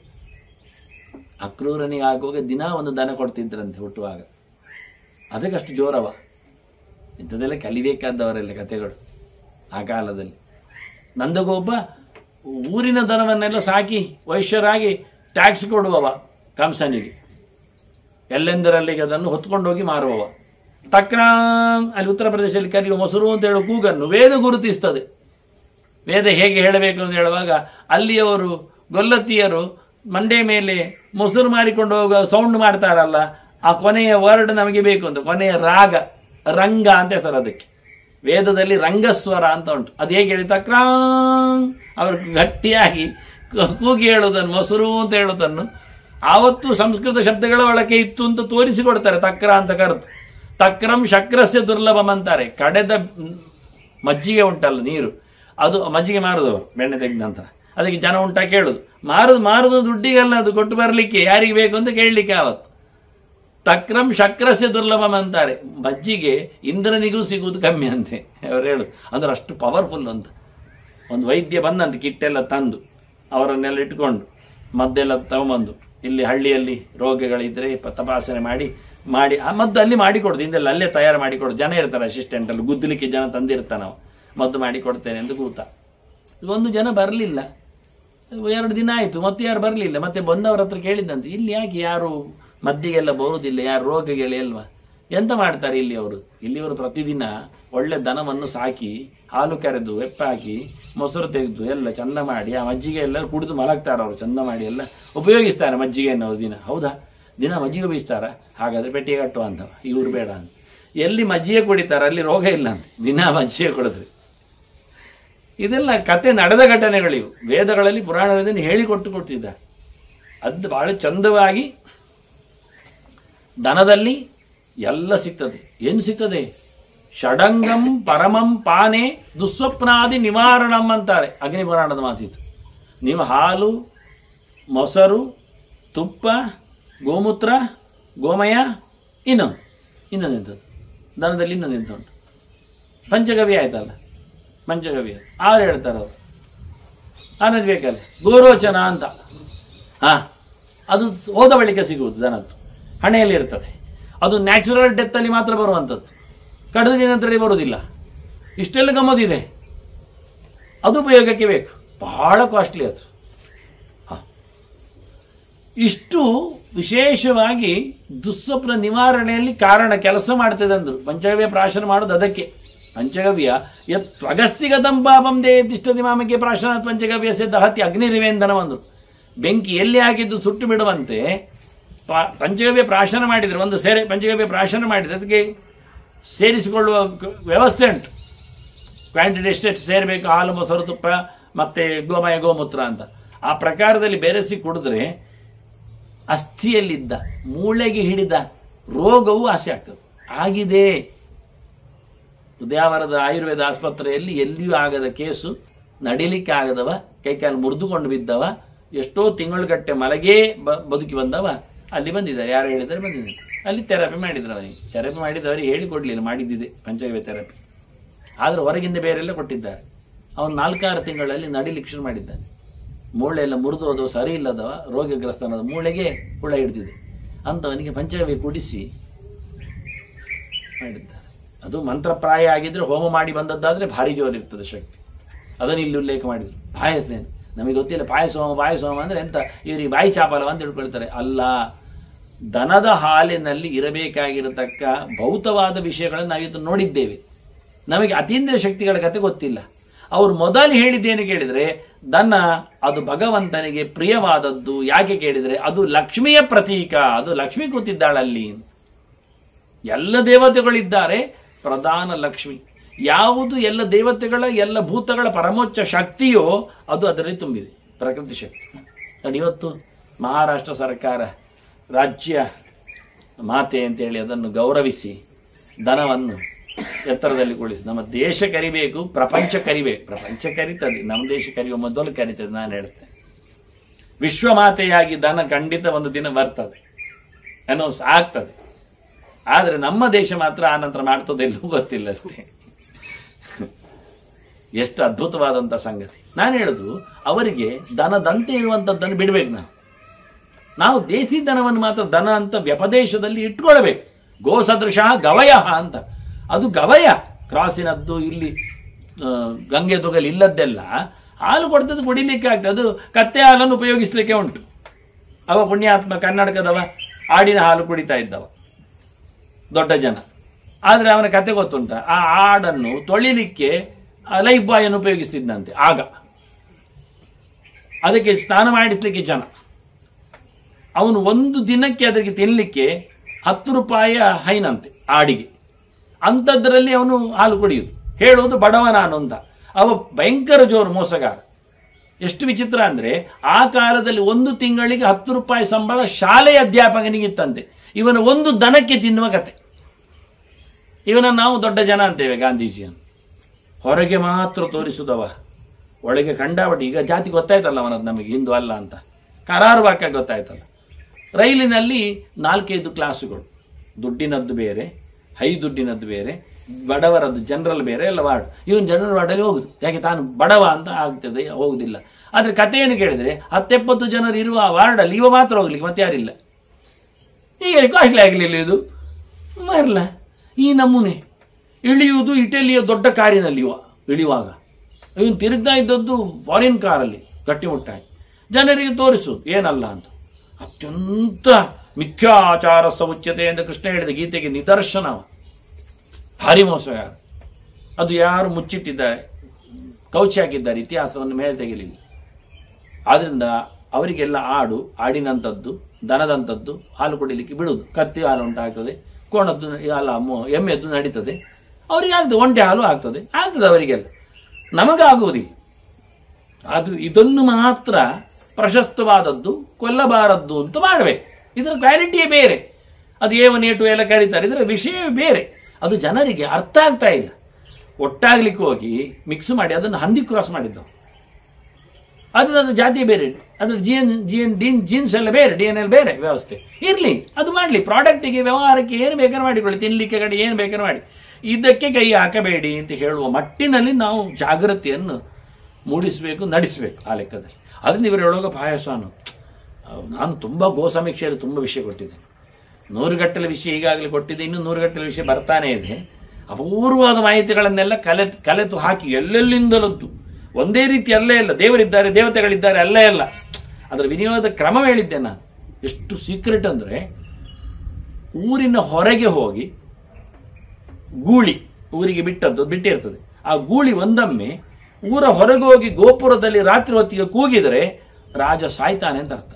ಅಕ್ರೂರನಿಗೆ ಆಗುವಾಗ ದಿನ ಒಂದು ದನ ಕೊಡ್ತಿದ್ರಂತೆ ಹುಟ್ಟುವಾಗ ಅದಕ್ಕಷ್ಟು ಜೋರವ ಇಂಥದ್ದೆಲ್ಲ ಕಲಿಬೇಕಾದವರೆಲ್ಲ ಕಥೆಗಳು ಆ ಕಾಲದಲ್ಲಿ ನಂದಗೋಪ ಊರಿನ ದನವನ್ನೆಲ್ಲ ಸಾಕಿ ವೈಶ್ಯರಾಗಿ ಟ್ಯಾಕ್ಸ್ ಕೊಡುವವ ಕಂಸನಿಗೆ ಎಲ್ಲೆಂದರಲ್ಲಿಗೆ ಅದನ್ನು ಹೊತ್ಕೊಂಡೋಗಿ ಮಾರುವವ ತಕ್ರಾಮ್ ಅಲ್ಲಿ ಉತ್ತರ ಪ್ರದೇಶದಲ್ಲಿ ಕರೆಯುವ ಮೊಸರು ಅಂತ ಹೇಳುವ ಕೂಗನ್ನು ವೇದ ಗುರುತಿಸ್ತದೆ ವೇದ ಹೇಗೆ ಹೇಳಬೇಕು ಅಂತ ಹೇಳುವಾಗ ಅಲ್ಲಿಯವರು ಗೊಲ್ಲತ್ತಿಯರು ಮಂಡೆ ಮೇಲೆ ಮೊಸರು ಮಾರಿಕೊಂಡು ಹೋಗುವ ಸೌಂಡ್ ಮಾಡ್ತಾರಲ್ಲ ಆ ಕೊನೆಯ ವರ್ಡ್ ನಮಗೆ ಬೇಕು ಅಂತ ಕೊನೆಯ ರಾಗ ರಂಗ ಅಂತ ಹೆಸರು ಅದಕ್ಕೆ ವೇದದಲ್ಲಿ ರಂಗಸ್ವರ ಅಂತ ಉಂಟು ಅದು ಹೇಗೆ ಹೇಳಿ ತಕ್ರಾಂಗ್ ಅವರು ಗಟ್ಟಿಯಾಗಿ ಕು- ಕೂಗಿ ಹೇಳೋದನ್ನು ಮೊಸರು ಅಂತ ಹೇಳೋದನ್ನು ಆವತ್ತು ಸಂಸ್ಕೃತ ಶಬ್ದಗಳ ಒಳಗೆ ಇತ್ತು ಅಂತ ತೋರಿಸಿಕೊಡ್ತಾರೆ ತಕ್ರ ಅಂತ ಕರೆದು ತಕ್ರಂ ಶಕ್ರಸ್ಯ ದುರ್ಲಭಂ ಅಂತಾರೆ ಕಡೆದ ಮ್, ಮಜ್ಜಿಗೆ ಉಂಟಲ್ಲ ನೀರು ಅದು ಮಜ್ಜಿಗೆ ಮಾರುದು ಬೆಣ್ಣೆ ತೆಗೆದ ನಂತರ ಅದಕ್ಕೆ ಜನ ಉಂಟ ಕೇಳುದು ಮಾರುದು ಮಾರುದು ದುಡ್ಡಿಗಲ್ಲ ಅದು ಕೊಟ್ಟು ಬರಲಿಕ್ಕೆ ಯಾರಿಗೆ ಬೇಕು ಅಂತ ಕೇಳಲಿಕ್ಕೆ ಆವತ್ತು ತಕ್ರಂ ಶಕ್ರಸ್ಯ ದುರ್ಲಭಂ ಅಂತಾರೆ ಮಜ್ಜಿಗೆ ಇಂದ್ರನಿಗೂ ಸಿಗುವುದು ಕಮ್ಮಿ ಅಂತೆ ಅವ್ರು ಹೇಳುದು ಅಂದ್ರೆ ಅಷ್ಟು ಪವರ್ಫುಲ್ ಅಂತ ಒಂದು ವೈದ್ಯ ಬಂದಂತೆ ಕಿಟ್ಟೆಲ್ಲ ತಂದು ಅವರನ್ನೆಲ್ಲ ಇಟ್ಕೊಂಡು ಮದ್ದೆಲ್ಲ ತಗೊಂಬಂದು ಇಲ್ಲಿ ಹಳ್ಳಿಯಲ್ಲಿ ರೋಗಗಳಿದ್ರೆ ಪ- ತಪಾಸಣೆ ಮಾಡಿ ಮಾಡಿ ಆ ಮದ್ದು ಅಲ್ಲಿ ಮಾಡಿಕೊಡ್ದು ಹಿಂದೆಲ್ಲ ಅಲ್ಲೇ ತಯಾರು ಮಾಡಿಕೊಡು ಜನ ಇರ್ತಾರೆ ಅಸಿಸ್ಟೆಂಟ್ ಅಲ್ಲಿ ಗುದ್ದಲಿಕ್ಕೆ ಜನ ತಂದಿರ್ತಾನೆ ನಾವು ಮದ್ದು ಮಾಡಿ ಕೊಡ್ತೇನೆ ಅಂತ ಕೂತ ಒಂದು ಜನ ಬರಲಿಲ್ಲ ಎರಡು ದಿನ ಆಯಿತು ಮತ್ತೆ ಯಾರು ಬರಲಿಲ್ಲ ಮತ್ತೆ ಬಂದವರ ಹತ್ರ ಕೇಳಿದ್ದಂತೆ ಇಲ್ಲಿ ಯಾಕೆ ಯಾರು ಮದ್ದಿಗೆಲ್ಲ ಬರುವುದಿಲ್ಲ ಯಾರು ರೋಗಗಳು ಇಲ್ವಾ ಎಂತ ಮಾಡ್ತಾರೆ ಇಲ್ಲಿ ಅವರು ಇಲ್ಲಿವರು ಪ್ರತಿದಿನ ಒಳ್ಳೆ ದನವನ್ನು ಸಾಕಿ ಹಾಲು ಕರೆದು ಎಪ್ಪ ಹಾಕಿ ಮೊಸರು ತೆಗೆದು ಎಲ್ಲ ಚಂದ ಮಾಡಿ ಆ ಮಜ್ಜಿಗೆ ಎಲ್ಲ ಕುಡಿದು ಮಲಗ್ತಾರೆ ಅವರು ಚಂದ ಮಾಡಿ ಎಲ್ಲ ಉಪಯೋಗಿಸ್ತಾರೆ ಮಜ್ಜಿಗೆಯನ್ನು ಅವ್ರು ದಿನ ಹೌದಾ ದಿನ ಮಜ್ಜಿಗೆ ಉಪಯೋಗಿಸ್ತಾರ ಹಾಗಾದ್ರೆ ಪೆಟ್ಟಿಗೆ ಕಟ್ಟುವ ಅಂತ ಇವ್ರು ಬೇಡ ಅಂತ ಎಲ್ಲಿ ಮಜ್ಜಿಗೆ ಕುಡಿತಾರೆ ಅಲ್ಲಿ ರೋಗ ಇಲ್ಲ ಅಂತ ದಿನ ಮಜ್ಜಿಗೆ ಕುಡಿದ್ರೆ ಇದೆಲ್ಲ ಕತೆ ನಡೆದ ಘಟನೆಗಳಿವು ವೇದಗಳಲ್ಲಿ ಪುರಾಣದಲ್ಲಿ ಹೇಳಿಕೊಟ್ಟು ಕೊಟ್ಟಿದ್ದಾರೆ ಅದು ಬಹಳ ಚಂದವಾಗಿ ದನದಲ್ಲಿ ಎಲ್ಲ ಸಿಗ್ತದೆ ಏನು ಸಿಗ್ತದೆ ಷಡಂಗಂ ಪರಮಂ ಪಾನೆ ದುಸ್ವಪ್ನಾದಿ ನಿವಾರಣಂ ಅಂತಾರೆ ಅಗ್ನಿ ಪುರಾಣದ ಮಾತಿತ್ತು ನೀವು ಹಾಲು ಮೊಸರು ತುಪ್ಪ ಗೋಮೂತ್ರ ಗೋಮಯ ಇನ್ನೊಂದು ಇನ್ನೊಂದು ಎಂಥದ್ದು ದನದಲ್ಲಿ ಇನ್ನೊಂದು ಎಂತ ಉಂಟು ಪಂಚಗವ್ಯ ಆಯ್ತಲ್ಲ ಪಂಚಗವ್ಯ ಆರು ಹೇಳ್ತಾರೆ ಅವರು ಆನಂದ್ ಬೇಕಲ್ಲ ಗೋರೋಚನ ಅಂತ ಹಾ ಅದು ಹೋದ ಬಳಿಕ ಸಿಗುವುದು ದನದ್ದು ಹಣೆಯಲ್ಲಿ ಇರ್ತದೆ ಅದು ನ್ಯಾಚುರಲ್ ಡೆತ್ತಲ್ಲಿ ಮಾತ್ರ ಬರುವಂಥದ್ದು ಕಡಿದ ದಿನದಲ್ಲಿ ಬರುವುದಿಲ್ಲ ಇಷ್ಟೆಲ್ಲ ಗಮ್ಮತ್ತಿದೆ ಅದು ಉಪಯೋಗಕ್ಕೆ ಬೇಕು ಬಹಳ ಕಾಸ್ಟ್ಲಿ ಅದು ಹಾ. ಇಷ್ಟು ವಿಶೇಷವಾಗಿ ದುಸ್ವಪ್ನ ನಿವಾರಣೆಯಲ್ಲಿ ಕಾರಣ ಕೆಲಸ ಮಾಡ್ತದೆ ಅಂದರು ಪಂಚಗವ್ಯ ಪ್ರಾಶನ ಮಾಡೋದು ಅದಕ್ಕೆ ಪಂಚಗವ್ಯ ಯತ್ ಅಗಸ್ತಿಗತಂ ಪಾಪಂ ದೇತಿಷ್ಠತಿ ಮಾಮಕ್ಕೆ ಪ್ರಾಶನ ಪಂಚಗವ್ಯ ಸಿದ್ಧ ಹತ್ತಿ ಅಗ್ನಿರಿವೇಂದನ ಅಂದರು ಬೆಂಕಿ ಎಲ್ಲಿ ಹಾಕಿದ್ದು ಸುಟ್ಟು ಬಿಡುವಂತೆ ಪ- ಪಂಚಗವ್ಯ ಪ್ರಾಶನ ಮಾಡಿದರೆ ಒಂದು ಸೇರೆ ಪಂಚಗವ್ಯ ಪ್ರಾಶನ ಮಾಡಿದರೆ ಅದಕ್ಕೆ ಸೇರಿಸಿಕೊಳ್ಳುವ ಕ- ವ್ಯವಸ್ಥೆ ಉಂಟು ಕ್ವಾಂಟಿಟಿ ಎಷ್ಟೆಷ್ಟು ಸೇರಬೇಕು ಹಾಲು ಮೊಸರು ತುಪ್ಪ ಮತ್ತು ಗೋಮಯ ಗೋಮೂತ್ರ ಅಂತ ಆ ಪ್ರಕಾರದಲ್ಲಿ ಬೆರೆಸಿ ಕುಡಿದ್ರೆ ಅಸ್ಥಿಯಲ್ಲಿದ್ದ ಮೂಳೆಗೆ ಹಿಡಿದ ರೋಗವು ಆಸೆ ಆಗ್ತದೆ ಆಗಿದೆ ಉದ್ಯಾವರದ ಆಯುರ್ವೇದ ಆಸ್ಪತ್ರೆಯಲ್ಲಿ ಎಲ್ಲಿಯೂ ಆಗದ ಕೇಸು ನಡಿಲಿಕ್ಕೆ ಆಗದವ ಕೈಕಾಲು ಮುರಿದುಕೊಂಡು ಬಿದ್ದವ ಎಷ್ಟೋ ತಿಂಗಳುಗಟ್ಟೆ ಮಲಗೇ ಬ ಬದುಕಿ ಬಂದವ ಅಲ್ಲಿ ಬಂದಿದ್ದಾರೆ ಯಾರು ಹೇಳಿದರೆ ಬಂದಿದ್ದಾರೆ ಅಲ್ಲಿ ಥೆರಪಿ ಮಾಡಿದ್ರು ಅವನಿಗೆ ಥೆರಪಿ ಮಾಡಿದವರಿಗೆ ಹೇಳಿಕೊಡ್ಲಿಲ್ಲ ಮಾಡಿದ್ದಿದೆ ಪಂಚಗವ್ಯ ಥೆರಪಿ ಆದರೂ ಹೊರಗಿಂದ ಬೇರೆಲ್ಲ ಕೊಟ್ಟಿದ್ದಾರೆ ಅವನು ನಾಲ್ಕಾರು ತಿಂಗಳಲ್ಲಿ ನಡಿಲಿಕ್ಕೆ ಶುರು ಮಾಡಿದ್ದಾನೆ ಮೂಳೆ ಎಲ್ಲ ಮುರಿದು ಹೋದವ ಸರಿ ಇಲ್ಲದವ ರೋಗಗ್ರಸ್ತನಾದ ಮೂಳೆಗೆ ಹುಳ ಹಿಡ್ದಿದೆ ಅಂಥವನಿಗೆ ಪಂಚಗವ್ಯ ಕುಡಿಸಿ ಮಾಡಿದ್ದಾರೆ ಅದು ಮಂತ್ರಪ್ರಾಯ ಆಗಿದ್ರೆ ಹೋಮ ಮಾಡಿ ಬಂದದ್ದಾದ್ರೆ ಭಾರಿ ಜೋರಿರ್ತದೆ ಶಕ್ತಿ ಅದನ್ನು ಇಲ್ಲಿ ಉಲ್ಲೇಖ ಮಾಡಿದ್ರು ಪಾಯಸ ನಮಗೆ ಗೊತ್ತಿಲ್ಲ ಪಾಯಸ ಹೋಮ ಪಾಯಸ ಹೋಮ ಅಂದರೆ ಎಂತ ಇವರಿಗೆ ಬಾಯಿ ಚಾಪಲ ಅಂತ ತಿಳ್ಕೊಳ್ತಾರೆ ಅಲ್ಲ ದನದ ಹಾಲಿನಲ್ಲಿ ಇರಬೇಕಾಗಿರತಕ್ಕ ಭೌತವಾದ ವಿಷಯಗಳನ್ನು ನಾವಿತ್ತು ನೋಡಿದ್ದೇವೆ ನಮಗೆ ಅತೀಂದ್ರಿಯ ಶಕ್ತಿಗಳ ಕತೆ ಗೊತ್ತಿಲ್ಲ ಅವ್ರು ಮೊದಲು ಹೇಳಿದ್ದೇನು ಕೇಳಿದ್ರೆ ದನ ಅದು ಭಗವಂತನಿಗೆ ಪ್ರಿಯವಾದದ್ದು ಯಾಕೆ ಕೇಳಿದ್ರೆ ಅದು ಲಕ್ಷ್ಮಿಯ ಪ್ರತೀಕ ಅದು ಲಕ್ಷ್ಮಿ ಕೂತಿದ್ದಾಳಲ್ಲಿ ಎಲ್ಲ ದೇವತೆಗಳಿದ್ದಾರೆ ಪ್ರಧಾನ ಲಕ್ಷ್ಮಿ ಯಾವುದು ಎಲ್ಲ ದೇವತೆಗಳ ಎಲ್ಲ ಭೂತಗಳ ಪರಮೋಚ್ಚ ಶಕ್ತಿಯೋ ಅದು ಅದರಲ್ಲಿ ತುಂಬಿದೆ ಪ್ರಕೃತಿ ಶಕ್ತಿ ನೋಡಿ ಇವತ್ತು ಮಹಾರಾಷ್ಟ್ರ ಸರ್ಕಾರ ರಾಜ್ಯ ಮಾತೆ ಅಂತೇಳಿ ಅದನ್ನು ಗೌರವಿಸಿ ದನವನ್ನು ಎತ್ತರದಲ್ಲಿ ಕುಳಿಸಿ ನಮ್ಮ ದೇಶ ಕರಿಬೇಕು ಪ್ರಪಂಚ ಕರಿಬೇಕು ಪ್ರಪಂಚ ಕರಿತದೆ ನಮ್ಮ ದೇಶ ಕರಿಯುವ ಮೊದಲು ಕರಿತದೆ ನಾನು ಹೇಳ್ತೇನೆ ವಿಶ್ವಮಾತೆಯಾಗಿ ದನ ಖಂಡಿತ ಒಂದು ದಿನ ಬರ್ತದೆ ಅನೌನ್ಸ್ ಆಗ್ತದೆ ಆದರೆ ನಮ್ಮ ದೇಶ ಮಾತ್ರ ಆ ನಂತರ ಮಾಡ್ತದೆ ಎಲ್ಲೂ ಗೊತ್ತಿಲ್ಲ ಅಷ್ಟೇ ಎಷ್ಟು ಅದ್ಭುತವಾದಂಥ ಸಂಗತಿ ನಾನು ಹೇಳುದು ಅವರಿಗೆ ದನದಂತೆ ಇರುವಂಥದ್ದನ್ನು ಬಿಡಬೇಕು ನಾವು ನಾವು ದೇಸಿ ದನವನ್ನು ಮಾತ್ರ ದನ ಅಂತ ವ್ಯಪದೇಶದಲ್ಲಿ ಇಟ್ಕೊಳ್ಬೇಕು ಗೋ ಸದೃಶ ಗವಯ ಅಂತ ಅದು ಗವಯ ಕ್ರಾಸಿನದ್ದು ಇಲ್ಲಿ ಆ, ಗಂಗೆ ತೊಗಲಿ ಇಲ್ಲದ್ದೆಲ್ಲ ಹಾಲು ಕೊಡ್ತದ್ದು ಕುಡಿಲಿಕ್ಕೆ ಆಗ್ತದೆ ಅದು ಕತ್ತೆ ಹಾಲನ್ನು ಉಪಯೋಗಿಸ್ಲಿಕ್ಕೆ ಉಂಟು ಅವ ಪುಣ್ಯಾತ್ಮ ಕರ್ನಾಟಕದವ ಆಡಿನ ಹಾಲು ಕುಡಿತಾ ಇದ್ದವ ದೊಡ್ಡ ಜನ ಆದರೆ ಅವನ ಕತೆ ಗೊತ್ತುಂಟ ಆ ಆಡನ್ನು ತೊಳಿಲಿಕ್ಕೆ ಲೈಫ್ ಬಾಯ್ ಅನ್ನು ಉಪಯೋಗಿಸ್ತಿದ್ದಂತೆ ಆಗ ಅದಕ್ಕೆ ಸ್ನಾನ ಮಾಡಿಸ್ಲಿಕ್ಕೆ ಜನ ಅವನು ಒಂದು ದಿನಕ್ಕೆ ಅದಕ್ಕೆ ತಿನ್ನಲಿಕ್ಕೆ ಹತ್ತು ರೂಪಾಯಿ ಹೈನಂತೆ ಆಡಿಗೆ ಅಂಥದ್ರಲ್ಲಿ ಅವನು ಹಾಲು ಕುಡಿಯುವುದು ಹೇಳುವುದು ಬಡವ ನಾನು ಅಂತ ಅವ ಭಯಂಕರ ಜೋರು ಮೋಸಗಾರ ಎಷ್ಟು ವಿಚಿತ್ರ ಅಂದರೆ ಆ ಕಾಲದಲ್ಲಿ ಒಂದು ತಿಂಗಳಿಗೆ ಹತ್ತು ರೂಪಾಯಿ ಸಂಬಳ ಶಾಲೆಯ ಅಧ್ಯಾಪಕನಿಗಿತ್ತಂತೆ ಇವನ ಒಂದು ದನಕ್ಕೆ ತಿನ್ನುವ ಕತೆ ಇವನ ನಾವು ದೊಡ್ಡ ಜನ ಅಂತೇವೆ ಗಾಂಧೀಜಿಯನ್ನು ಹೊರಗೆ ಮಾತ್ರ ತೋರಿಸುದವ ಒಳಗೆ ಕಂಡಾಬಡಿ ಈಗ ಜಾತಿ ಗೊತ್ತಾಯ್ತಲ್ಲ ಅವನದ್ದು ನಮಗೆ ಹಿಂದೂ ಅಲ್ಲ ಅಂತ ಕರಾರು ವಾಕ್ಯ ಗೊತ್ತಾಯ್ತಲ್ಲ ರೈಲಿನಲ್ಲಿ ನಾಲ್ಕೈದು ಕ್ಲಾಸುಗಳು ದುಡ್ಡಿನದ್ದು ಬೇರೆ ಹೈ ದುಡ್ಡಿನದ್ದು ಬೇರೆ ಬಡವರದ್ದು ಜನರಲ್ ಬೇರೆ ಎಲ್ಲ ವಾರ್ಡ್ ಇವನು ಜನರಲ್ ವಾರ್ಡಲ್ಲಿ ಹೋಗುದು ಯಾಕೆ ತಾನು ಬಡವ ಅಂತ ಆಗ್ತದೆ ಹೋಗುದಿಲ್ಲ ಆದರೆ ಕಥೆಯನ್ನು ಕೇಳಿದರೆ ಹತ್ತೆಪ್ಪತ್ತು ಜನರು ಇರುವ ಆ ವಾರ್ಡಲ್ಲಿ ಇವ ಮಾತ್ರ ಹೋಗ್ಲಿಕ್ಕೆ ಮತ್ತೆ ಯಾರಿಲ್ಲ ಈಗ ಕಾಸ್ಟ್ಲಿ ಆಗಲಿಲ್ಲ ಇದು ಮರಲ್ಲ ಈ ನಮೂನೆ ಇಳಿಯುವುದು ಇಟಲಿಯ ದೊಡ್ಡ ಕಾರಿನಲ್ಲಿ ಇವ ಇಳಿಯುವಾಗ ಇವನು ತಿರುಗ್ತಾ ಇದ್ದದ್ದು ಫಾರಿನ್ ಕಾರಲ್ಲಿ ಗಟ್ಟಿಮುಟ್ಟಾಗಿ ಜನರಿಗೆ ತೋರಿಸು ಏನಲ್ಲ ಅಂತ ಅತ್ಯಂತ ಮಿಥ್ಯಾಚಾರ ಸಮುಚ್ಯತೆ ಎಂದು ಕೃಷ್ಣ ಹೇಳಿದ ಗೀತೆಗೆ ನಿದರ್ಶನ ಅವ. ಭಾರಿ ಮೋಸಗಾರ ಅದು ಯಾರು ಮುಚ್ಚಿಟ್ಟಿದ್ದಾರೆ ಕೌಚಿ ಹಾಕಿದ್ದಾರೆ ಇತಿಹಾಸವನ್ನು ಮೇಲೆ ತೆಗೆಯಲಿಲ್ಲ ಆದ್ರಿಂದ ಅವರಿಗೆಲ್ಲ ಆಡು ಆಡಿನಂಥದ್ದು ದನದಂಥದ್ದು ಹಾಲು ಕುಡಿಲಿಕ್ಕೆ ಬಿಡುವುದು ಕತ್ತಿ ಹಾಲು ಉಂಟಾಗ್ತದೆ ಕೋಣದ್ದು ಅಲ್ಲ ಮೊ- ಎಮ್ಮೆದ್ದು ನಡೀತದೆ ಅವರಿಗೆ ಆಗ್ತದೆ ಒಂಟೆ ಹಾಲು ಆಗ್ತದೆ ಆಗ್ತದೆ ಅವರಿಗೆಲ್ಲ ನಮಗಾಗುವುದಿಲ್ಲ ಅದು ಇದನ್ನು ಮಾತ್ರ ಪ್ರಶಸ್ತವಾದದ್ದು ಕೊಲ್ಲಬಾರದ್ದು ಅಂತ ಮಾಡಬೇಕು ಇದರ ಕ್ವಾಲಿಟಿಯೇ ಬೇರೆ ಅದು ಏವನೇಟು ಎಲ್ಲ ಕರೀತಾರೆ ಇದರ ವಿಷಯವೇ ಬೇರೆ ಅದು ಜನರಿಗೆ ಅರ್ಥ ಆಗ್ತಾ ಇಲ್ಲ ಒಟ್ಟಾಗ್ಲಿಕ್ಕೆ ಹೋಗಿ ಮಿಕ್ಸ್ ಮಾಡಿ ಅದನ್ನು ಹಂದಿ ಕ್ರಾಸ್ ಮಾಡಿದ್ದು ಅದು ಅದು ಜಾತಿ ಬೇರೆ ಅದ್ರ ಜಿ ಎನ್ ಜಿ ಎನ್ ಡಿನ್ ಜೀನ್ಸ್ ಎಲ್ಲ ಬೇರೆ ಡಿ ಎನ್ ಎಲ್ ಬೇರೆ ವ್ಯವಸ್ಥೆ ಇರಲಿ ಅದು ಮಾಡಲಿ ಪ್ರಾಡಕ್ಟಿಗೆ ವ್ಯವಹಾರಕ್ಕೆ ಏನು ಬೇಕಾದ್ರೆ ಮಾಡಿಕೊಳ್ಳಿ ತಿನ್ನಲಿಕ್ಕೆ ಕಡೆ ಏನು ಬೇಕಾದ್ರೆ ಮಾಡಿ ಇದಕ್ಕೆ ಕೈ ಹಾಕಬೇಡಿ ಅಂತ ಹೇಳುವ ಮಟ್ಟಿನಲ್ಲಿ ನಾವು ಜಾಗೃತಿಯನ್ನು ಮೂಡಿಸಬೇಕು ನಡೆಸಬೇಕು ಆ ಲೆಕ್ಕದಲ್ಲಿ ಅದರಿಂದ ಇವರು ಹೇಳುವಾಗ ಪಾಯಸನು ನಾನು ತುಂಬ ಗೋ ಸಮೀಕ್ಷೆಯಲ್ಲಿ ತುಂಬ ವಿಷಯ ಕೊಟ್ಟಿದ್ದೇನೆ ನೂರುಗಟ್ಟಲೆ ವಿಷಯ ಈಗಾಗಲೇ ಕೊಟ್ಟಿದ್ದೆ ಇನ್ನು ನೂರುಗಟ್ಟಲೆ ವಿಷಯ ಬರ್ತಾನೆ ಇದೆ ಅಪೂರ್ವವಾದ ಮಾಹಿತಿಗಳನ್ನೆಲ್ಲ ಕಲೆ ಕಲೆತು ಹಾಕಿ ಎಲ್ಲೆಲ್ಲಿಂದಲದ್ದು ಒಂದೇ ರೀತಿ ಅಲ್ಲೇ ಇಲ್ಲ ದೇವರಿದ್ದಾರೆ ದೇವತೆಗಳಿದ್ದಾರೆ ಅಲ್ಲೇ ಇಲ್ಲ ಅದರ ವಿನಿಯೋಗದ ಕ್ರಮ ಹೇಳಿದ್ದೆ ನಾನು ಎಷ್ಟು ಸೀಕ್ರೆಟ್ ಅಂದರೆ ಊರಿನ ಹೊರಗೆ ಹೋಗಿ ಗೂಳಿ ಊರಿಗೆ ಬಿಟ್ಟದ್ದು ಬಿಟ್ಟಿರ್ತದೆ ಆ ಗೂಳಿ ಒಂದೊಮ್ಮೆ ಊರ ಹೊರಗೆ ಹೋಗಿ ಗೋಪುರದಲ್ಲಿ ರಾತ್ರಿ ಹೊತ್ತಿಗೆ ಕೂಗಿದರೆ ರಾಜ ಸಾಯ್ತಾನೆ ಅಂತ ಅರ್ಥ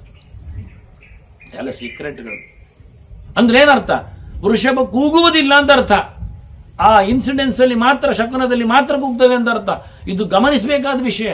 ಎಲ್ಲ ಸೀಕ್ರೆಟ್ಗಳು ಅಂದ್ರೆ ಏನರ್ಥ ವೃಷಭ ಕೂಗುವುದಿಲ್ಲ ಅಂತ ಅರ್ಥ ಆ ಇನ್ಸಿಡೆನ್ಸ್ ಅಲ್ಲಿ ಮಾತ್ರ ಶಕುನದಲ್ಲಿ ಮಾತ್ರ ಕೂಗ್ತದೆ ಅಂತ ಅರ್ಥ ಇದು ಗಮನಿಸಬೇಕಾದ ವಿಷಯ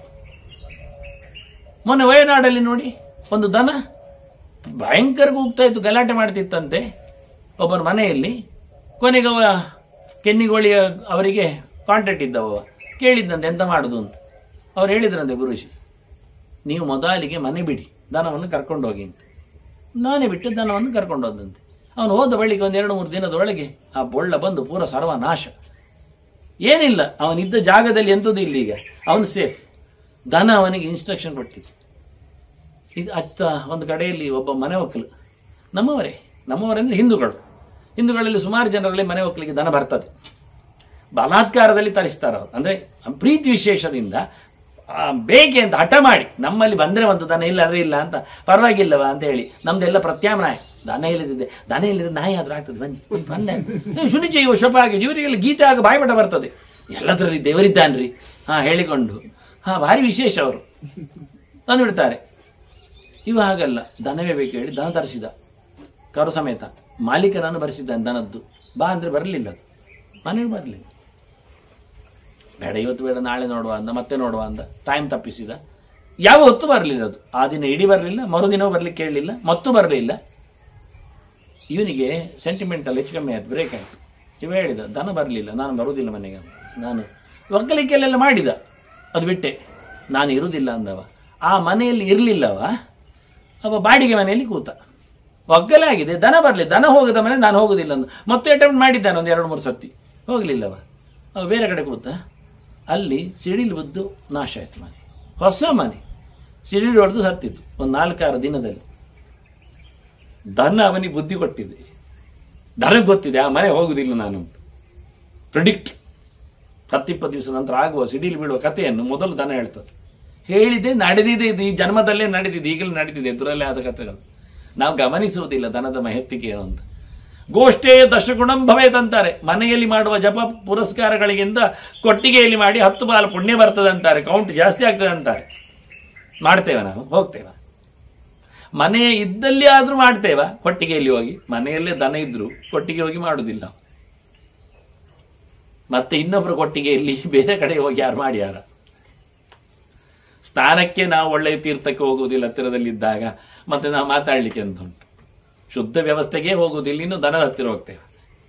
ಮೊನ್ನೆ ವಯನಾಡಲ್ಲಿ ನೋಡಿ ಒಂದು ದನ ಭಯಂಕರ ಕೂಗ್ತಾ ಇತ್ತು ಗಲಾಟೆ ಮಾಡ್ತಿತ್ತಂತೆ ಒಬ್ಬನ ಮನೆಯಲ್ಲಿ ಕೊನೆಗೆ ಅವ ಕೆನ್ನಿಗೋಳಿಯ ಅವರಿಗೆ ಕಾಂಟ್ಯಾಕ್ಟ್ ಇದ್ದವ ಕೇಳಿದ್ದಂತೆ ಎಂತ ಮಾಡುದು ಅಂತ ಅವ್ರು ಹೇಳಿದ್ರಂತೆ ಗುರುಜಿ ನೀವು ಮೊದಲಿಗೆ ಮನೆ ಬಿಡಿ ದನವನ್ನು ಕರ್ಕೊಂಡು ಹೋಗಿ ಅಂತ ನಾನೇ ಬಿಟ್ಟು ದನವನ್ನು ಕರ್ಕೊಂಡು ಹೋದಂತೆ ಅವನು ಹೋದ ಬಳಿಕ ಒಂದು ಎರಡು ಮೂರು ದಿನದೊಳಗೆ ಆ ಬೊಳ್ಳ ಬಂದು ಪೂರ ಸರ್ವನಾಶ ಏನಿಲ್ಲ ಅವನಿದ್ದ ಜಾಗದಲ್ಲಿ ಎಂಥದ್ದು ಇಲ್ಲ ಈಗ ಅವನು ಸೇಫ್ ದನ ಅವನಿಗೆ ಇನ್ಸ್ಟ್ರಕ್ಷನ್ ಕೊಟ್ಟಿತ್ತು ಇದು ಅತ್ತ ಒಂದು ಕಡೆಯಲ್ಲಿ ಒಬ್ಬ ಮನೆ ಒಕ್ಕಲು ನಮ್ಮವರೇ ನಮ್ಮವರೆಂದರೆ ಹಿಂದೂಗಳು ಹಿಂದೂಗಳಲ್ಲಿ ಸುಮಾರು ಜನರಲ್ಲಿ ಮನೆ ಒಕ್ಕಲಿಗೆ ದನ ಬರ್ತದೆ ಬಲಾತ್ಕಾರದಲ್ಲಿ ತರಿಸ್ತಾರೆ ಅವರು ಅಂದರೆ ಪ್ರೀತಿ ವಿಶೇಷದಿಂದ ಆ, ಬೇಕೆ ಅಂತ ಹಠ ಮಾಡಿ ನಮ್ಮಲ್ಲಿ ಬಂದರೆ ಒಂದು ದನ ಇಲ್ಲ ಅಂದ್ರೆ ಇಲ್ಲ ಅಂತ ಪರವಾಗಿಲ್ಲವಾ ಅಂತ ಹೇಳಿ ನಮ್ದೆಲ್ಲ ಪ್ರತ್ಯಾಮ್ನಾಯ ದನ ಇಲ್ಲದಿದೆ ದನ ಇಲ್ಲದೆ ನಾಯಿ ಆದ್ರೂ ಆಗ್ತದೆ ಬನ್ನಿ ಬಂದೆ ಶುನಿಚ ಇವ ಶೊಪ ಆಗಿ ಇವರಿಗೆಲ್ಲ ಗೀತೆ ಆಗ ಬಾಯ್ಬಟ ಬರ್ತದೆ ಎಲ್ಲದರಲ್ಲಿ ದೇವರಿದ್ದಾನ್ರಿ ಹಾ ಹೇಳಿಕೊಂಡು ಹಾ ಭಾರಿ ವಿಶೇಷ ಅವರು ತಂದು ಬಿಡ್ತಾರೆ ಇವ ಹಾಗಲ್ಲ ದನವೇ ಬೇಕು ಹೇಳಿ ದನ ತರಿಸಿದ ಕರು ಸಮೇತ ಮಾಲೀಕನನ್ನು ಬರೆಸಿದ್ದಾನೆ ದನದ್ದು ಬಾ ಅಂದರೆ ಬರಲಿಲ್ಲ ಅದು ಮನೆಗೆ ಬರಲಿಲ್ಲ ಬೇಡ ಇವತ್ತು ಬೇಡ ನಾಳೆ ನೋಡುವ ಅಂದ ಮತ್ತೆ ನೋಡುವ ಅಂದ ಟೈಮ್ ತಪ್ಪಿಸಿದ ಯಾವ ಹೊತ್ತು ಬರಲಿಲ್ಲ ಅದು ಆ ದಿನ ಇಡೀ ಬರಲಿಲ್ಲ ಮರುದಿನವೂ ಬರಲಿಕ್ಕೆ ಕೇಳಲಿಲ್ಲ ಮತ್ತು ಬರಲಿಲ್ಲ ಇವನಿಗೆ ಸೆಂಟಿಮೆಂಟಲ್ ಹೆಚ್ಚು ಕಮ್ಮಿ ಆಯ್ತು ಬ್ರೇಕ್ ಆಯಿತು ಇವ ಹೇಳಿದ ದನ ಬರಲಿಲ್ಲ ನಾನು ಬರುವುದಿಲ್ಲ ಮನೆಗೆ ಅಂತ ನಾನು ಒಕ್ಕಲಿಕೆಯಲ್ಲೆಲ್ಲ ಮಾಡಿದ ಅದು ಬಿಟ್ಟೆ ನಾನು ಇರುವುದಿಲ್ಲ ಅಂದವ ಆ ಮನೆಯಲ್ಲಿ ಇರಲಿಲ್ಲವ ಅವ ಬಾಡಿಗೆ ಮನೆಯಲ್ಲಿ ಕೂತ ಒಗ್ಗಲೇ ಆಗಿದೆ ದನ ಬರಲಿ ದನ ಹೋಗದ ಮನೆ ನಾನು ಹೋಗುದಿಲ್ಲ ಅಂದ ಮತ್ತೆ ಅಟೆಂಪ್ಟ್ ಮಾಡಿದ್ದಾನೆ ಒಂದು ಎರಡು ಮೂರು ಸತಿ ಹೋಗಲಿಲ್ಲವ ಅವ ಬೇರೆ ಕಡೆ ಕೂತ ಅಲ್ಲಿ ಸಿಡಿಲು ಬಿದ್ದು ನಾಶ ಆಯ್ತು ಮನೆ ಹೊಸ ಮನೆ ಸಿಡಿಲು ಹೊಡೆದು ಸತ್ತಿತ್ತು ಒಂದು ನಾಲ್ಕಾರು ದಿನದಲ್ಲಿ ದನ ಅವನಿಗೆ ಬುದ್ಧಿ ಕೊಟ್ಟಿದೆ ದನಕ್ಕೆ ಗೊತ್ತಿದೆ ಆ ಮನೆ ಹೋಗುದಿಲ್ಲ ನಾನು ಅಂತ ಪ್ರಿಡಿಕ್ಟ್ ಹತ್ತಿಪ್ಪತ್ತು ದಿವಸ ನಂತರ ಆಗುವ ಸಿಡಿಲು ಬೀಳುವ ಕಥೆಯನ್ನು ಮೊದಲು ದನ ಹೇಳ್ತದೆ ಹೇಳಿದೆ ನಡೆದಿದೆ ಇದು ಈ ಜನ್ಮದಲ್ಲೇ ನಡೆದಿದೆ ಈಗಲೂ ನಡೆದಿದೆ ಎದುರಲ್ಲೇ ಆದ ಕಥೆಗಳು ನಾವು ಗಮನಿಸುವುದಿಲ್ಲ ದನದ ಮಹತ್ತಿಗೆ ಏನು ಅಂತ ಗೋಷ್ಠೇ ದಶಗುಣಂ ಭವೇತ್ ಅಂತಾರೆ ಮನೆಯಲ್ಲಿ ಮಾಡುವ ಜಪ ಪುರಸ್ಕಾರಗಳಿಗಿಂತ ಕೊಟ್ಟಿಗೆಯಲ್ಲಿ ಮಾಡಿ ಹತ್ತು ಬಾಲ ಪುಣ್ಯ ಬರ್ತದೆ ಅಂತಾರೆ ಕೌಂಟ್ ಜಾಸ್ತಿ ಆಗ್ತದೆ ಅಂತಾರೆ ಮಾಡ್ತೇವೆ ನಾವು ಹೋಗ್ತೇವೆ ಮನೆ ಇದ್ದಲ್ಲಿ ಆದ್ರೂ ಮಾಡ್ತೇವ ಕೊಟ್ಟಿಗೆಯಲ್ಲಿ ಹೋಗಿ ಮನೆಯಲ್ಲೇ ದನ ಇದ್ರು ಕೊಟ್ಟಿಗೆ ಹೋಗಿ ಮಾಡುದಿಲ್ಲ ಮತ್ತೆ ಇನ್ನೊಬ್ಬರ ಕೊಟ್ಟಿಗೆಯಲ್ಲಿ ಬೇರೆ ಕಡೆ ಹೋಗಿ ಯಾರು ಮಾಡ್ಯಾರ ಸ್ನಾನಕ್ಕೆ ನಾವು ಒಳ್ಳೆಯ ತೀರ್ಥಕ್ಕೆ ಹೋಗುವುದಿಲ್ಲ ಹತ್ತಿರದಲ್ಲಿದ್ದಾಗ ಮತ್ತೆ ನಾವು ಮಾತಾಡ್ಲಿಕ್ಕೆ ಅಂತ ಉಂಟು ಶುದ್ಧ ವ್ಯವಸ್ಥೆಗೆ ಹೋಗುವುದಿಲ್ಲ ಇನ್ನು ದನದ ಹತ್ತಿರ ಹೋಗ್ತೇವೆ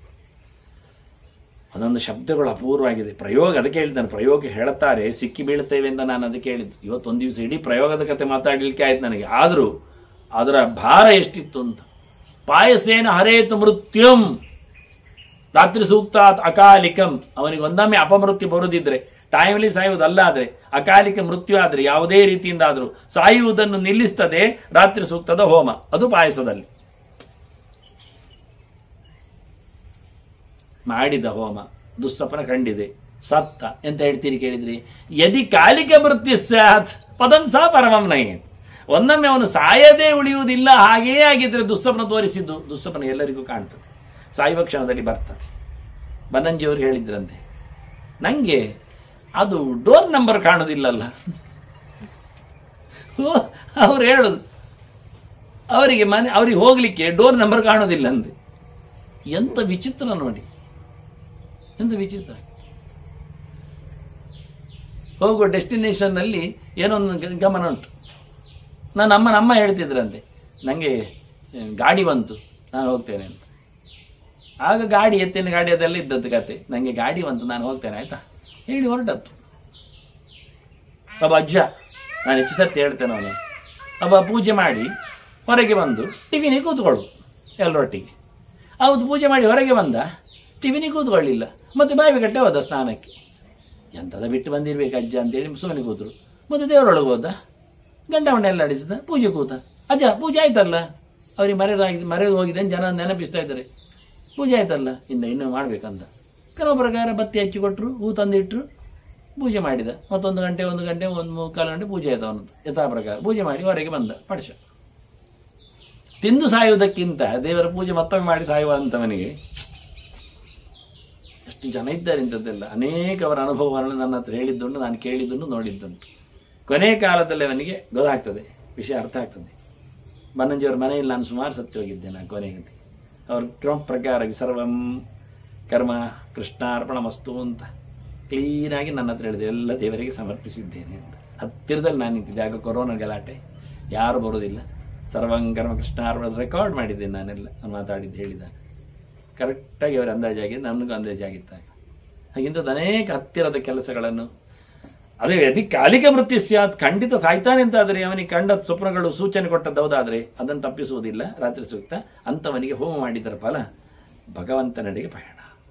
ಒಂದೊಂದು ಶಬ್ದಗಳು ಅಪೂರ್ವವಾಗಿದೆ ಪ್ರಯೋಗ ಅದಕ್ಕೆ ಹೇಳಿದ್ದಾನೆ ಪ್ರಯೋಗ ಹೇಳುತ್ತಾರೆ ಸಿಕ್ಕಿ ಬೀಳುತ್ತೇವೆ ಅಂತ ನಾನು ಅದಕ್ಕೆ ಹೇಳಿದ್ದು ಇವತ್ತು ಒಂದು ದಿವಸ ಇಡೀ ಪ್ರಯೋಗದ ಕತೆ ಮಾತಾಡಲಿಕ್ಕೆ ಆಯ್ತು ನನಗೆ ಆದರೂ ಅದರ ಭಾರ ಎಷ್ಟಿತ್ತು ಅಂತ ಪಾಯಸೇನ ಹರೇತು ಮೃತ್ಯುಂ ರಾತ್ರಿ ಸೂಕ್ತ ಅಕಾಲಿಕಂ ಅವನಿಗೆ ಒಂದೊಮ್ಮೆ ಅಪಮೃತ್ಯು ಬರುದಿದ್ರೆ ಟೈಮ್ಲಿ ಸಾಯುವುದಲ್ಲ ಆದ್ರೆ ಅಕಾಲಿಕ ಮೃತ್ಯು ಆದ್ರೆ ಯಾವುದೇ ರೀತಿಯಿಂದ ಆದರೂ ಸಾಯುವುದನ್ನು ನಿಲ್ಲಿಸ್ತದೆ ರಾತ್ರಿ ಸೂಕ್ತದ ಹೋಮ ಅದು ಪಾಯಸದಲ್ಲಿ ಮಾಡಿದ ಹೋಮ ದುಸ್ತಪನ ಕಂಡಿದೆ ಸತ್ತ ಎಂತ ಹೇಳ್ತೀರಿ ಕೇಳಿದ್ರಿ ಯದಿ ಕಾಲಿಕ ಮೃತ್ಯು ಸ್ಯಾತ್ ಪದಂ ಸಹ ಪರಮಂ ನಯೇತ್ ಒಂದೊಮ್ಮೆ ಅವನು ಸಾಯದೇ ಉಳಿಯುವುದಿಲ್ಲ ಹಾಗೇ ಆಗಿದ್ರೆ ದುಸ್ತಪನ ತೋರಿಸಿದ್ದು ದುಸ್ತಪನ ಎಲ್ಲರಿಗೂ ಕಾಣ್ತದೆ ಸಾಯುವ ಕ್ಷಣದಲ್ಲಿ ಬರ್ತದೆ ಬನ್ನಂಜಿಯವರು ಹೇಳಿದ್ರಂತೆ ನನಗೆ ಅದು ಡೋರ್ ನಂಬರ್ ಕಾಣೋದಿಲ್ಲಲ್ಲ ಅವ್ರು ಹೇಳೋದು ಅವರಿಗೆ ಮನೆ ಅವರಿಗೆ ಹೋಗ್ಲಿಕ್ಕೆ ಡೋರ್ ನಂಬರ್ ಕಾಣೋದಿಲ್ಲ ಅಂತೆ ಎಂತ ವಿಚಿತ್ರ ನೋಡಿ ಎಂತ ವಿಚಿತ್ರ ಹೋಗುವ ಡೆಸ್ಟಿನೇಷನ್ನಲ್ಲಿ ಏನೋ ಒಂದು ಗ- ಗಮನ ಉಂಟು ನಾನು ಅಮ್ಮ ನಮ್ಮ ಹೇಳ್ತಿದ್ರಂತೆ ನನಗೆ ಗಾಡಿ ಬಂತು ನಾನು ಹೋಗ್ತೇನೆ ಅಂತ ಆಗ ಗಾಡಿ ಎತ್ತಿನ ಗಾಡಿ ಅದೆಲ್ಲ ಇದ್ದದ್ದು ಕತೆ ನನಗೆ ಗಾಡಿ ಬಂತು ನಾನು ಹೋಗ್ತೇನೆ ಆಯ್ತಾ ಹೇಳಿ ಹೊರಟತ್ತು ಒಬ್ಬ ಅಜ್ಜ ನಾನು ಹೆಚ್ಚು ಸರ್ತಿ ಹೇಳ್ತೇನೆ ಅವನು ಒಬ್ಬ ಪೂಜೆ ಮಾಡಿ ಹೊರಗೆ ಬಂದು ಟಿಫಿನಿಗೆ ಕೂತ್ಕೊಳ್ಳು ಎಲ್ಲರೊಟ್ಟಿಗೆ ಅವತ್ತು ಪೂಜೆ ಮಾಡಿ ಹೊರಗೆ ಬಂದ ಟಿಫಿನಿಗೆ ಕೂತ್ಕೊಳ್ಳಿಲ್ಲ ಮತ್ತೆ ಬಾವಿ ಕಟ್ಟೆ ಹೋದ ಸ್ನಾನಕ್ಕೆ ಎಂಥದ ಬಿಟ್ಟು ಬಂದಿರ್ಬೇಕು ಅಜ್ಜ ಅಂತೇಳಿ ಸುಮ್ಮನೆ ಕೂತರು ಮತ್ತೆ ದೇವರೊಳಗೆ ಹೋದ ಗಂಡ ಮನೆ ಎಲ್ಲ ಅಡಿಸಿದ ಪೂಜೆ ಕೂತ ಅಜ್ಜ ಪೂಜೆ ಆಯ್ತಲ್ಲ ಅವ್ರಿಗೆ ಮರೆದಾಗಿ ಮರೆದು ಹೋಗಿದೆ ಅಂತ ಜನ ನೆನಪಿಸ್ತಾ ಇದ್ದಾರೆ ಪೂಜೆ ಆಯ್ತಲ್ಲ ಇನ್ನು ಇನ್ನೂ ಮಾಡ್ಬೇಕಂತ ಕೆಲವು ಪ್ರಕಾರ ಬತ್ತಿ ಹಚ್ಚಿ ಕೊಟ್ಟರು ಹೂ ತಂದಿಟ್ರು ಪೂಜೆ ಮಾಡಿದ ಮತ್ತೊಂದು ಗಂಟೆ ಒಂದು ಗಂಟೆ ಒಂದು ಮುಕ್ಕಾಲು ಗಂಟೆ ಪೂಜೆ ಆಯ್ತು ಅವನದ್ದು ಯಥಾ ಪ್ರಕಾರ ಪೂಜೆ ಮಾಡಿ ಹೊರಗೆ ಬಂದ ಪಡಿಸ ತಿಂದು ಸಾಯುವುದಕ್ಕಿಂತ ದೇವರ ಪೂಜೆ ಮತ್ತೊಮ್ಮೆ ಮಾಡಿ ಸಾಯುವ ಅಂತವನಿಗೆ ಎಷ್ಟು ಜನ ಇದ್ದಾರೆ ಇಂಥದ್ದೆಲ್ಲ ಅನೇಕವರ ಅನುಭವಗಳನ್ನು ನನ್ನ ಹತ್ರ ಹೇಳಿದ್ದುಂಟು ನಾನು ಕೇಳಿದ್ದುಂಟು ನೋಡಿದ್ದುಂಟು ಕೊನೆ ಕಾಲದಲ್ಲಿ ಅವನಿಗೆ ಗೊತ್ತಾಗ್ತದೆ ವಿಷಯ ಅರ್ಥ ಆಗ್ತದೆ ಬನ್ನಂಜಿಯವರ ಮನೆಯಲ್ಲಿ ನಾನು ಸುಮಾರು ಸತ್ಯ ಹೋಗಿದ್ದೆ ನಾನು ಕೊನೆಗೆ ಅವ್ರ ಕ್ರಮ ಪ್ರಕಾರ ಸರ್ವಂ ಕರ್ಮ ಕೃಷ್ಣಾರ್ಪಣ ಮಸ್ತು ಅಂತ ಕ್ಲೀನಾಗಿ ನನ್ನ ಹತ್ರ ಹೇಳಿದೆ ಎಲ್ಲ ದೇವರಿಗೆ ಸಮರ್ಪಿಸಿದ್ದೇನೆ ಅಂತ ಹತ್ತಿರದಲ್ಲಿ ನಾನು ನಿಂತಿದ್ದೆ ಆಗ ಕೊರೋನಾ ಗಲಾಟೆ ಯಾರು ಬರೋದಿಲ್ಲ ಸರ್ವಂ ಕರ್ಮ ಕೃಷ್ಣಾರ್ಪಣ ರೆಕಾರ್ಡ್ ಮಾಡಿದ್ದೇನೆ ನಾನೆಲ್ಲ ನಾನು ಮಾತಾಡಿದ್ದು ಹೇಳಿದ ಕರೆಕ್ಟಾಗಿ ಅವರ ಅಂದಾಜಾಗಿದೆ ನನಗೂ ಅಂದಾಜಾಗಿತ್ತಾಗ ಹಾಗಿಂಥದ್ದು ಅನೇಕ ಹತ್ತಿರದ ಕೆಲಸಗಳನ್ನು ಅದೇ ಯದಿ ಕಾಲಿಕ ಮೃತ್ಯು ಸ್ಯಾತ್ ಖಂಡಿತ ಸಾಯ್ತಾನೆ ಅಂತಾದರೆ ಅವನಿಗೆ ಕಂಡ ಸ್ವಪ್ನಗಳು ಸೂಚನೆ ಕೊಟ್ಟದ್ದು ಹೌದಾದ್ರೆ ಅದನ್ನು ತಪ್ಪಿಸುವುದಿಲ್ಲ ರಾತ್ರಿ ಸೂಕ್ತ ಅಂಥವನಿಗೆ ಹೋಮ ಮಾಡಿದರ ಫಲ ಭಗವಂತನಡೆಗೆ ಪಯಣ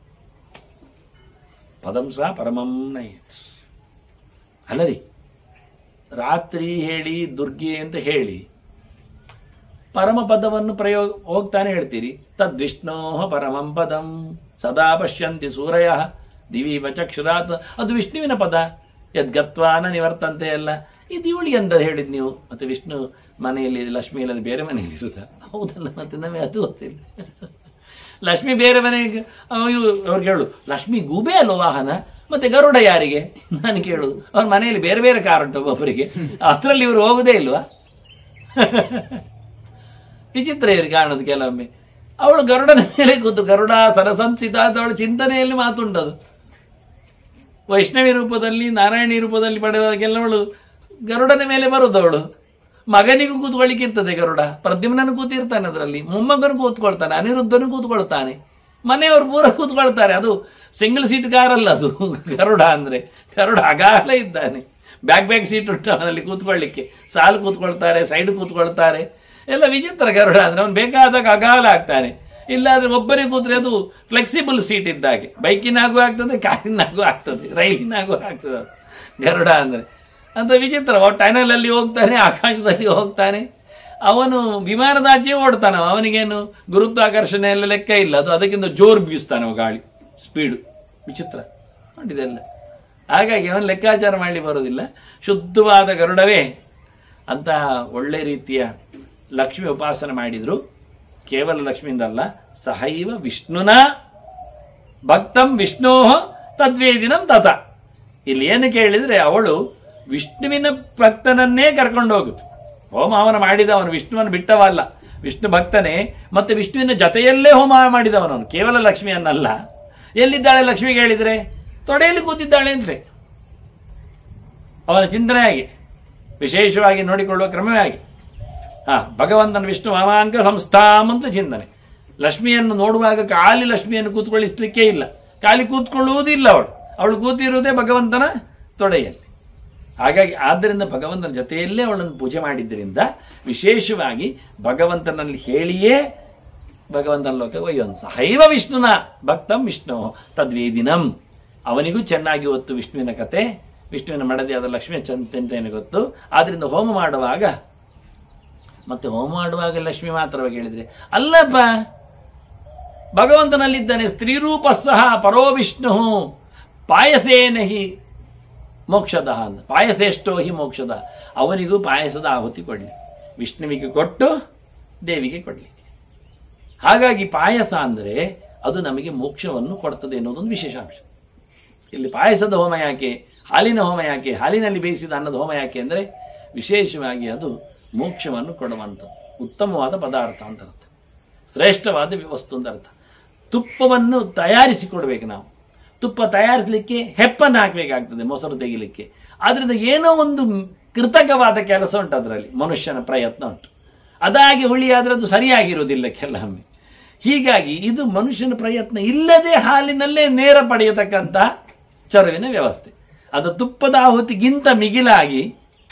ಪದಂಸ ಪರಮಂ ನಯತ್ ಅಲ್ಲರಿ ರಾತ್ರಿ ಹೇಳಿ ದುರ್ಗೆ ಅಂತ ಹೇಳಿ ಪರಮ ಪದವನ್ನು ಪ್ರಯೋಗ ಹೋಗ್ತಾನೆ ಹೇಳ್ತೀರಿ ತದ್ವಿಷ್ಣೋ ಪರಮಂ ಪದಂ ಸದಾ ಪಶ್ಯಂತಿ ಸೂರಯ ದಿವೀವ ಚಕ್ಷುರಾತ್ ಅದು ವಿಷ್ಣುವಿನ ಪದ ಯದ್ಗತ್ವಾನ ನಿವರ್ತಂತೆ ಅಲ್ಲ ಇದು ಇವಳಿಗೆ ಅಂತ ಹೇಳಿದ್ ನೀವು ಮತ್ತೆ ವಿಷ್ಣು ಮನೆಯಲ್ಲಿ ಲಕ್ಷ್ಮಿ ಇಲ್ಲದೆ ಬೇರೆ ಮನೆಯಲ್ಲಿ ಇರುತ್ತ ಹೌದಲ್ಲ ಮತ್ತೆ ನಮಗೆ ಅದು ಗೊತ್ತಿಲ್ಲ ಲಕ್ಷ್ಮಿ ಬೇರೆ ಮನೆಗೆ ಅವ ಇವ್- ಅವ್ರಿಗೆ ಹೇಳು ಲಕ್ಷ್ಮಿ ಗೂಬೆ ಅಲ್ವ ವಾಹನ ಮತ್ತೆ ಗರುಡ ಯಾರಿಗೆ ನಾನು ಕೇಳುದು ಅವನ ಮನೆಯಲ್ಲಿ ಬೇರೆ ಬೇರೆ ಕಾರ್ ಉಂಟು ಒಬ್ಬೊಬ್ಬರಿಗೆ ಅದ್ರಲ್ಲಿ ಇವರು ಹೋಗುದೇ ಇಲ್ವಾ ವಿಚಿತ್ರ ಇವ್ರಿಗೆ ಕಾಣೋದು ಕೆಲವೊಮ್ಮೆ ಅವಳು ಗರುಡನ ಮೇಲೆ ಕೂತು ಗರುಡ ಸರಸಂಸಿತ ಅಂತ ಅವಳ ಚಿಂತನೆಯಲ್ಲಿ ಮಾತುಂಟದು ವೈಷ್ಣವಿ ರೂಪದಲ್ಲಿ ನಾರಾಯಣಿ ರೂಪದಲ್ಲಿ ಪಡೆದಾಗೆಲ್ಲವಳು ಗರುಡನ ಮೇಲೆ ಬರುದು ಅವಳು ಮಗನಿಗೂ ಕೂತ್ಕೊಳ್ಳಿಕ್ಕೆ ಇರ್ತದೆ ಗರುಡ ಪ್ರದ್ಯುಮ್ನನು ಕೂತಿರ್ತಾನೆ ಅದರಲ್ಲಿ ಮೊಮ್ಮಗನು ಕೂತ್ಕೊಳ್ತಾನೆ ಅನಿರುದ್ಧನು ಕೂತ್ಕೊಳ್ತಾನೆ ಮನೆಯವರು ಪೂರ ಕೂತ್ಕೊಳ್ತಾರೆ ಅದು ಸಿಂಗಲ್ ಸೀಟ್ ಕಾರ್ ಅಲ್ಲ ಅದು ಗರುಡ ಅಂದ್ರೆ ಗರುಡ ಅಗಾಲ ಇದ್ದಾನೆ ಬ್ಯಾಕ್ ಬ್ಯಾಕ್ ಸೀಟ್ ಉಂಟು ಅವನಲ್ಲಿ ಕೂತ್ಕೊಳ್ಳಿಕ್ಕೆ ಸಾಲು ಕೂತ್ಕೊಳ್ತಾರೆ ಸೈಡ್ ಕೂತ್ಕೊಳ್ತಾರೆ ಎಲ್ಲ ವಿಚಿತ್ರ ಗರುಡ ಅಂದ್ರೆ ಅವನು ಬೇಕಾದಾಗ ಅಗಾಲ ಆಗ್ತಾನೆ ಇಲ್ಲಾದ್ರೆ ಒಬ್ಬರೇ ಕೂತ್ರೆ ಅದು ಫ್ಲೆಕ್ಸಿಬಲ್ ಸೀಟ್ ಇದ್ದಾಗೆ ಬೈಕಿನಾಗೂ ಆಗ್ತದೆ ಕಾರಿನಾಗೂ ಆಗ್ತದೆ ರೈಲಿನಾಗೂ ಆಗ್ತದೆ ಅದು ಗರುಡ ಅಂದ್ರೆ ಅಂತ ವಿಚಿತ್ರ ಟೈನಲಲ್ಲಿ ಹೋಗ್ತಾನೆ ಆಕಾಶದಲ್ಲಿ ಹೋಗ್ತಾನೆ ಅವನು ವಿಮಾನದಾಚೆ ಓಡ್ತಾನೆ ಅವ. ಅವನಿಗೇನು ಗುರುತ್ವಾಕರ್ಷಣೆ ಎಲ್ಲ ಲೆಕ್ಕ ಇಲ್ಲ ಅದು ಅದಕ್ಕಿಂತ ಜೋರು ಬೀಸ್ತಾನೆ ಅವ ಗಾಳಿ ಸ್ಪೀಡು ವಿಚಿತ್ರ ನೋಡಿದೆಲ್ಲ ಹಾಗಾಗಿ ಅವನು ಲೆಕ್ಕಾಚಾರ ಮಾಡಲಿ ಬರೋದಿಲ್ಲ ಶುದ್ಧವಾದ ಗರುಡವೇ ಅಂತ ಒಳ್ಳೆ ರೀತಿಯ ಲಕ್ಷ್ಮಿ ಉಪಾಸನೆ ಮಾಡಿದ್ರು ಕೇವಲ ಲಕ್ಷ್ಮಿಯಿಂದಲ್ಲ ಸಹೈವ ವಿಷ್ಣುನ ಭಕ್ತಂ ವಿಷ್ಣೋ ತದ್ವೇದಿನಂ ತತ ಇಲ್ಲಿ ಏನು ಕೇಳಿದ್ರೆ ಅವಳು ವಿಷ್ಣುವಿನ ಭಕ್ತನನ್ನೇ ಕರ್ಕೊಂಡು ಹೋಗುತ್ತು ಹೋಮ ಅವನ ಮಾಡಿದವನು ವಿಷ್ಣುವನ್ನು ಬಿಟ್ಟವಲ್ಲ ವಿಷ್ಣು ಭಕ್ತನೇ ಮತ್ತೆ ವಿಷ್ಣುವಿನ ಜೊತೆಯಲ್ಲೇ ಹೋಮ ಮಾಡಿದವನವನು ಕೇವಲ ಲಕ್ಷ್ಮಿಯನ್ನಲ್ಲ ಎಲ್ಲಿದ್ದಾಳೆ ಲಕ್ಷ್ಮಿಗೆ ಹೇಳಿದ್ರೆ ತೊಡೆಯಲ್ಲಿ ಕೂತಿದ್ದಾಳೆ ಅಂದ್ರೆ ಅವನ ಚಿಂತನೆ ಆಗಿ ವಿಶೇಷವಾಗಿ ನೋಡಿಕೊಳ್ಳುವ ಕ್ರಮವೇ ಆಗಿ ಹಾ ಭಗವಂತನ ವಿಷ್ಣು ವಾಮಾಂಗ ಸಂಸ್ಥಾಂ ಅಂತ ಚಿಂತನೆ ಲಕ್ಷ್ಮಿಯನ್ನು ನೋಡುವಾಗ ಖಾಲಿ ಲಕ್ಷ್ಮಿಯನ್ನು ಕೂತ್ಕೊಳ್ಳಿಸ್ಲಿಕ್ಕೆ ಇಲ್ಲ ಖಾಲಿ ಕೂತ್ಕೊಳ್ಳುವುದಿಲ್ಲ ಅವಳು ಅವಳು ಕೂತಿರುವುದೇ ಭಗವಂತನ ತೊಡೆಯಲ್ಲಿ ಹಾಗಾಗಿ ಆದ್ದರಿಂದ ಭಗವಂತನ ಜೊತೆಯಲ್ಲೇ ಅವಳನ್ನು ಪೂಜೆ ಮಾಡಿದ್ದರಿಂದ ವಿಶೇಷವಾಗಿ ಭಗವಂತನಲ್ಲಿ ಹೇಳಿಯೇ ಭಗವಂತನ ಲೋಕ ಒಯ್ಯೋನು ಸಹೈವ ವಿಷ್ಣುನ ಭಕ್ತಂ ವಿಷ್ಣು ತದ್ವೇದಿನಂ ಅವನಿಗೂ ಚೆನ್ನಾಗಿ ಗೊತ್ತು ವಿಷ್ಣುವಿನ ಕತೆ ವಿಷ್ಣುವಿನ ಮಡದಿಯಾದ ಲಕ್ಷ್ಮಿಯ ಚಂತೆಂತೇನೆ ಗೊತ್ತು ಆದ್ರಿಂದ ಹೋಮ ಮಾಡುವಾಗ ಮತ್ತೆ ಹೋಮ ಮಾಡುವಾಗ ಲಕ್ಷ್ಮಿ ಮಾತ್ರವಾಗಿ ಹೇಳಿದ್ರೆ ಅಲ್ಲಪ್ಪ ಭಗವಂತನಲ್ಲಿದ್ದಾನೆ ಸ್ತ್ರೀರೂಪ ಸಹ ಪರೋ ವಿಷ್ಣು ಪಾಯಸೇನ ಹಿ ಮೋಕ್ಷದ ಅಂತ ಪಾಯಸೇಷ್ಟೋ ಹಿ ಮೋಕ್ಷದ ಅವನಿಗೂ ಪಾಯಸದ ಆಹುತಿ ಕೊಡಲಿ ವಿಷ್ಣುವಿಗೆ ಕೊಟ್ಟು ದೇವಿಗೆ ಕೊಡಲಿಕ್ಕೆ ಹಾಗಾಗಿ ಪಾಯಸ ಅಂದರೆ ಅದು ನಮಗೆ ಮೋಕ್ಷವನ್ನು ಕೊಡ್ತದೆ ಅನ್ನೋದೊಂದು ವಿಶೇಷ ಅಂಶ ಇಲ್ಲಿ ಪಾಯಸದ ಹೋಮ ಯಾಕೆ ಹಾಲಿನ ಹೋಮ ಯಾಕೆ ಹಾಲಿನಲ್ಲಿ ಬೇಯಿಸಿದ ಅನ್ನದ ಹೋಮ ಯಾಕೆ ಅಂದರೆ ವಿಶೇಷವಾಗಿ ಅದು ಮೋಕ್ಷವನ್ನು ಕೊಡುವಂಥದ್ದು ಉತ್ತಮವಾದ ಪದಾರ್ಥ ಅಂತ ಅರ್ಥ ಶ್ರೇಷ್ಠವಾದ ವಸ್ತು ಅಂತ ಅರ್ಥ ತುಪ್ಪವನ್ನು ತಯಾರಿಸಿ ಕೊಡಬೇಕು ನಾವು ತುಪ್ಪ ತಯಾರಿಸಲಿಕ್ಕೆ ಹೆಪ್ಪನ್ನು ಹಾಕಬೇಕಾಗ್ತದೆ ಮೊಸರು ತೆಗಿಲಿಕ್ಕೆ ಆದ್ರಿಂದ ಏನೋ ಒಂದು ಕೃತಕವಾದ ಕೆಲಸ ಉಂಟು ಅದರಲ್ಲಿ ಮನುಷ್ಯನ ಪ್ರಯತ್ನ ಉಂಟು ಅದಾಗಿ ಹುಳಿ ಆದರೆ ಅದು ಸರಿಯಾಗಿರುವುದಿಲ್ಲ ಕೆಲವೊಮ್ಮೆ ಹೀಗಾಗಿ ಇದು ಮನುಷ್ಯನ ಪ್ರಯತ್ನ ಇಲ್ಲದೆ ಹಾಲಿನಲ್ಲೇ ನೇರ ಪಡೆಯತಕ್ಕಂಥ ಚರುವಿನ ವ್ಯವಸ್ಥೆ ಅದು ತುಪ್ಪದ ಆಹುತಿಗಿಂತ ಮಿಗಿಲಾಗಿ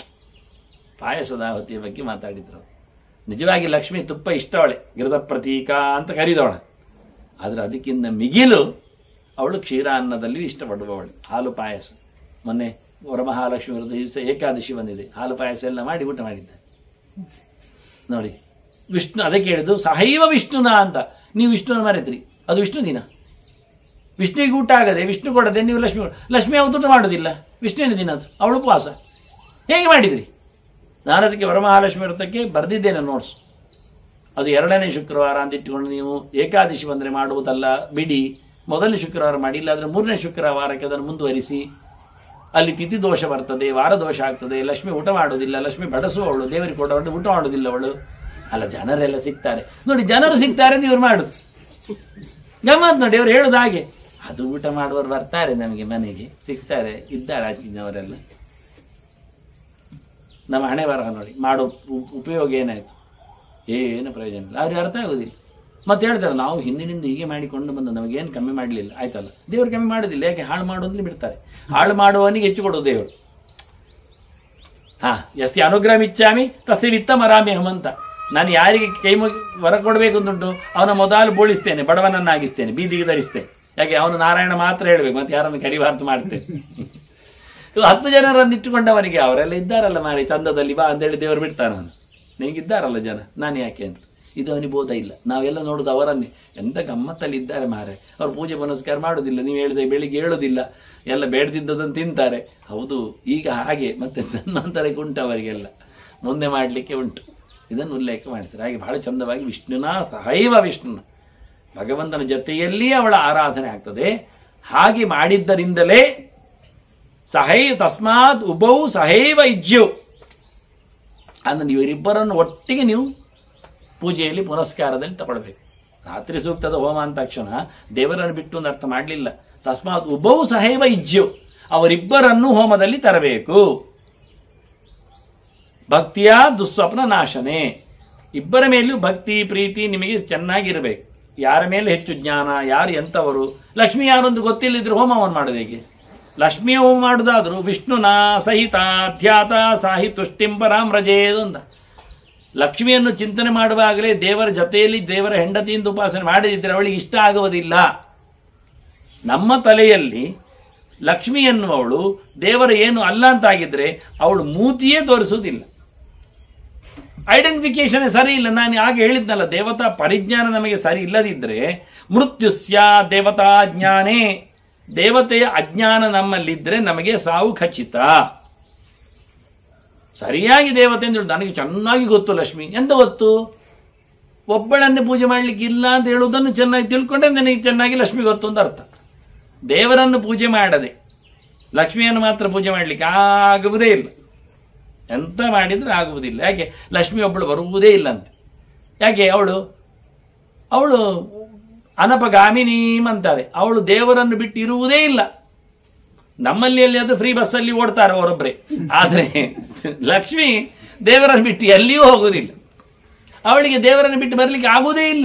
ಪಾಯಸದ ಆಹುತಿಯ ಬಗ್ಗೆ ಮಾತಾಡಿದ್ರು ನಿಜವಾಗಿ ಲಕ್ಷ್ಮಿ ತುಪ್ಪ ಇಷ್ಟವಳೆ ಗಿರದ ಪ್ರತೀಕ ಅಂತ ಕರೀದವಳ ಆದರೆ ಅದಕ್ಕಿಂತ ಮಿಗಿಲು ಅವಳು ಕ್ಷೀರಾನ್ನದಲ್ಲಿ ಇಷ್ಟಪಡುವವಳು ಹಾಲು ಪಾಯಸ ಮೊನ್ನೆ ವರಮಹಾಲಕ್ಷ್ಮಿ ವ್ರತ ದಿವಸ ಏಕಾದಶಿ ಬಂದಿದೆ ಹಾಲು ಪಾಯಸ ಎಲ್ಲ ಮಾಡಿ ಊಟ ಮಾಡಿದ್ದೆ ನೋಡಿ ವಿಷ್ಣು ಅದಕ್ಕೆ ಹೇಳಿದ್ದು ಸಹೈವ ವಿಷ್ಣುನ ಅಂತ ನೀವು ವಿಷ್ಣುನ ಮರೆತ್ರಿ ಅದು ವಿಷ್ಣು ದಿನ ವಿಷ್ಣುವಿಗೆ ಊಟ ಆಗದೆ ವಿಷ್ಣು ಕೊಡದೆ ನೀವು ಲಕ್ಷ್ಮಿ ಲಕ್ಷ್ಮಿ ಅವತ್ತು ಊಟ ಮಾಡೋದಿಲ್ಲ ವಿಷ್ಣುವಿನ ದಿನ ಅದು ಅವಳು ಉಪವಾಸ ಹೇಗೆ ಮಾಡಿದ್ರಿ ನಾನು ಅದಕ್ಕೆ ವರಮಹಾಲಕ್ಷ್ಮಿ ವ್ರತಕ್ಕೆ ಬರೆದಿದ್ದೇನೆ ನೋಟ್ಸ್ ಅದು ಎರಡನೇ ಶುಕ್ರವಾರ ಅಂತ ಇಟ್ಟುಕೊಂಡು ನೀವು ಏಕಾದಶಿ ಬಂದರೆ ಮಾಡುವುದಲ್ಲ ಬಿಡಿ ಮೊದಲನೇ ಶುಕ್ರವಾರ ಮಾಡಿ ಇಲ್ಲಾಂದರೆ ಮೂರನೇ ಶುಕ್ರವಾರಕ್ಕೆ ಅದನ್ನು ಮುಂದುವರಿಸಿ ಅಲ್ಲಿ ತಿಥಿ ದೋಷ ಬರ್ತದೆ ವಾರ ದೋಷ ಆಗ್ತದೆ ಲಕ್ಷ್ಮಿ ಊಟ ಮಾಡೋದಿಲ್ಲ ಲಕ್ಷ್ಮಿ ಬಡಸುವವಳು ದೇವರಿಗೆ ಕೊಡವಳು ಊಟ ಮಾಡೋದಿಲ್ಲ ಅವಳು ಅಲ್ಲ ಜನರೆಲ್ಲ ಸಿಗ್ತಾರೆ ನೋಡಿ ಜನರು ಸಿಗ್ತಾರೆ ಅಂತ ಇವ್ರು ಮಾಡುದು ಗಮ್ಮತ್ ನೋಡಿ ಅವ್ರು ಹೇಳುದು ಹಾಗೆ ಅದು ಊಟ ಮಾಡುವವರು ಬರ್ತಾರೆ ನಮಗೆ ಮನೆಗೆ ಸಿಗ್ತಾರೆ ಇದ್ದಾರೆ ಆಚಿನವರೆಲ್ಲ ನಮ್ಮ ಹಣೆ ಬರಹ ನೋಡಿ ಮಾಡೋ ಉ- ಉಪಯೋಗ ಏನಾಯ್ತು ಏನು ಪ್ರಯೋಜನ ಇಲ್ಲ ಅವ್ರಿಗೆ ಅರ್ಥ ಆಗೋದಿಲ್ಲ ಮತ್ತೆ ಹೇಳ್ತಾರೆ ನಾವು ಹಿಂದಿನಿಂದ ಹೀಗೆ ಮಾಡಿಕೊಂಡು ಬಂದು ನಮಗೇನು ಕಮ್ಮಿ ಮಾಡಲಿಲ್ಲ ಆಯ್ತಲ್ಲ ದೇವ್ರು ಕಮ್ಮಿ ಮಾಡೋದಿಲ್ಲ ಯಾಕೆ ಹಾಳು ಮಾಡೋದ್ರಲ್ಲಿ ಬಿಡ್ತಾರೆ ಹಾಳು ಮಾಡುವವನಿಗೆ ಹೆಚ್ಚು ಕೊಡೋದು ದೇವರು ಹಾ ಎಸ್ತಿ ಅನುಗ್ರಹ ಇಚ್ಛಾಮಿ ತಸ್ಯ ವಿತ್ತ ಮರಾಮಿ ಹಮಂತ ನಾನು ಯಾರಿಗೆ ಕೈ ಮುಗಿ ವರ ಕೊಡಬೇಕು ಅಂತುಂಟು ಅವನ ಮೊದಲು ಬೋಳಿಸ್ತೇನೆ ಬಡವನನ್ನಾಗಿಸ್ತೇನೆ ಬೀದಿಗೆ ಧರಿಸ್ತೇನೆ ಯಾಕೆ ಅವನು ನಾರಾಯಣ ಮಾತ್ರ ಹೇಳ್ಬೇಕು ಮತ್ತೆ ಯಾರನ್ನು ಕರಿಬಾರ್ದು ಮಾಡ್ತೇನೆ ಇವು ಹತ್ತು ಜನರನ್ನು ಇಟ್ಟುಕೊಂಡವನಿಗೆ ಅವರೆಲ್ಲ ಇದ್ದಾರಲ್ಲ ಮಾರಿ ಚಂದದಲ್ಲಿ ಬಾ ಅಂತೇಳಿ ದೇವರು ಬಿಡ್ತಾನೆ ಅವನು ನಿನಗಿದ್ದಾರಲ್ಲ ಜನ ನಾನು ಯಾಕೆ ಅಂತ ಇದು ಅವನಿಗೆ ಬೋಧ ಇಲ್ಲ ನಾವೆಲ್ಲ ನೋಡೋದು ಅವರನ್ನೇ ಎಂತ ಗಮ್ಮತ್ತಲ್ಲಿ ಇದ್ದಾರೆ ಮಾರೆ ಅವ್ರು ಪೂಜೆ ಪುನಸ್ಕಾರ ಮಾಡೋದಿಲ್ಲ ನೀವು ಹೇಳಿದ ಬೆಳಿಗ್ಗೆ ಹೇಳೋದಿಲ್ಲ ಎಲ್ಲ ಬೇಡದಿದ್ದದನ್ನು ತಿಂತಾರೆ ಹೌದು ಈಗ ಹಾಗೆ ಮತ್ತೆ ತನ್ನಂತರಕ್ಕೆ ಉಂಟು ಅವರಿಗೆಲ್ಲ ಮುಂದೆ ಮಾಡಲಿಕ್ಕೆ ಉಂಟು ಇದನ್ನು ಉಲ್ಲೇಖ ಮಾಡ್ತಾರೆ ಹಾಗೆ ಬಹಳ ಚಂದವಾಗಿ ವಿಷ್ಣುನ ಸಹೈವ ವಿಷ್ಣುನ ಭಗವಂತನ ಜೊತೆಯಲ್ಲಿ ಅವಳ ಆರಾಧನೆ ಆಗ್ತದೆ ಹಾಗೆ ಮಾಡಿದ್ದರಿಂದಲೇ ಸಹೈ ತಸ್ಮಾತ್ ಉಭೌ ಸಹೈವ ಇಜ್ಯು ಅಂದ್ರೆ ಇವರಿಬ್ಬರನ್ನು ಒಟ್ಟಿಗೆ ನೀವು ಪೂಜೆಯಲ್ಲಿ ಪುನಸ್ಕಾರದಲ್ಲಿ ತಗೊಳ್ಬೇಕು ರಾತ್ರಿ ಸೂಕ್ತದ ಹೋಮ ಅಂದ ತಕ್ಷಣ ದೇವರನ್ನು ಬಿಟ್ಟು ಒಂದು ಅರ್ಥ ಮಾಡಲಿಲ್ಲ ತಸ್ಮಾತ್ ಉಭೌ ಸಹೈವ ಇಜ್ಯು ಅವರಿಬ್ಬರನ್ನು ಹೋಮದಲ್ಲಿ ತರಬೇಕು ಭಕ್ತಿಯ ದುಸ್ವಪ್ನ ನಾಶನೆ ಇಬ್ಬರ ಮೇಲೂ ಭಕ್ತಿ ಪ್ರೀತಿ ನಿಮಗೆ ಚೆನ್ನಾಗಿರಬೇಕು ಯಾರ ಮೇಲೆ ಹೆಚ್ಚು ಜ್ಞಾನ ಯಾರು ಎಂಥವರು ಲಕ್ಷ್ಮಿ ಯಾರೊಂದು ಗೊತ್ತಿಲ್ಲದಿದ್ರೆ ಹೋಮವನ್ನು ಮಾಡೋದು ಹೇಗೆ ಲಕ್ಷ್ಮಿಯ ಹೋಮ ಮಾಡುವುದಾದರೂ ವಿಷ್ಣುನ ಸಹಿತ ಧ್ಯಾತ ಸಾಹಿ ತುಷ್ಟಿಂ ಪರಾಂ ರಜೇದು ಅಂತ ಲಕ್ಷ್ಮಿಯನ್ನು ಚಿಂತನೆ ಮಾಡುವಾಗಲೇ ದೇವರ ಜೊತೆಯಲ್ಲಿ ದೇವರ ಹೆಂಡತಿಯಿಂದ ಉಪಾಸನೆ ಮಾಡದಿದ್ದರೆ ಅವಳಿಗೆ ಇಷ್ಟ ಆಗುವುದಿಲ್ಲ ನಮ್ಮ ತಲೆಯಲ್ಲಿ ಲಕ್ಷ್ಮಿ ಎನ್ನುವವಳು ದೇವರ ಏನು ಅಲ್ಲ ಅಂತಾಗಿದ್ರೆ ಅವಳು ಮೂತಿಯೇ ತೋರಿಸುವುದಿಲ್ಲ ಐಡೆಂಟಿಫಿಕೇಶನ್ ಸರಿ ಇಲ್ಲ ನಾನು ಆಗ ಹೇಳಿದ್ನಲ್ಲ ದೇವತಾ ಪರಿಜ್ಞಾನ ನಮಗೆ ಸರಿ ಇಲ್ಲದಿದ್ದರೆ ಮೃತ್ಯುಸ್ಯ ದೇವತಾ ಜ್ಞಾನೇ ದೇವತೆಯ ಅಜ್ಞಾನ ನಮ್ಮಲ್ಲಿದ್ದರೆ ನಮಗೆ ಸಾವು ಖಚಿತ ಸರಿಯಾಗಿ ದೇವತೆ ಅಂತ ಹೇಳಿ ನನಗೆ ಚೆನ್ನಾಗಿ ಗೊತ್ತು ಲಕ್ಷ್ಮಿ ಎಂತ ಗೊತ್ತು ಒಬ್ಬಳನ್ನೇ ಪೂಜೆ ಮಾಡಲಿಕ್ಕೆ ಇಲ್ಲ ಅಂತ ಹೇಳುವುದನ್ನು ಚೆನ್ನಾಗಿ ತಿಳ್ಕೊಂಡೆ ನನಗೆ ಚೆನ್ನಾಗಿ ಲಕ್ಷ್ಮಿ ಗೊತ್ತು ಅಂತ ಅರ್ಥ ದೇವರನ್ನು ಪೂಜೆ ಮಾಡದೆ ಲಕ್ಷ್ಮಿಯನ್ನು ಮಾತ್ರ ಪೂಜೆ ಮಾಡಲಿಕ್ಕೆ ಆಗುವುದೇ ಇಲ್ಲ ಎಂತ ಮಾಡಿದ್ರೆ ಆಗುವುದಿಲ್ಲ ಯಾಕೆ ಲಕ್ಷ್ಮಿ ಒಬ್ಬಳು ಬರುವುದೇ ಇಲ್ಲಂತೆ ಯಾಕೆ ಅವಳು ಅವಳು ಅನಪಗಾಮಿನೀಮ್ ಅಂತಾರೆ ಅವಳು ದೇವರನ್ನು ಬಿಟ್ಟು ಇರುವುದೇ ಇಲ್ಲ ನಮ್ಮಲ್ಲಿ ಎಲ್ಲಿ ಅದು ಫ್ರೀ ಬಸ್ಸಲ್ಲಿ ಓಡ್ತಾರೆ ಅವರೊಬ್ಬರೇ ಆದರೆ ಲಕ್ಷ್ಮಿ ದೇವರನ್ನು ಬಿಟ್ಟು ಎಲ್ಲಿಯೂ ಹೋಗುವುದಿಲ್ಲ ಅವಳಿಗೆ ದೇವರನ್ನು ಬಿಟ್ಟು ಬರಲಿಕ್ಕೆ ಆಗುವುದೇ ಇಲ್ಲ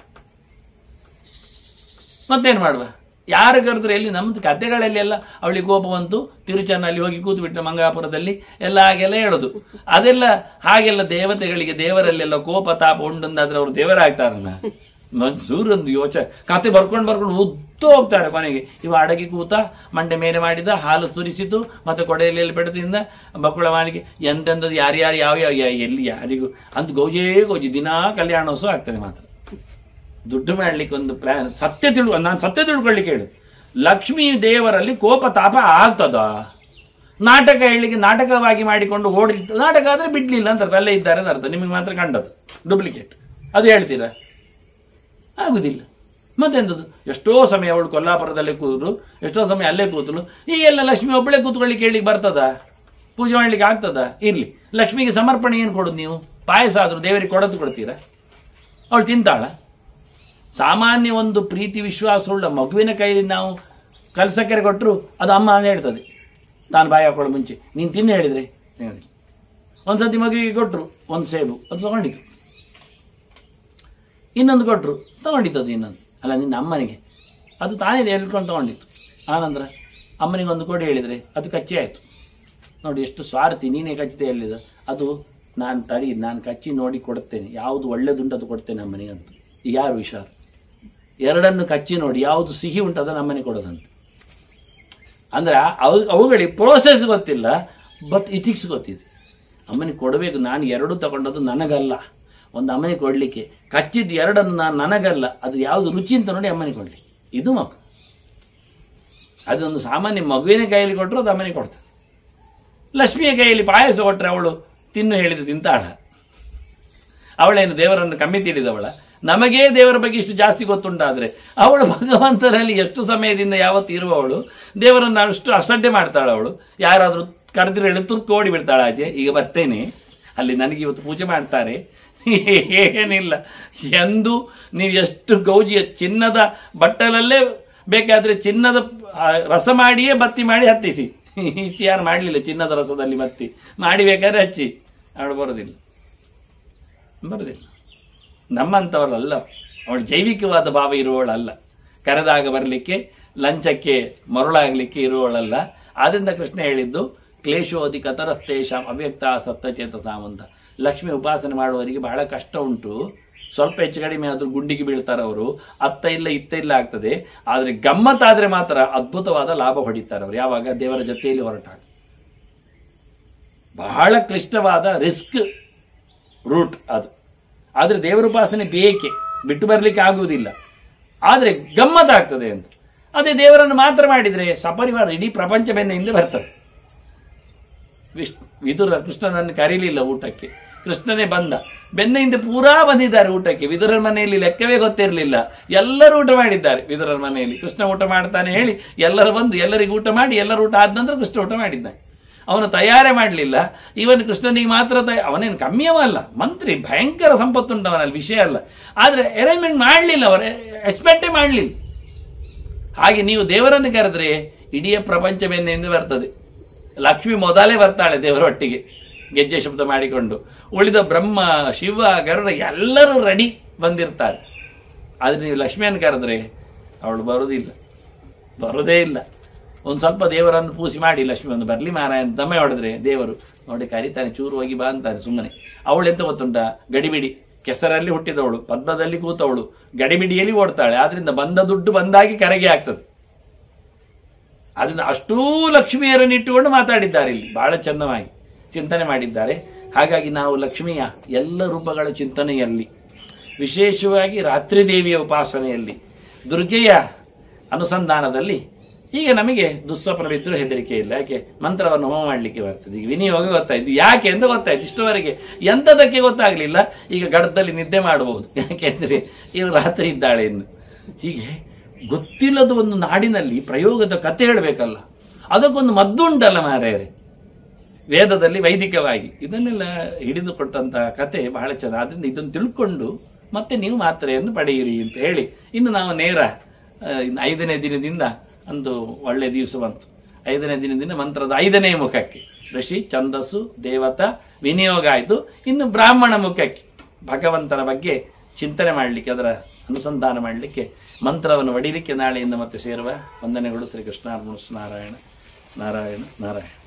ಮತ್ತೇನು ಮಾಡುವ ಯಾರು ಕರೆದ್ರೆ ಎಲ್ಲಿ ನಮ್ಮದು ಕಥೆಗಳಲ್ಲಿ ಎಲ್ಲ ಅವಳಿಗೆ ಕೋಪ ಬಂತು ತಿರುಚನಲ್ಲಿ ಹೋಗಿ ಕೂತು ಬಿಟ್ಟ ಮಂಗಾಪುರದಲ್ಲಿ ಎಲ್ಲ ಹಾಗೆಲ್ಲ ಹೇಳೋದು ಅದೆಲ್ಲ ಹಾಗೆಲ್ಲ ದೇವತೆಗಳಿಗೆ ದೇವರಲ್ಲೆಲ್ಲ ಕೋಪ ತಾಪ ಉಂಟಂದಾದ್ರೆ ಅವರು ದೇವರಾಗ್ತಾರಲ್ಲ ಸೂರೊಂದು ಯೋಚನೆ ಕತೆ ಬರ್ಕೊಂಡು ಬರ್ಕೊಂಡು ಉದ್ದು ಹೋಗ್ತಾರೆ ಕೊನೆಗೆ ಇವ ಅಡಗಿ ಕೂತ ಮಂಡೆ ಮೇಲೆ ಮಾಡಿದ ಹಾಲು ಸುರಿಸಿತು ಮತ್ತೆ ಕೊಡೆಯಲ್ಲಿ ಎಲ್ಲಿ ಬೆಳೆದಿಂದ ಬಕ್ಕುಳ ಮಾಳಿಗೆ ಎಂತೆಂಥದ್ದು ಯಾರ್ಯಾರು ಯಾವ ಯಾವ ಯಾ- ಎಲ್ಲಿ ಯಾರಿಗೂ ಅಂತ ಗೌಜೇ ಗೌಜಿ ದಿನಾ ಕಲ್ಯಾಣೋತ್ಸವ ಆಗ್ತದೆ ಮಾತ್ರ ದುಡ್ಡು ಮಾಡ್ಲಿಕ್ಕೆ ಒಂದು ಪ್ಲಾನ್ ಸತ್ಯ ತಿಳು ನಾನು ಸತ್ಯ ತಿಳ್ಕೊಳ್ಳಿಕ್ಕೆ ಹೇಳು ಲಕ್ಷ್ಮೀ ದೇವರಲ್ಲಿ ಕೋಪ ತಾಪ ಆಗ್ತದ ನಾಟಕ ಹೇಳಲಿಕ್ಕೆ ನಾಟಕವಾಗಿ ಮಾಡಿಕೊಂಡು ಓಡಿ ನಾಟಕ ಆದರೆ ಬಿಡ್ಲಿಲ್ಲ ಅಂತ ಅರ್ಥ ಅಲ್ಲೇ ಇದ್ದಾರೆ ಅಂತ ಅರ್ಥ ನಿಮಗೆ ಮಾತ್ರ ಕಂಡದ್ದು ಡೂಪ್ಲಿಕೇಟ್ ಅದು ಹೇಳ್ತೀರಾ ಆಗುದಿಲ್ಲ ಮತ್ತೆಂಥದ್ದು ಎಷ್ಟೋ ಸಮಯ ಅವಳು ಕೊಲ್ಲಾಪುರದಲ್ಲೇ ಕೂತರು ಎಷ್ಟೋ ಸಮಯ ಅಲ್ಲೇ ಕೂತಲು ಈಗೆಲ್ಲ ಲಕ್ಷ್ಮಿ ಒಬ್ಬಳೇ ಕೂತ್ಕೊಳ್ಳಿಕ್ಕೆ ಹೇಳಿ ಬರ್ತದ ಪೂಜೆ ಮಾಡ್ಲಿಕ್ಕೆ ಆಗ್ತದ ಇರ್ಲಿ ಲಕ್ಷ್ಮಿಗೆ ಸಮರ್ಪಣೆ ಏನು ಕೊಡೋದು ನೀವು ಪಾಯಸ ಆದರೂ ದೇವರಿಗೆ ಕೊಡೋದು ಕೊಡ್ತೀರಾ ಅವಳು ತಿಂತಾಳ ಸಾಮಾನ್ಯ ಒಂದು ಪ್ರೀತಿ ವಿಶ್ವಾಸವುಳ್ಳ ಮಗುವಿನ ಕೈಯಲ್ಲಿ ನಾವು ಕಲಸಕ್ಕರೆ ಕೊಟ್ಟರು ಅದು ಅಮ್ಮ ಅಂತ ಹೇಳ್ತದೆ ತಾನು ಬಾಯಿ ಹಾಕೊಳ್ಳೋ ಮುಂಚೆ ನೀನು ತಿನ್ನು ಹೇಳಿದ್ರೆ ಹೇಳಿ ಒಂದು ಸತಿ ಮಗುವಿಗೆ ಕೊಟ್ಟರು ಒಂದು ಸೇಬು ಅದು ತಗೊಂಡಿತು ಇನ್ನೊಂದು ಕೊಟ್ಟರು ತಗೊಂಡಿತ್ತು ಅದು ಇನ್ನೊಂದು ಅಲ್ಲ ನಿನ್ನ ಅಮ್ಮನಿಗೆ ಅದು ತಾನೇ ಹೇಳ್ಕೊಂಡು ತಗೊಂಡಿತ್ತು ಆನಂತರ ಅಮ್ಮನಿಗೆ ಒಂದು ಕೊಡಿ ಹೇಳಿದರೆ ಅದು ಕಚ್ಚಿ ಆಯಿತು ನೋಡಿ ಎಷ್ಟು ಸ್ವಾರ್ಥಿ ನೀನೇ ಕಚ್ಚಿದೆ ಹೇಳಿದ ಅದು ನಾನು ತಡಿ ನಾನು ಕಚ್ಚಿ ನೋಡಿ ಕೊಡುತ್ತೇನೆ ಯಾವುದು ಒಳ್ಳೆದುಂಟು ಅದು ಕೊಡ್ತೇನೆ ಅಮ್ಮನಿಗೆ ಅಂತ ಈಗ ಯಾರು ವಿಚಾರ ಎರಡನ್ನು ಕಚ್ಚಿ ನೋಡಿ ಯಾವುದು ಸಿಹಿ ಉಂಟು ಅದನ್ನು ಅಮ್ಮನಿಗೆ ಕೊಡೋದಂತ ಅಂದ್ರೆ ಅವು ಅವುಗಳಿಗೆ ಪ್ರೋಸೆಸ್ ಗೊತ್ತಿಲ್ಲ ಬಟ್ ಇಥಿಕ್ಸ್ ಗೊತ್ತಿದೆ ಅಮ್ಮನಿಗೆ ಕೊಡಬೇಕು ನಾನು ಎರಡು ತಗೊಂಡದ್ದು ನನಗಲ್ಲ ಒಂದು ಅಮ್ಮನಿಗೆ ಕೊಡಲಿಕ್ಕೆ ಕಚ್ಚಿದ್ದು ಎರಡನ್ನು ನಾನು ನನಗಲ್ಲ ಅದು ಯಾವುದು ರುಚಿ ಅಂತ ನೋಡಿ ಅಮ್ಮನಿಗೆ ಕೊಡಲಿ ಇದು ಮಗು ಅದೊಂದು ಸಾಮಾನ್ಯ ಮಗುವಿನ ಕೈಯಲ್ಲಿ ಕೊಟ್ಟರು ಅದು ಅಮ್ಮನಿಗೆ ಕೊಡ್ತದೆ ಲಕ್ಷ್ಮಿಯ ಕೈಯಲ್ಲಿ ಪಾಯಸ ಕೊಟ್ಟರೆ ಅವಳು ತಿನ್ನು ಹೇಳಿದ ತಿಂತಾಳ ಅವಳೇನು ದೇವರನ್ನು ಕಮ್ಮಿ ತಿಳಿದವಳ ನಮಗೇ ದೇವರ ಬಗ್ಗೆ ಇಷ್ಟು ಜಾಸ್ತಿ ಗೊತ್ತುಂಟಾದ್ರೆ ಅವಳು ಭಗವಂತರಲ್ಲಿ ಎಷ್ಟು ಸಮಯದಿಂದ ಯಾವತ್ತು ಇರುವವಳು ದೇವರನ್ನು ಅಷ್ಟು ಅಸಡ್ಡೆ ಮಾಡ್ತಾಳೆ ಅವಳು ಯಾರಾದರೂ ಕರೆದ್ರೆ ಹೇಳಿ ತುರ್ಕು ಓಡಿ ಬಿಡ್ತಾಳೆ ಆಚೆ ಈಗ ಬರ್ತೇನೆ ಅಲ್ಲಿ ನನಗೆ ಇವತ್ತು ಪೂಜೆ ಮಾಡ್ತಾರೆ ಏನಿಲ್ಲ ಎಂದು ನೀವು ಎಷ್ಟು ಗೌಜಿಯ ಚಿನ್ನದ ಬಟ್ಟಲಲ್ಲೇ ಬೇಕಾದರೆ ಚಿನ್ನದ ಆ, ರಸ ಮಾಡಿಯೇ ಬತ್ತಿ ಮಾಡಿ ಹತ್ತಿಸಿ ಇಷ್ಟು ಯಾರು ಮಾಡಲಿಲ್ಲ ಚಿನ್ನದ ರಸದಲ್ಲಿ ಬತ್ತಿ ಮಾಡಿ ಬೇಕಾದ್ರೆ ಹಚ್ಚಿ ಅವಳು ಬರೋದಿಲ್ಲ ಬರೋದಿಲ್ಲ ನಮ್ಮಂಥವರಲ್ಲ ಅವಳು ಜೈವಿಕವಾದ ಭಾವ ಇರುವವಳಲ್ಲ ಕರೆದಾಗ ಬರಲಿಕ್ಕೆ ಲಂಚಕ್ಕೆ ಮರುಳಾಗಲಿಕ್ಕೆ ಇರುವವಳಲ್ಲ ಆದ್ದರಿಂದ ಕೃಷ್ಣ ಹೇಳಿದ್ದು ಕ್ಲೇಶೋಧಿಕ ತರಸ್ತೇಶಾಂ ಅವ್ಯಕ್ತ ಸತ್ತಚೇತ ಸಾಮಂತ ಲಕ್ಷ್ಮಿ ಉಪಾಸನೆ ಮಾಡುವವರಿಗೆ ಬಹಳ ಕಷ್ಟ ಉಂಟು ಸ್ವಲ್ಪ ಹೆಚ್ಚು ಕಡಿಮೆ ಆದರೂ ಗುಂಡಿಗೆ ಬೀಳ್ತಾರೆ ಅವರು ಅತ್ತ ಇಲ್ಲ ಇತ್ತ ಇಲ್ಲ ಆಗ್ತದೆ ಆದರೆ ಗಮ್ಮತ್ತಾದರೆ ಮಾತ್ರ ಅದ್ಭುತವಾದ ಲಾಭ ಹೊಡಿತಾರೆ ಅವರು ಯಾವಾಗ ದೇವರ ಜೊತೆಯಲ್ಲಿ ಹೊರಟಾಗ ಬಹಳ ಕ್ಲಿಷ್ಟವಾದ ರಿಸ್ಕ್ ರೂಟ್ ಅದು ಆದರೆ ದೇವರ ಉಪಾಸನೆ ಬೇಕೆ ಬಿಟ್ಟು ಬರಲಿಕ್ಕೆ ಆಗುವುದಿಲ್ಲ ಆದರೆ ಗಮ್ಮತ್ತಾಗ್ತದೆ ಅಂತ ಅದೇ ದೇವರನ್ನು ಮಾತ್ರ ಮಾಡಿದರೆ ಸಪರಿವಾರ ಇಡೀ ಪ್ರಪಂಚ ಬೆನ್ನೆಯಿಂದ ಬರ್ತದೆ ವಿಶ್ ವಿದುರ ಕೃಷ್ಣನನ್ನು ಕರೀಲಿಲ್ಲ ಊಟಕ್ಕೆ ಕೃಷ್ಣನೇ ಬಂದ ಬೆನ್ನೆಯಿಂದ ಪೂರಾ ಬಂದಿದ್ದಾರೆ ಊಟಕ್ಕೆ ವಿದುರನ ಮನೆಯಲ್ಲಿ ಲೆಕ್ಕವೇ ಗೊತ್ತಿರಲಿಲ್ಲ ಎಲ್ಲರೂ ಊಟ ಮಾಡಿದ್ದಾರೆ ವಿದುರನ ಮನೆಯಲ್ಲಿ ಕೃಷ್ಣ ಊಟ ಮಾಡ್ತಾನೆ ಹೇಳಿ ಎಲ್ಲರೂ ಬಂದು ಎಲ್ಲರಿಗೂ ಊಟ ಮಾಡಿ ಎಲ್ಲರೂ ಊಟ ಆದ ನಂತರ ಕೃಷ್ಣ ಊಟ ಮಾಡಿದ್ದಾನೆ ಅವನು ತಯಾರೇ ಮಾಡಲಿಲ್ಲ ಇವನು ಕೃಷ್ಣನಿಗೆ ಮಾತ್ರ ತಯ ಅವನೇನು ಕಮ್ಮಿಯವ ಅಲ್ಲ ಮಂತ್ರಿ ಭಯಂಕರ ಸಂಪತ್ತುಂಟವನಲ್ಲಿ ವಿಷಯ ಅಲ್ಲ ಆದರೆ ಅರೇಂಜ್ಮೆಂಟ್ ಮಾಡಲಿಲ್ಲ ಅವರು ಎಕ್ಸ್ಪೆಕ್ಟೇ ಮಾಡಲಿಲ್ಲ ಹಾಗೆ ನೀವು ದೇವರನ್ನು ಕರೆದ್ರೆ ಇಡೀ ಪ್ರಪಂಚ ಬೆನ್ನೆಯಿಂದ ಬರ್ತದೆ ಲಕ್ಷ್ಮಿ ಮೊದಲೇ ಬರ್ತಾಳೆ ದೇವರೊಟ್ಟಿಗೆ ಗೆಜ್ಜೆ ಶಬ್ದ ಮಾಡಿಕೊಂಡು ಉಳಿದ ಬ್ರಹ್ಮ ಶಿವ ಗರುಡ ಎಲ್ಲರೂ ರೆಡಿ ಬಂದಿರ್ತಾರೆ ಆದರೆ ನೀವು ಲಕ್ಷ್ಮಿಯನ್ನು ಕರೆದ್ರೆ ಅವಳು ಬರುವುದಿಲ್ಲ ಬರೋದೇ ಇಲ್ಲ ಒಂದು ಸ್ವಲ್ಪ ದೇವರನ್ನು ಪೂಸಿ ಮಾಡಿ ಲಕ್ಷ್ಮಿ ಒಂದು ಬರಲಿ ಮಾರಾಯಣ ದಮ್ಮೆ ಹೊಡೆದ್ರೆ ದೇವರು ನೋಡಿ ಕರಿತಾನೆ ಚೂರು ಹೋಗಿ ಬಾ ಅಂತಾನೆ ಸುಮ್ಮನೆ ಅವಳು ಎಂತ ಗೊತ್ತುಂಟ ಗಡಿಬಿಡಿ ಕೆಸರಲ್ಲಿ ಹುಟ್ಟಿದವಳು ಪದ್ಮದಲ್ಲಿ ಕೂತವಳು ಗಡಿಬಿಡಿಯಲ್ಲಿ ಓಡ್ತಾಳೆ ಆದ್ರಿಂದ ಬಂದ ದುಡ್ಡು ಬಂದಾಗಿ ಕರೆಗೆ ಆಗ್ತದೆ ಅದನ್ನ ಅಷ್ಟೂ ಲಕ್ಷ್ಮಿಯರನ್ನು ಇಟ್ಟುಕೊಂಡು ಮಾತಾಡಿದ್ದಾರೆ ಇಲ್ಲಿ ಬಹಳ ಚಂದವಾಗಿ ಚಿಂತನೆ ಮಾಡಿದ್ದಾರೆ ಹಾಗಾಗಿ ನಾವು ಲಕ್ಷ್ಮಿಯ ಎಲ್ಲ ರೂಪಗಳ ಚಿಂತನೆಯಲ್ಲಿ ವಿಶೇಷವಾಗಿ ರಾತ್ರಿ ದೇವಿಯ ಉಪಾಸನೆಯಲ್ಲಿ ದುರ್ಗೆಯ ಅನುಸಂಧಾನದಲ್ಲಿ ಈಗ ನಮಗೆ ದುಸ್ವಪ್ನವಿದ್ರೂ ಹೆದರಿಕೆ ಇಲ್ಲ ಯಾಕೆ ಮಂತ್ರವನ್ನು ಹೋಮ ಮಾಡಲಿಕ್ಕೆ ಬರ್ತದೆ ಈಗ ವಿನಿಯೋಗ ಗೊತ್ತಾಯ್ತು ಯಾಕೆ ಅಂತ ಗೊತ್ತಾಯ್ತು ಇಷ್ಟವರೆಗೆ ಎಂಥದಕ್ಕೆ ಗೊತ್ತಾಗಲಿಲ್ಲ ಈಗ ಗಡದಲ್ಲಿ ನಿದ್ದೆ ಮಾಡಬಹುದು ಯಾಕೆಂದರೆ ಇವರು ರಾತ್ರಿ ಇದ್ದಾಳೆ ಇನ್ನು ಹೀಗೆ ಗೊತ್ತಿಲ್ಲದ ಒಂದು ನಾಡಿನಲ್ಲಿ ಪ್ರಯೋಗದ ಕತೆ ಹೇಳಬೇಕಲ್ಲ ಅದಕ್ಕೊಂದು ಮದ್ದುಂಟಲ್ಲ ಮಾರಾಯರೆ ವೇದದಲ್ಲಿ ವೈದಿಕವಾಗಿ ಇದನ್ನೆಲ್ಲ ಹಿಡಿದುಕೊಟ್ಟಂತ ಕತೆ ಬಹಳ ಚೆನ್ನಾಗಿ ಅದರಿಂದ ಇದನ್ನು ತಿಳ್ಕೊಂಡು ಮತ್ತೆ ನೀವು ಮಾತ್ರೆಯನ್ನು ಪಡೆಯಿರಿ ಅಂತ ಹೇಳಿ ಇನ್ನು ನಾವು ನೇರ ಆ, ಇನ್ನು ಐದನೇ ದಿನದಿಂದ ಒಂದು ಒಳ್ಳೆಯ ದಿವಸ ಬಂತು ಐದನೇ ದಿನದಿಂದ ಮಂತ್ರದ ಐದನೇ ಮುಖಕ್ಕೆ ಋಷಿ ಛಂದಸ್ಸು ದೇವತಾ ವಿನಿಯೋಗ ಆಯಿತು ಇನ್ನು ಬ್ರಾಹ್ಮಣ ಮುಖಕ್ಕೆ ಭಗವಂತನ ಬಗ್ಗೆ ಚಿಂತನೆ ಮಾಡಲಿಕ್ಕೆ ಅದರ ಅನುಸಂಧಾನ ಮಾಡಲಿಕ್ಕೆ ಮಂತ್ರವನ್ನು ಒಡಿಲಿಕ್ಕೆ ನಾಳೆಯಿಂದ ಮತ್ತೆ ಸೇರುವ ವಂದನೆಗಳು ಶ್ರೀ ಕೃಷ್ಣಾರ್ಪಣ ನಾರಾಯಣ ನಾರಾಯಣ ನಾರಾಯಣ